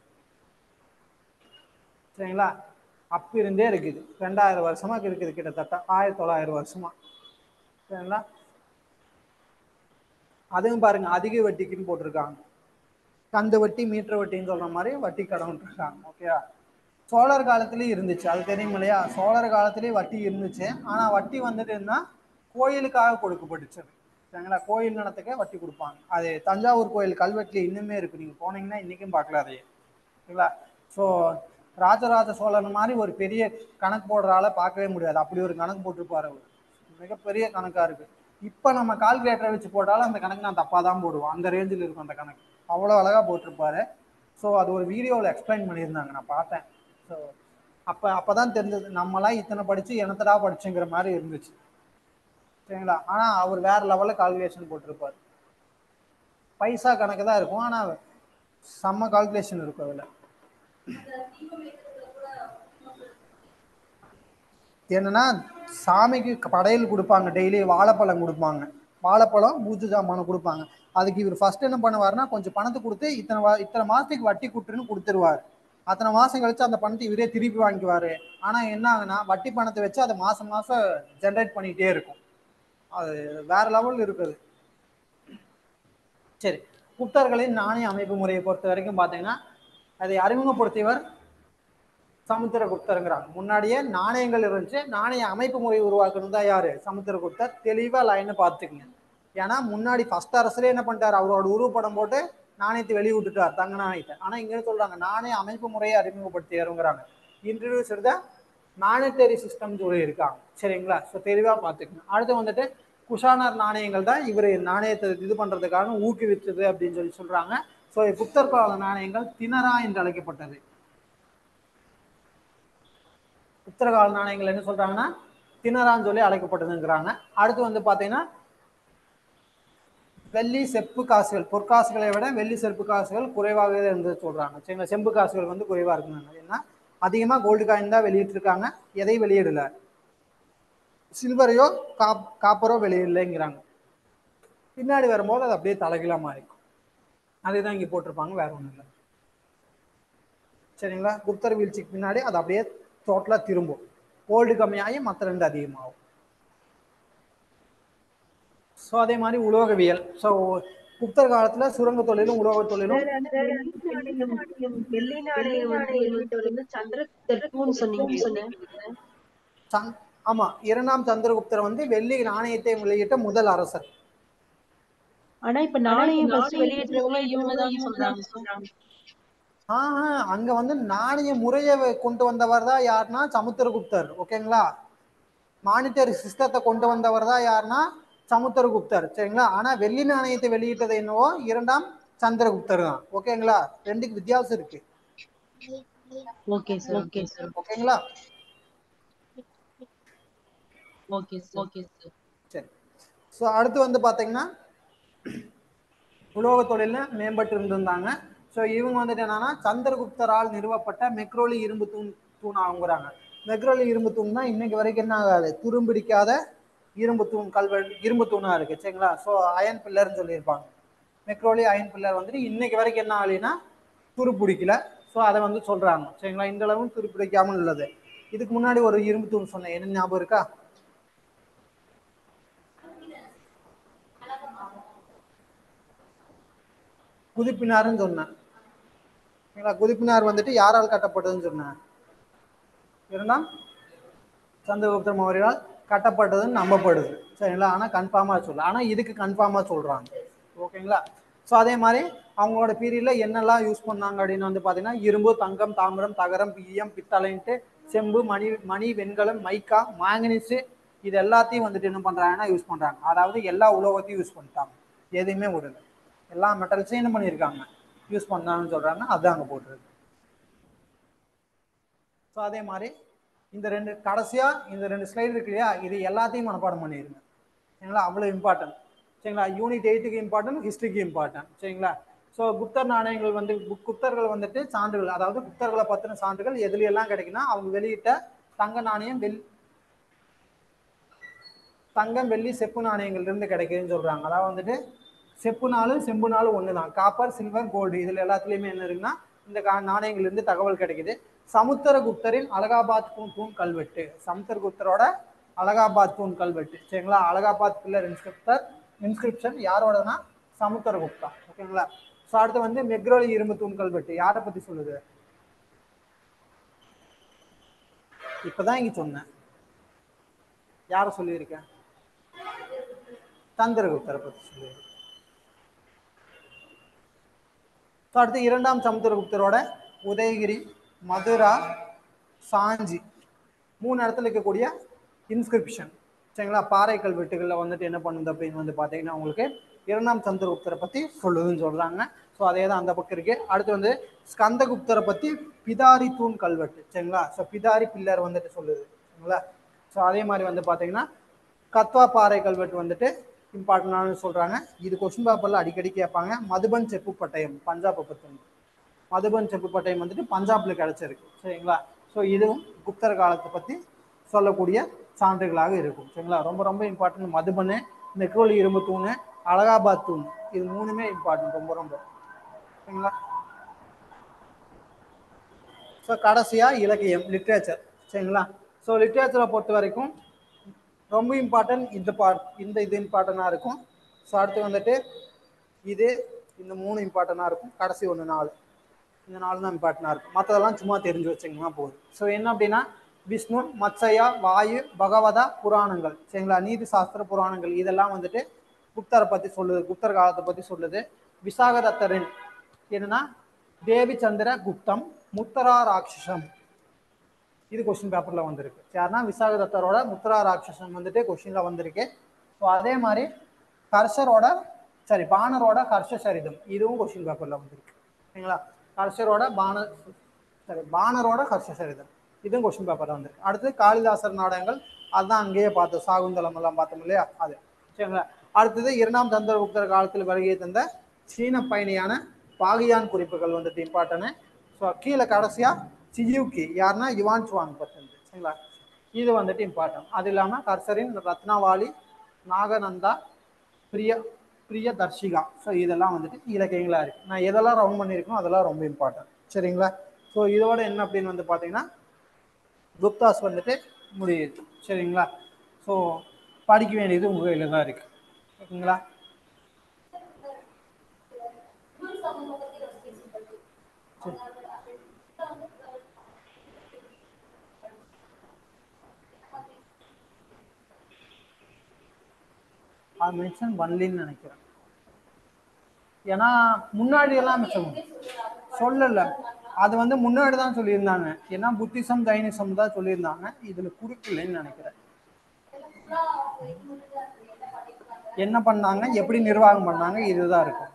சரிங்களா அப்ப இருந்தே இருக்குது ரெண்டாயிரம் வருஷமா இருக்குது கிட்டத்தட்ட ஆயிரத்தி தொள்ளாயிரம் வருஷமா சரிங்களா அதுவும் பாருங்க அதிக வட்டிக்குன்னு போட்டிருக்காங்க கந்து வட்டி மீட்டர் வட்டின்னு சொல்ற மாதிரி வட்டி கடன் விட்டுருக்காங்க ஓகேவா சோழர் காலத்துலயும் இருந்துச்சு அது தெரியும் இல்லையா சோழர் காலத்திலயும் வட்டி இருந்துச்சு ஆனா வட்டி வந்துட்டு இருந்தா கோயிலுக்காக கொடுக்கப்பட்டுச்சு சரிங்களா கோயில் நிலத்துக்கே வட்டி கொடுப்பாங்க அது தஞ்சாவூர் கோயில் கல்வெட்டுல இன்னுமே இருக்கு நீங்க போனீங்கன்னா இன்னைக்கும் பார்க்கலாம் அதையே சரிங்களா ஸோ ராஜராஜ சோழன் மாதிரி ஒரு பெரிய கணக்கு போடுற ஆளை பார்க்கவே முடியாது அப்படி ஒரு கணக்கு போட்டிருப்பாரு அவர் மிகப்பெரிய கணக்கா இருக்கு இப்போ நம்ம கால்குலேட்டரை வச்சு போட்டாலும் அந்த கணக்கு நான் தப்பாக தான் போடுவோம் அந்த ரேஞ்சில் இருக்கும் அந்த கணக்கு அவ்வளோ அழகாக போட்டிருப்பாரு ஸோ அது ஒரு வீடியோவில் எக்ஸ்பிளைன் பண்ணியிருந்தாங்க நான் பார்த்தேன் ஸோ அப்போ அப்போ தான் தெரிஞ்சது நம்மலாம் இத்தனை படித்து எனத்தடா படிச்சுங்கிற மாதிரி இருந்துச்சு சரிங்களா ஆனால் அவர் வேற லெவலில் கால்குலேஷன் போட்டிருப்பார் பைசா கணக்கு தான் இருக்கும் ஆனால் செம்ம கால்குலேஷன் இருக்கும் அதில் என்னன்னா சாமிக்கு படையல் கொடுப்பாங்க டெய்லி வாழைப்பழம் கொடுப்பாங்க வாழைப்பழம் பூஜை ஜாமானம் கொடுப்பாங்க அதுக்கு இவர் ஃபர்ஸ்ட் என்ன பண்ணுவாருன்னா கொஞ்சம் பணத்தை கொடுத்து இத்தனை வா- இத்தனை மாசத்துக்கு வட்டி கொடுத்துருன்னு கொடுத்துருவாரு அத்தனை மாசம் கழிச்சு அந்த பணத்தை இவரே திருப்பி வாங்கிக்குவாரு ஆனா என்ன ஆகுனா வட்டி பணத்தை வச்சு அதை மாசம் மாசம் ஜென்ரேட் பண்ணிட்டே இருக்கும் அது வேற லெவல் இருக்குது சரி குப்தர்களின் நாணய அமைப்பு முறையை பொறுத்த வரைக்கும் பார்த்தீங்கன்னா அதை அறிமுகப்படுத்தியவர் சமுத்திரகுப்தருங்கிறாங்க முன்னாடியே நாணயங்கள் இருந்துச்சு நாணய அமைப்பு முறை உருவாக்கணும் தான் யாரு சமுத்திரகுப்தர் தெளிவா லைன்னு பார்த்துக்குங்க ஏன்னா முன்னாடி ஃபர்ஸ்ட் அரசுல என்ன பண்ணிட்டாரு அவரோட உருவப்படம் போட்டு நாணயத்தை வெளிய விட்டுட்டார் தங்க நாணயத்தை ஆனா இங்க என்ன சொல்றாங்க நாணய அமைப்பு முறையை அறிமுகப்படுத்தியாருங்கிறாங்க இன்ட்ரடியூஸ் த மானிட்டரி சிஸ்டம் சொல்லி இருக்காங்க சரிங்களா ஸோ தெளிவா பார்த்துக்கணும் அடுத்து வந்துட்டு குஷானர் நாணயங்கள் தான் இவர் நாணயத்தை இது பண்றதுக்காக ஊக்குவித்தது அப்படின்னு சொல்லி சொல்றாங்க ஸோ புத்தர் கால நாணயங்கள் தினரா என்று அழைக்கப்பட்டது உத்தரகால நாணயங்கள் என்ன சொல்றாங்கன்னா திணறான்னு சொல்லி அழைக்கப்பட்டதுங்கிறாங்க அடுத்து வந்து பாத்தீங்கன்னா வெள்ளி செப்பு காசுகள் பொற்காசுகளை விட வெள்ளி செப்பு காசுகள் குறைவாகவே இருந்தது சொல்றாங்க சரிங்களா செம்பு காசுகள் வந்து குறைவா இருக்குங்க ஏன்னா அதிகமா கோல்டு காயின் தான் வெளியிட்டிருக்காங்க எதையும் வெளியிடல சில்வரையோ காப் காப்பரோ வெளியிடலைங்கிறாங்க பின்னாடி வரும்போது அது அப்படியே தலைகீழா மாறிக்கும் அதுதான் இங்க போட்டிருப்பாங்க வேற ஒண்ணும் இல்லை சரிங்களா குப்தர் வீழ்ச்சிக்கு பின்னாடி அது அப்படியே டோட்டலாக திரும்பும் கோல்டு கம்மியாகி மற்ற ரெண்டு அதிகமாகும் ஸோ அதே மாதிரி உலோகவியல் ஸோ குப்தர் காலத்துல சுரங்க தொழிலும் உலோக தொழிலும் வெள்ளி நாணயம் வந்து வெளியிட்டவர் வந்து சந்திரகுப்தர் டூன்னு சொன்னீங்க சொன்னீங்க சந் ஆமா இரண்டாம் சந்திரகுப்தர் வந்து வெள்ளி நாணயத்தை வெளியிட்ட முதல் அரசர் ஆனா இப்ப நாணயம் ஃபர்ஸ்ட் வெளியிட்டவங்க இவங்க தான் சொல்றாங்க ஆஹா அங்க வந்து நாணய முறையை வ- கொண்டு வந்தவர் தான் யாருன்னா சமுத்திரகுப்தர் ஓகேங்களா மானிட்டரி சிஸ்டத்தை கொண்டு வந்தவர் தான் யாருன்னா சமுத்திரகுப்தர் சரிங்களா ஆனா வெள்ளி நாணயத்தை வெளியிட்டது என்னவோ இரண்டாம் சந்திரகுப்தர் தான் ஓகேங்களா ரெண்டுக்கு வித்தியாசம் இருக்கு ஓகே சார் ஓகே சார் ஓகேங்களா ஓகே சார் ஓகே சார் சரி ஸோ அடுத்து வந்து பார்த்தீங்கன்னா உலோக தொழிலில் மேம்பட்டு இருந்திருந்தாங்க ஸோ இவங்க வந்துட்டு என்னன்னா சந்திரகுப்தரால் நிறுவப்பட்ட மெக்ரோலி இரும்பு தூண் தூண் ஆகுங்கிறாங்க மெக்ரோலி இரும்பு தூண் தான் இன்னைக்கு வரைக்கும் என்ன ஆகாது துரும்பிடிக்காத இரும்பு தூண் கல்வெ இரும்பு தூணா இருக்கு சரிங்களா ஸோ அயன் பில்லர்னு சொல்லியிருப்பாங்க மெக்ரோலி அயன் பில்லர் வந்துட்டு இன்னைக்கு வரைக்கும் என்ன ஆகலைன்னா துரு பிடிக்கல ஸோ அதை வந்து சொல்றாங்க சரிங்களா இந்த அளவும் துரு பிடிக்காமல் உள்ளது இதுக்கு முன்னாடி ஒரு இரும்பு தூண் சொன்னேன் என்ன ஞாபகம் இருக்கா குதிப்பினார்னு சொன்னேன் சரிங்களா குதிப்பினார் வந்துட்டு யாரால் கட்டப்பட்டதுன்னு சொன்னேன் இரண்டாம் சந்திரகுப்த மௌரியரால் கட்டப்பட்டதுன்னு நம்பப்படுது சரிங்களா ஆனால் கன்ஃபார்மாக சொல்ல ஆனால் இதுக்கு கன்ஃபார்மாக சொல்கிறாங்க ஓகேங்களா ஸோ அதே மாதிரி அவங்களோட பீரியடில் என்னெல்லாம் யூஸ் பண்ணாங்க அப்படின்னு வந்து பார்த்தீங்கன்னா இரும்பு தங்கம் தாமிரம் தகரம் ஈயம் பித்தளைன்ட்டு செம்பு மணி மணி வெண்கலம் மைக்கா மாங்கனீஸு இது எல்லாத்தையும் வந்துட்டு என்ன பண்ணுறாங்கன்னா யூஸ் பண்ணுறாங்க அதாவது எல்லா உலோகத்தையும் யூஸ் பண்ணிட்டாங்க எதையுமே விடல எல்லா மெட்டல்ஸையும் என்ன பண்ணியிருக்காங்க யூஸ் பண்ணாங்கன்னு சொல்கிறாங்க அதுதான் அங்கே போட்டுருக்கு ஸோ அதே மாதிரி இந்த ரெண்டு கடைசியாக இந்த ரெண்டு ஸ்லைடு இருக்கு இல்லையா இது எல்லாத்தையும் மனப்பாடம் பண்ணிடுங்க சரிங்களா அவ்வளோ இம்பார்ட்டன்ட் சரிங்களா யூனிட் எயித்துக்கு இம்பார்ட்டன்ட் ஹிஸ்ட்ரிக்கு இம்பார்ட்டன்ட் சரிங்களா ஸோ குப்தர் நாணயங்கள் வந்து குப்- குப்தர்கள் வந்துட்டு சான்றுகள் அதாவது குப்தர்களை பற்றின சான்றுகள் எதுல எல்லாம் கிடைக்குன்னா அவங்க வெளியிட்ட தங்க நாணயம் வெள் தங்கம் வெள்ளி செப்பு நாணயங்கள் இருந்து கிடைக்குதுன்னு சொல்றாங்க அதாவது வந்துட்டு செப்பு நாளும் செம்பு நாளும் ஒன்று தான் காப்பர் சில்வர் கோல்டு இதில் எல்லாத்துலேயுமே என்ன இருக்குன்னா இந்த கா நாணயங்கள் இருந்து தகவல் கிடைக்குது சமுத்திரகுப்தரின் அலகாபாத் தூண் தூண் கல்வெட்டு சமுத்திரகுப்தரோட அலகாபாத் தூண் கல்வெட்டு சரிங்களா அலகாபாத் பில்லர் இன்ஸ்கிரிப்டர் இன்ஸ்கிரிப்ஷன் யாரோடனா சமுத்திரகுப்தா ஓகேங்களா ஸோ அடுத்து வந்து மெக்ரோலி இரும்பு தூண் கல்வெட்டு யாரை பற்றி சொல்லுது இப்பதான் இங்க சொன்னேன் யாரை சொல்லியிருக்கேன் சந்திரகுப்தரை பற்றி சொல்லியிருக்கேன் ஸோ அடுத்து இரண்டாம் சமுத்திரகுப்தரோட உதயகிரி மதுரா சாஞ்சி மூணு இடத்துல இருக்கக்கூடிய இன்ஸ்கிரிப்ஷன் சரிங்களா பாறை கல்வெட்டுகளில் வந்துட்டு என்ன பண்ணுது அப்படின்னு வந்து பார்த்தீங்கன்னா உங்களுக்கு இரண்டாம் சந்திரகுப்தரை பற்றி சொல்லுதுன்னு சொல்கிறாங்க ஸோ அதே தான் அந்த பக்கம் இருக்கு அடுத்து வந்து ஸ்கந்தகுப்தரை பற்றி பிதாரி தூண் கல்வெட்டு சரிங்களா ஸோ பிதாரி பில்லர் வந்துட்டு சொல்லுது சரிங்களா ஸோ அதே மாதிரி வந்து பார்த்தீங்கன்னா கத்வா பாறை கல்வெட்டு வந்துட்டு இம்பார்ட்டன்டானு சொல்கிறாங்க இது கொஸ்டின் பேப்பரில் அடிக்கடி கேட்பாங்க மதுபன் செப்பு பட்டயம் பஞ்சாபை பற்றி மதுபன் செப்பு பட்டயம் வந்துட்டு பஞ்சாப்ல கிடைச்சிருக்கு சரிங்களா ஸோ இதுவும் குப்தர் காலத்தை பற்றி சொல்லக்கூடிய சான்றுகளாக இருக்கும் சரிங்களா ரொம்ப ரொம்ப இம்பார்ட்டன்ட் மதுபனு நெக்ரோலி இரும்பு தூணு அலகாபாத் தூண் இது மூணுமே இம்பார்ட்டன்ட் ரொம்ப ரொம்ப சரிங்களா ஸோ கடைசியாக இலக்கியம் லிட்ரேச்சர் சரிங்களா ஸோ லிட்ரேச்சரை பொறுத்த வரைக்கும் ரொம்ப இம்பார்ட்டன்ட் இந்த பார்ட் இந்த இது இம்பார்ட்டண்ட்டாக இருக்கும் ஸோ அடுத்து வந்துட்டு இது இந்த மூணு இம்பார்ட்டண்ட்டாக இருக்கும் கடைசி ஒன்று நாலு இந்த நாலு தான் இம்பார்ட்டண்டாக இருக்கும் மற்றதெல்லாம் சும்மா தெரிஞ்சு வச்சுங்கன்னா போதும் ஸோ என்ன அப்படின்னா விஷ்ணு மத்சயா வாயு பகவதா புராணங்கள் சரிங்களா நீதி சாஸ்திர புராணங்கள் இதெல்லாம் வந்துட்டு குப்தரை பற்றி சொல்லுது குப்தர் காலத்தை பற்றி சொல்லுது விசாகதத்தரின் என்னன்னா தேவி சந்திர குப்தம் முத்தரா ராட்சசம் இது கொஸ்டின் பேப்பரில் வந்திருக்கு யாருன்னா விசாகதத்தரோட முத்ரா ராட்சசன் வந்துட்டு கொஸ்டினில் வந்திருக்கு ஸோ அதே மாதிரி கர்ஷரோட சாரி பாணரோட ஹர்ஷ சரிதம் இதுவும் கொஸ்டின் பேப்பரில் வந்திருக்கு சரிங்களா கர்ஷரோட பாண சாரி பாணரோட ஹர்ஷ சரிதம் இதுவும் கொஸ்டின் பேப்பரில் வந்திருக்கு அடுத்து காளிதாசர் நாடகங்கள் அதுதான் அங்கேயே பார்த்தோம் சாகுந்தலம் எல்லாம் பார்த்தோம் இல்லையா அது சரிங்களா அடுத்தது இரண்டாம் சந்திரகுப்தர் காலத்தில் வருகை தந்த சீன பயணியான பாகியான் குறிப்புகள் வந்துட்டு இம்பார்ட்டனு ஸோ கீழே கடைசியாக சியூக்கி யாருன்னா யுவான் சுவாங் பர்சன்ட் சரிங்களா இது வந்துட்டு இம்பார்ட்டன்ட் அது இல்லாமல் கர்சரின் ரத்னாவாளி நாகநந்தா பிரிய பிரிய தர்ஷிகா ஸோ இதெல்லாம் வந்துட்டு இலக்கியங்களாக இருக்குது நான் எதெல்லாம் ரவுண்ட் பண்ணியிருக்கோம் அதெல்லாம் ரொம்ப இம்பார்ட்டன்ட் சரிங்களா ஸோ இதோட என்ன அப்படின்னு வந்து பார்த்தீங்கன்னா குப்தாஸ் வந்துட்டு முடியுது சரிங்களா ஸோ படிக்க வேண்டியது உங்கள் கையில் தான் இருக்குது ஓகேங்களா அது மென்ஷன் பண்ணலின்னு நினைக்கிறேன் ஏன்னா முன்னாடி எல்லாம் மிச்சம் சொல்லல அது வந்து முன்னாடி தான் சொல்லியிருந்தாங்க ஏன்னா புத்திசம் ஜைனிசம் தான் சொல்லியிருந்தாங்க இதுல குறுக்கலன்னு நினைக்கிறேன் என்ன பண்ணாங்க எப்படி நிர்வாகம் பண்ணாங்க இதுதான் இருக்கும்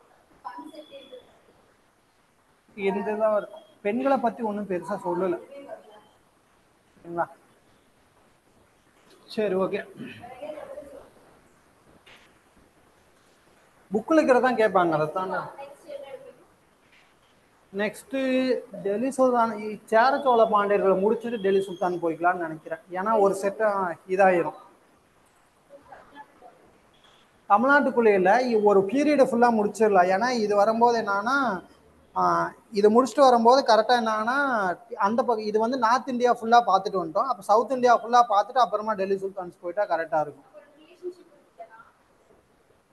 இதுதான் இருக்கும் பெண்களை பத்தி ஒன்றும் பெருசா சொல்லல சரிங்களா சரி ஓகே புக்கில் இருக்கிறதான் கேட்பாங்க அதை தானே நெக்ஸ்ட்டு டெல்லி சுல்தான் இ- சேர சோழ பாண்டியர்களை முடிச்சுட்டு டெல்லி சுல்தான் போய்க்கலாம்னு நினைக்கிறேன் ஏன்னா ஒரு செட்டை இதாயிரும் தமிழ்நாட்டுக்குள்ளேயில் ஒரு பீரியடை ஃபுல்லாக முடிச்சிடலாம் ஏன்னா இது வரும்போது என்னன்னா ஆஹ், இது முடிச்சுட்டு வரும்போது கரெக்டாக என்னன்னா அந்த பக்கம் இது வந்து நார்த் இந்தியா ஃபுல்லாக பார்த்துட்டு வந்துட்டோம் அப்போ சவுத் இந்தியா ஃபுல்லாக பார்த்துட்டு அப்புறமா டெல்லி சுல்தான்ஸ் போயிட்டா கரெக்டாக இருக்கும்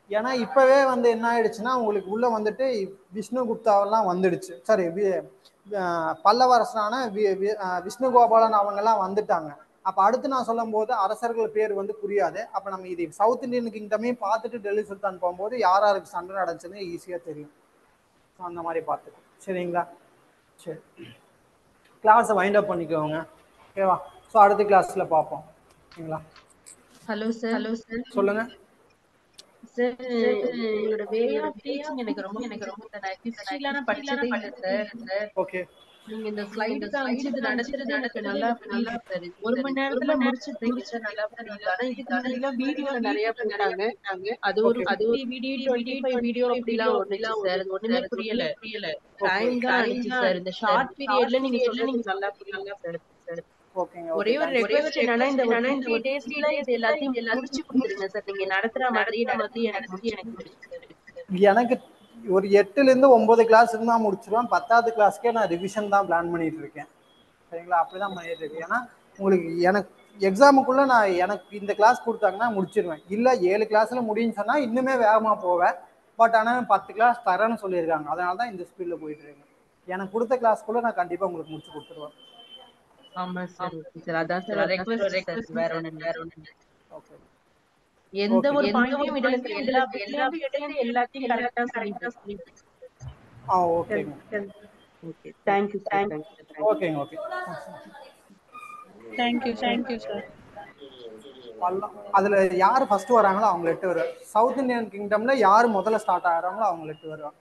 ஏன்னா இப்பவே வந்து என்ன ஆயிடுச்சுன்னா உங்களுக்கு உள்ள வந்துட்டு விஷ்ணு குப்தாவெல்லாம் வந்துடுச்சு சாரி பல்லவரசனான வி- வி- அஹ் விஷ்ணு கோபாலன் அவங்கெல்லாம் வந்துட்டாங்க அப்ப அடுத்து நான் சொல்லும் போது அரசர்கள் பேர் வந்து புரியாது அப்ப நம்ம இது சவுத் இந்தியன் கிங்டமையும் பார்த்துட்டு டெல்லி சுல்தான் போகும்போது யார் யாருக்கு சண்டை நடந்துச்சுன்னு ஈஸியா தெரியும் So, அந்த மாதிரி பார்த்துக்கோ சரிங்களா சரி கிளாஸை வைண்ட் அப் பண்ணிக்கோங்க ஓகேவா ஸோ அடுத்த கிளாஸ்ல பார்ப்போம் ஓகேங்களா ஹலோ சார் ஹலோ சார் சொல்லுங்க சார் உங்களோட வே ஆஃப் டீச்சிங் எனக்கு ரொம்ப எனக்கு ரொம்ப ஹிஸ்டரிலாம் படிச்சதே இல்ல சார் ஓகே நீங்க இந்த ஸ்லைடு காமிச்சது நடத்துறது எனக்கு நல்லா நல்லா சார் ஒரு மணி நேரத்துல முடிச்சிட்டீங்க சார் நல்லா புரியுது ஆனா இதுக்கு முன்னாடி வீடியோல நிறைய போட்டாங்க அது ஒரு அது ஒரு வீடியோ டுவெண்ட்டி ஃபைவ் வீடியோ அப்படிலாம் ஒண்ணுச்சு சார் அது ஒண்ணுமே புரியல புரியல டைம் தான் ஆனிச்சு சார் இந்த ஷார்ட் பீரியட்ல நீங்க சொல்ல நீங்க நல்லா புரியல சார் ஓகேங்க ஒரே ஓகே ஒரு ரெக்வெஸ்ட் என்னன்னா இந்த ஒரு த்ரீ டேஸ்ல இது எல்லாத்தையும் முடிச்சு கொடுத்துருங்க சார் நீங்க நடத்துற மாதிரி நடத்தி எனக்கு முடிச்சு எனக்கு முடிச்சு எனக்கு ஒரு எட்டுல இருந்து ஒன்பது கிளாஸ் இருந்தா முடிச்சிருவேன் பத்தாவது கிளாஸ்க்கே நான் ரிவிஷன் தான் பிளான் பண்ணிட்டு இருக்கேன் சரிங்களா அப்படிதான் பண்ணிட்டு இருக்கேன் ஏன்னா உங்களுக்கு எனக்கு எக்ஸாமுக்குள்ள நான் எனக்கு இந்த கிளாஸ் கொடுத்தாங்கன்னா முடிச்சிருவேன் இல்ல ஏழு கிளாஸ்ல முடியும்னு சொன்னா இன்னுமே வேகமா போவேன் பட் ஆனா பத்து கிளாஸ் தரேன்னு சொல்லியிருக்காங்க அதனால தான் இந்த ஸ்பீட்ல போயிட்டு இருக்கேன் எனக்கு கொடுத்த கிளாஸ்க்குள்ள நான் கண்டிப்பா உங்களுக்கு முடிச்சு கொடுத்துருவேன் ஆமா சார் சார் அதான் சார் ரெக்வெஸ்ட் ரெக்வெஸ்ட் வேற ஒண்ணு வேற ஒண்ணு ஓகே எந்த ஒரு பாயிண்டையும் விடல சார் எல்லா எல்லா இடத்துலயும் எல்லாத்தையும் கரெக்டா கரெக்டா சொல்லிட்டு ஆ ஓகேங்க okay thank you thank you ஓகேங்க ஓகே தேங்க்யூ தேங்க்யூ சார் பல்லம் அதுல யார் ஃபர்ஸ்ட் வராங்களோ அவங்க எட்டு வருவாங்க சவுத் இந்தியன் கிங்டம்ல யார் முதல்ல ஸ்டார்ட் ஆகுறாங்களோ அவங்க எட்டு வருவாங்க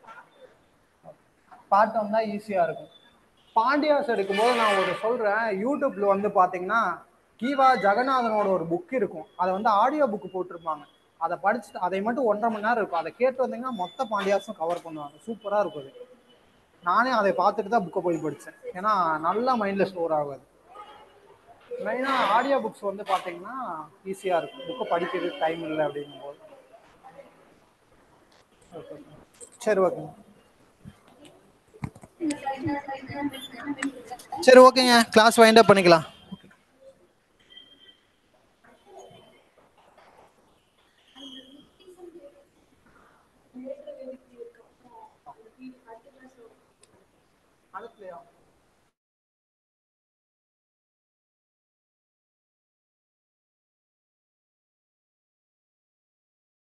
பாட்டு வந்தா ஈஸியா இருக்கும் பாண்டியாஸ் எடுக்கும்போது நான் ஒரு சொல்றேன் யூடியூப்ல வந்து பாத்தீங்கன்னா கீவா ஜெகநாதனோட ஒரு புக் இருக்கும் அதை வந்து ஆடியோ புக் போட்டிருப்பாங்க அதை படிச்சுட்டு அதை மட்டும் ஒன்றரை மணி நேரம் இருக்கும் அதை கேட்டு வந்தீங்கன்னா மொத்த பாண்டியாஸும் கவர் பண்ணுவாங்க சூப்பரா இருக்கும் அது நானே அதை பார்த்துட்டு தான் புக்கை போய் படித்தேன் ஏன்னா நல்லா மைண்டில் ஸ்டோர் ஆகாது மெயினாக ஆடியோ புக்ஸ் வந்து பார்த்தீங்கன்னா ஈஸியாக இருக்கும் புக்கை படிக்கிறதுக்கு டைம் இல்லை அப்படிங்கும்போது Okay. சரி ஓகேங்க சரி ஓகேங்க கிளாஸ் வைண்ட் அப் பண்ணிக்கலாம் அடுத்து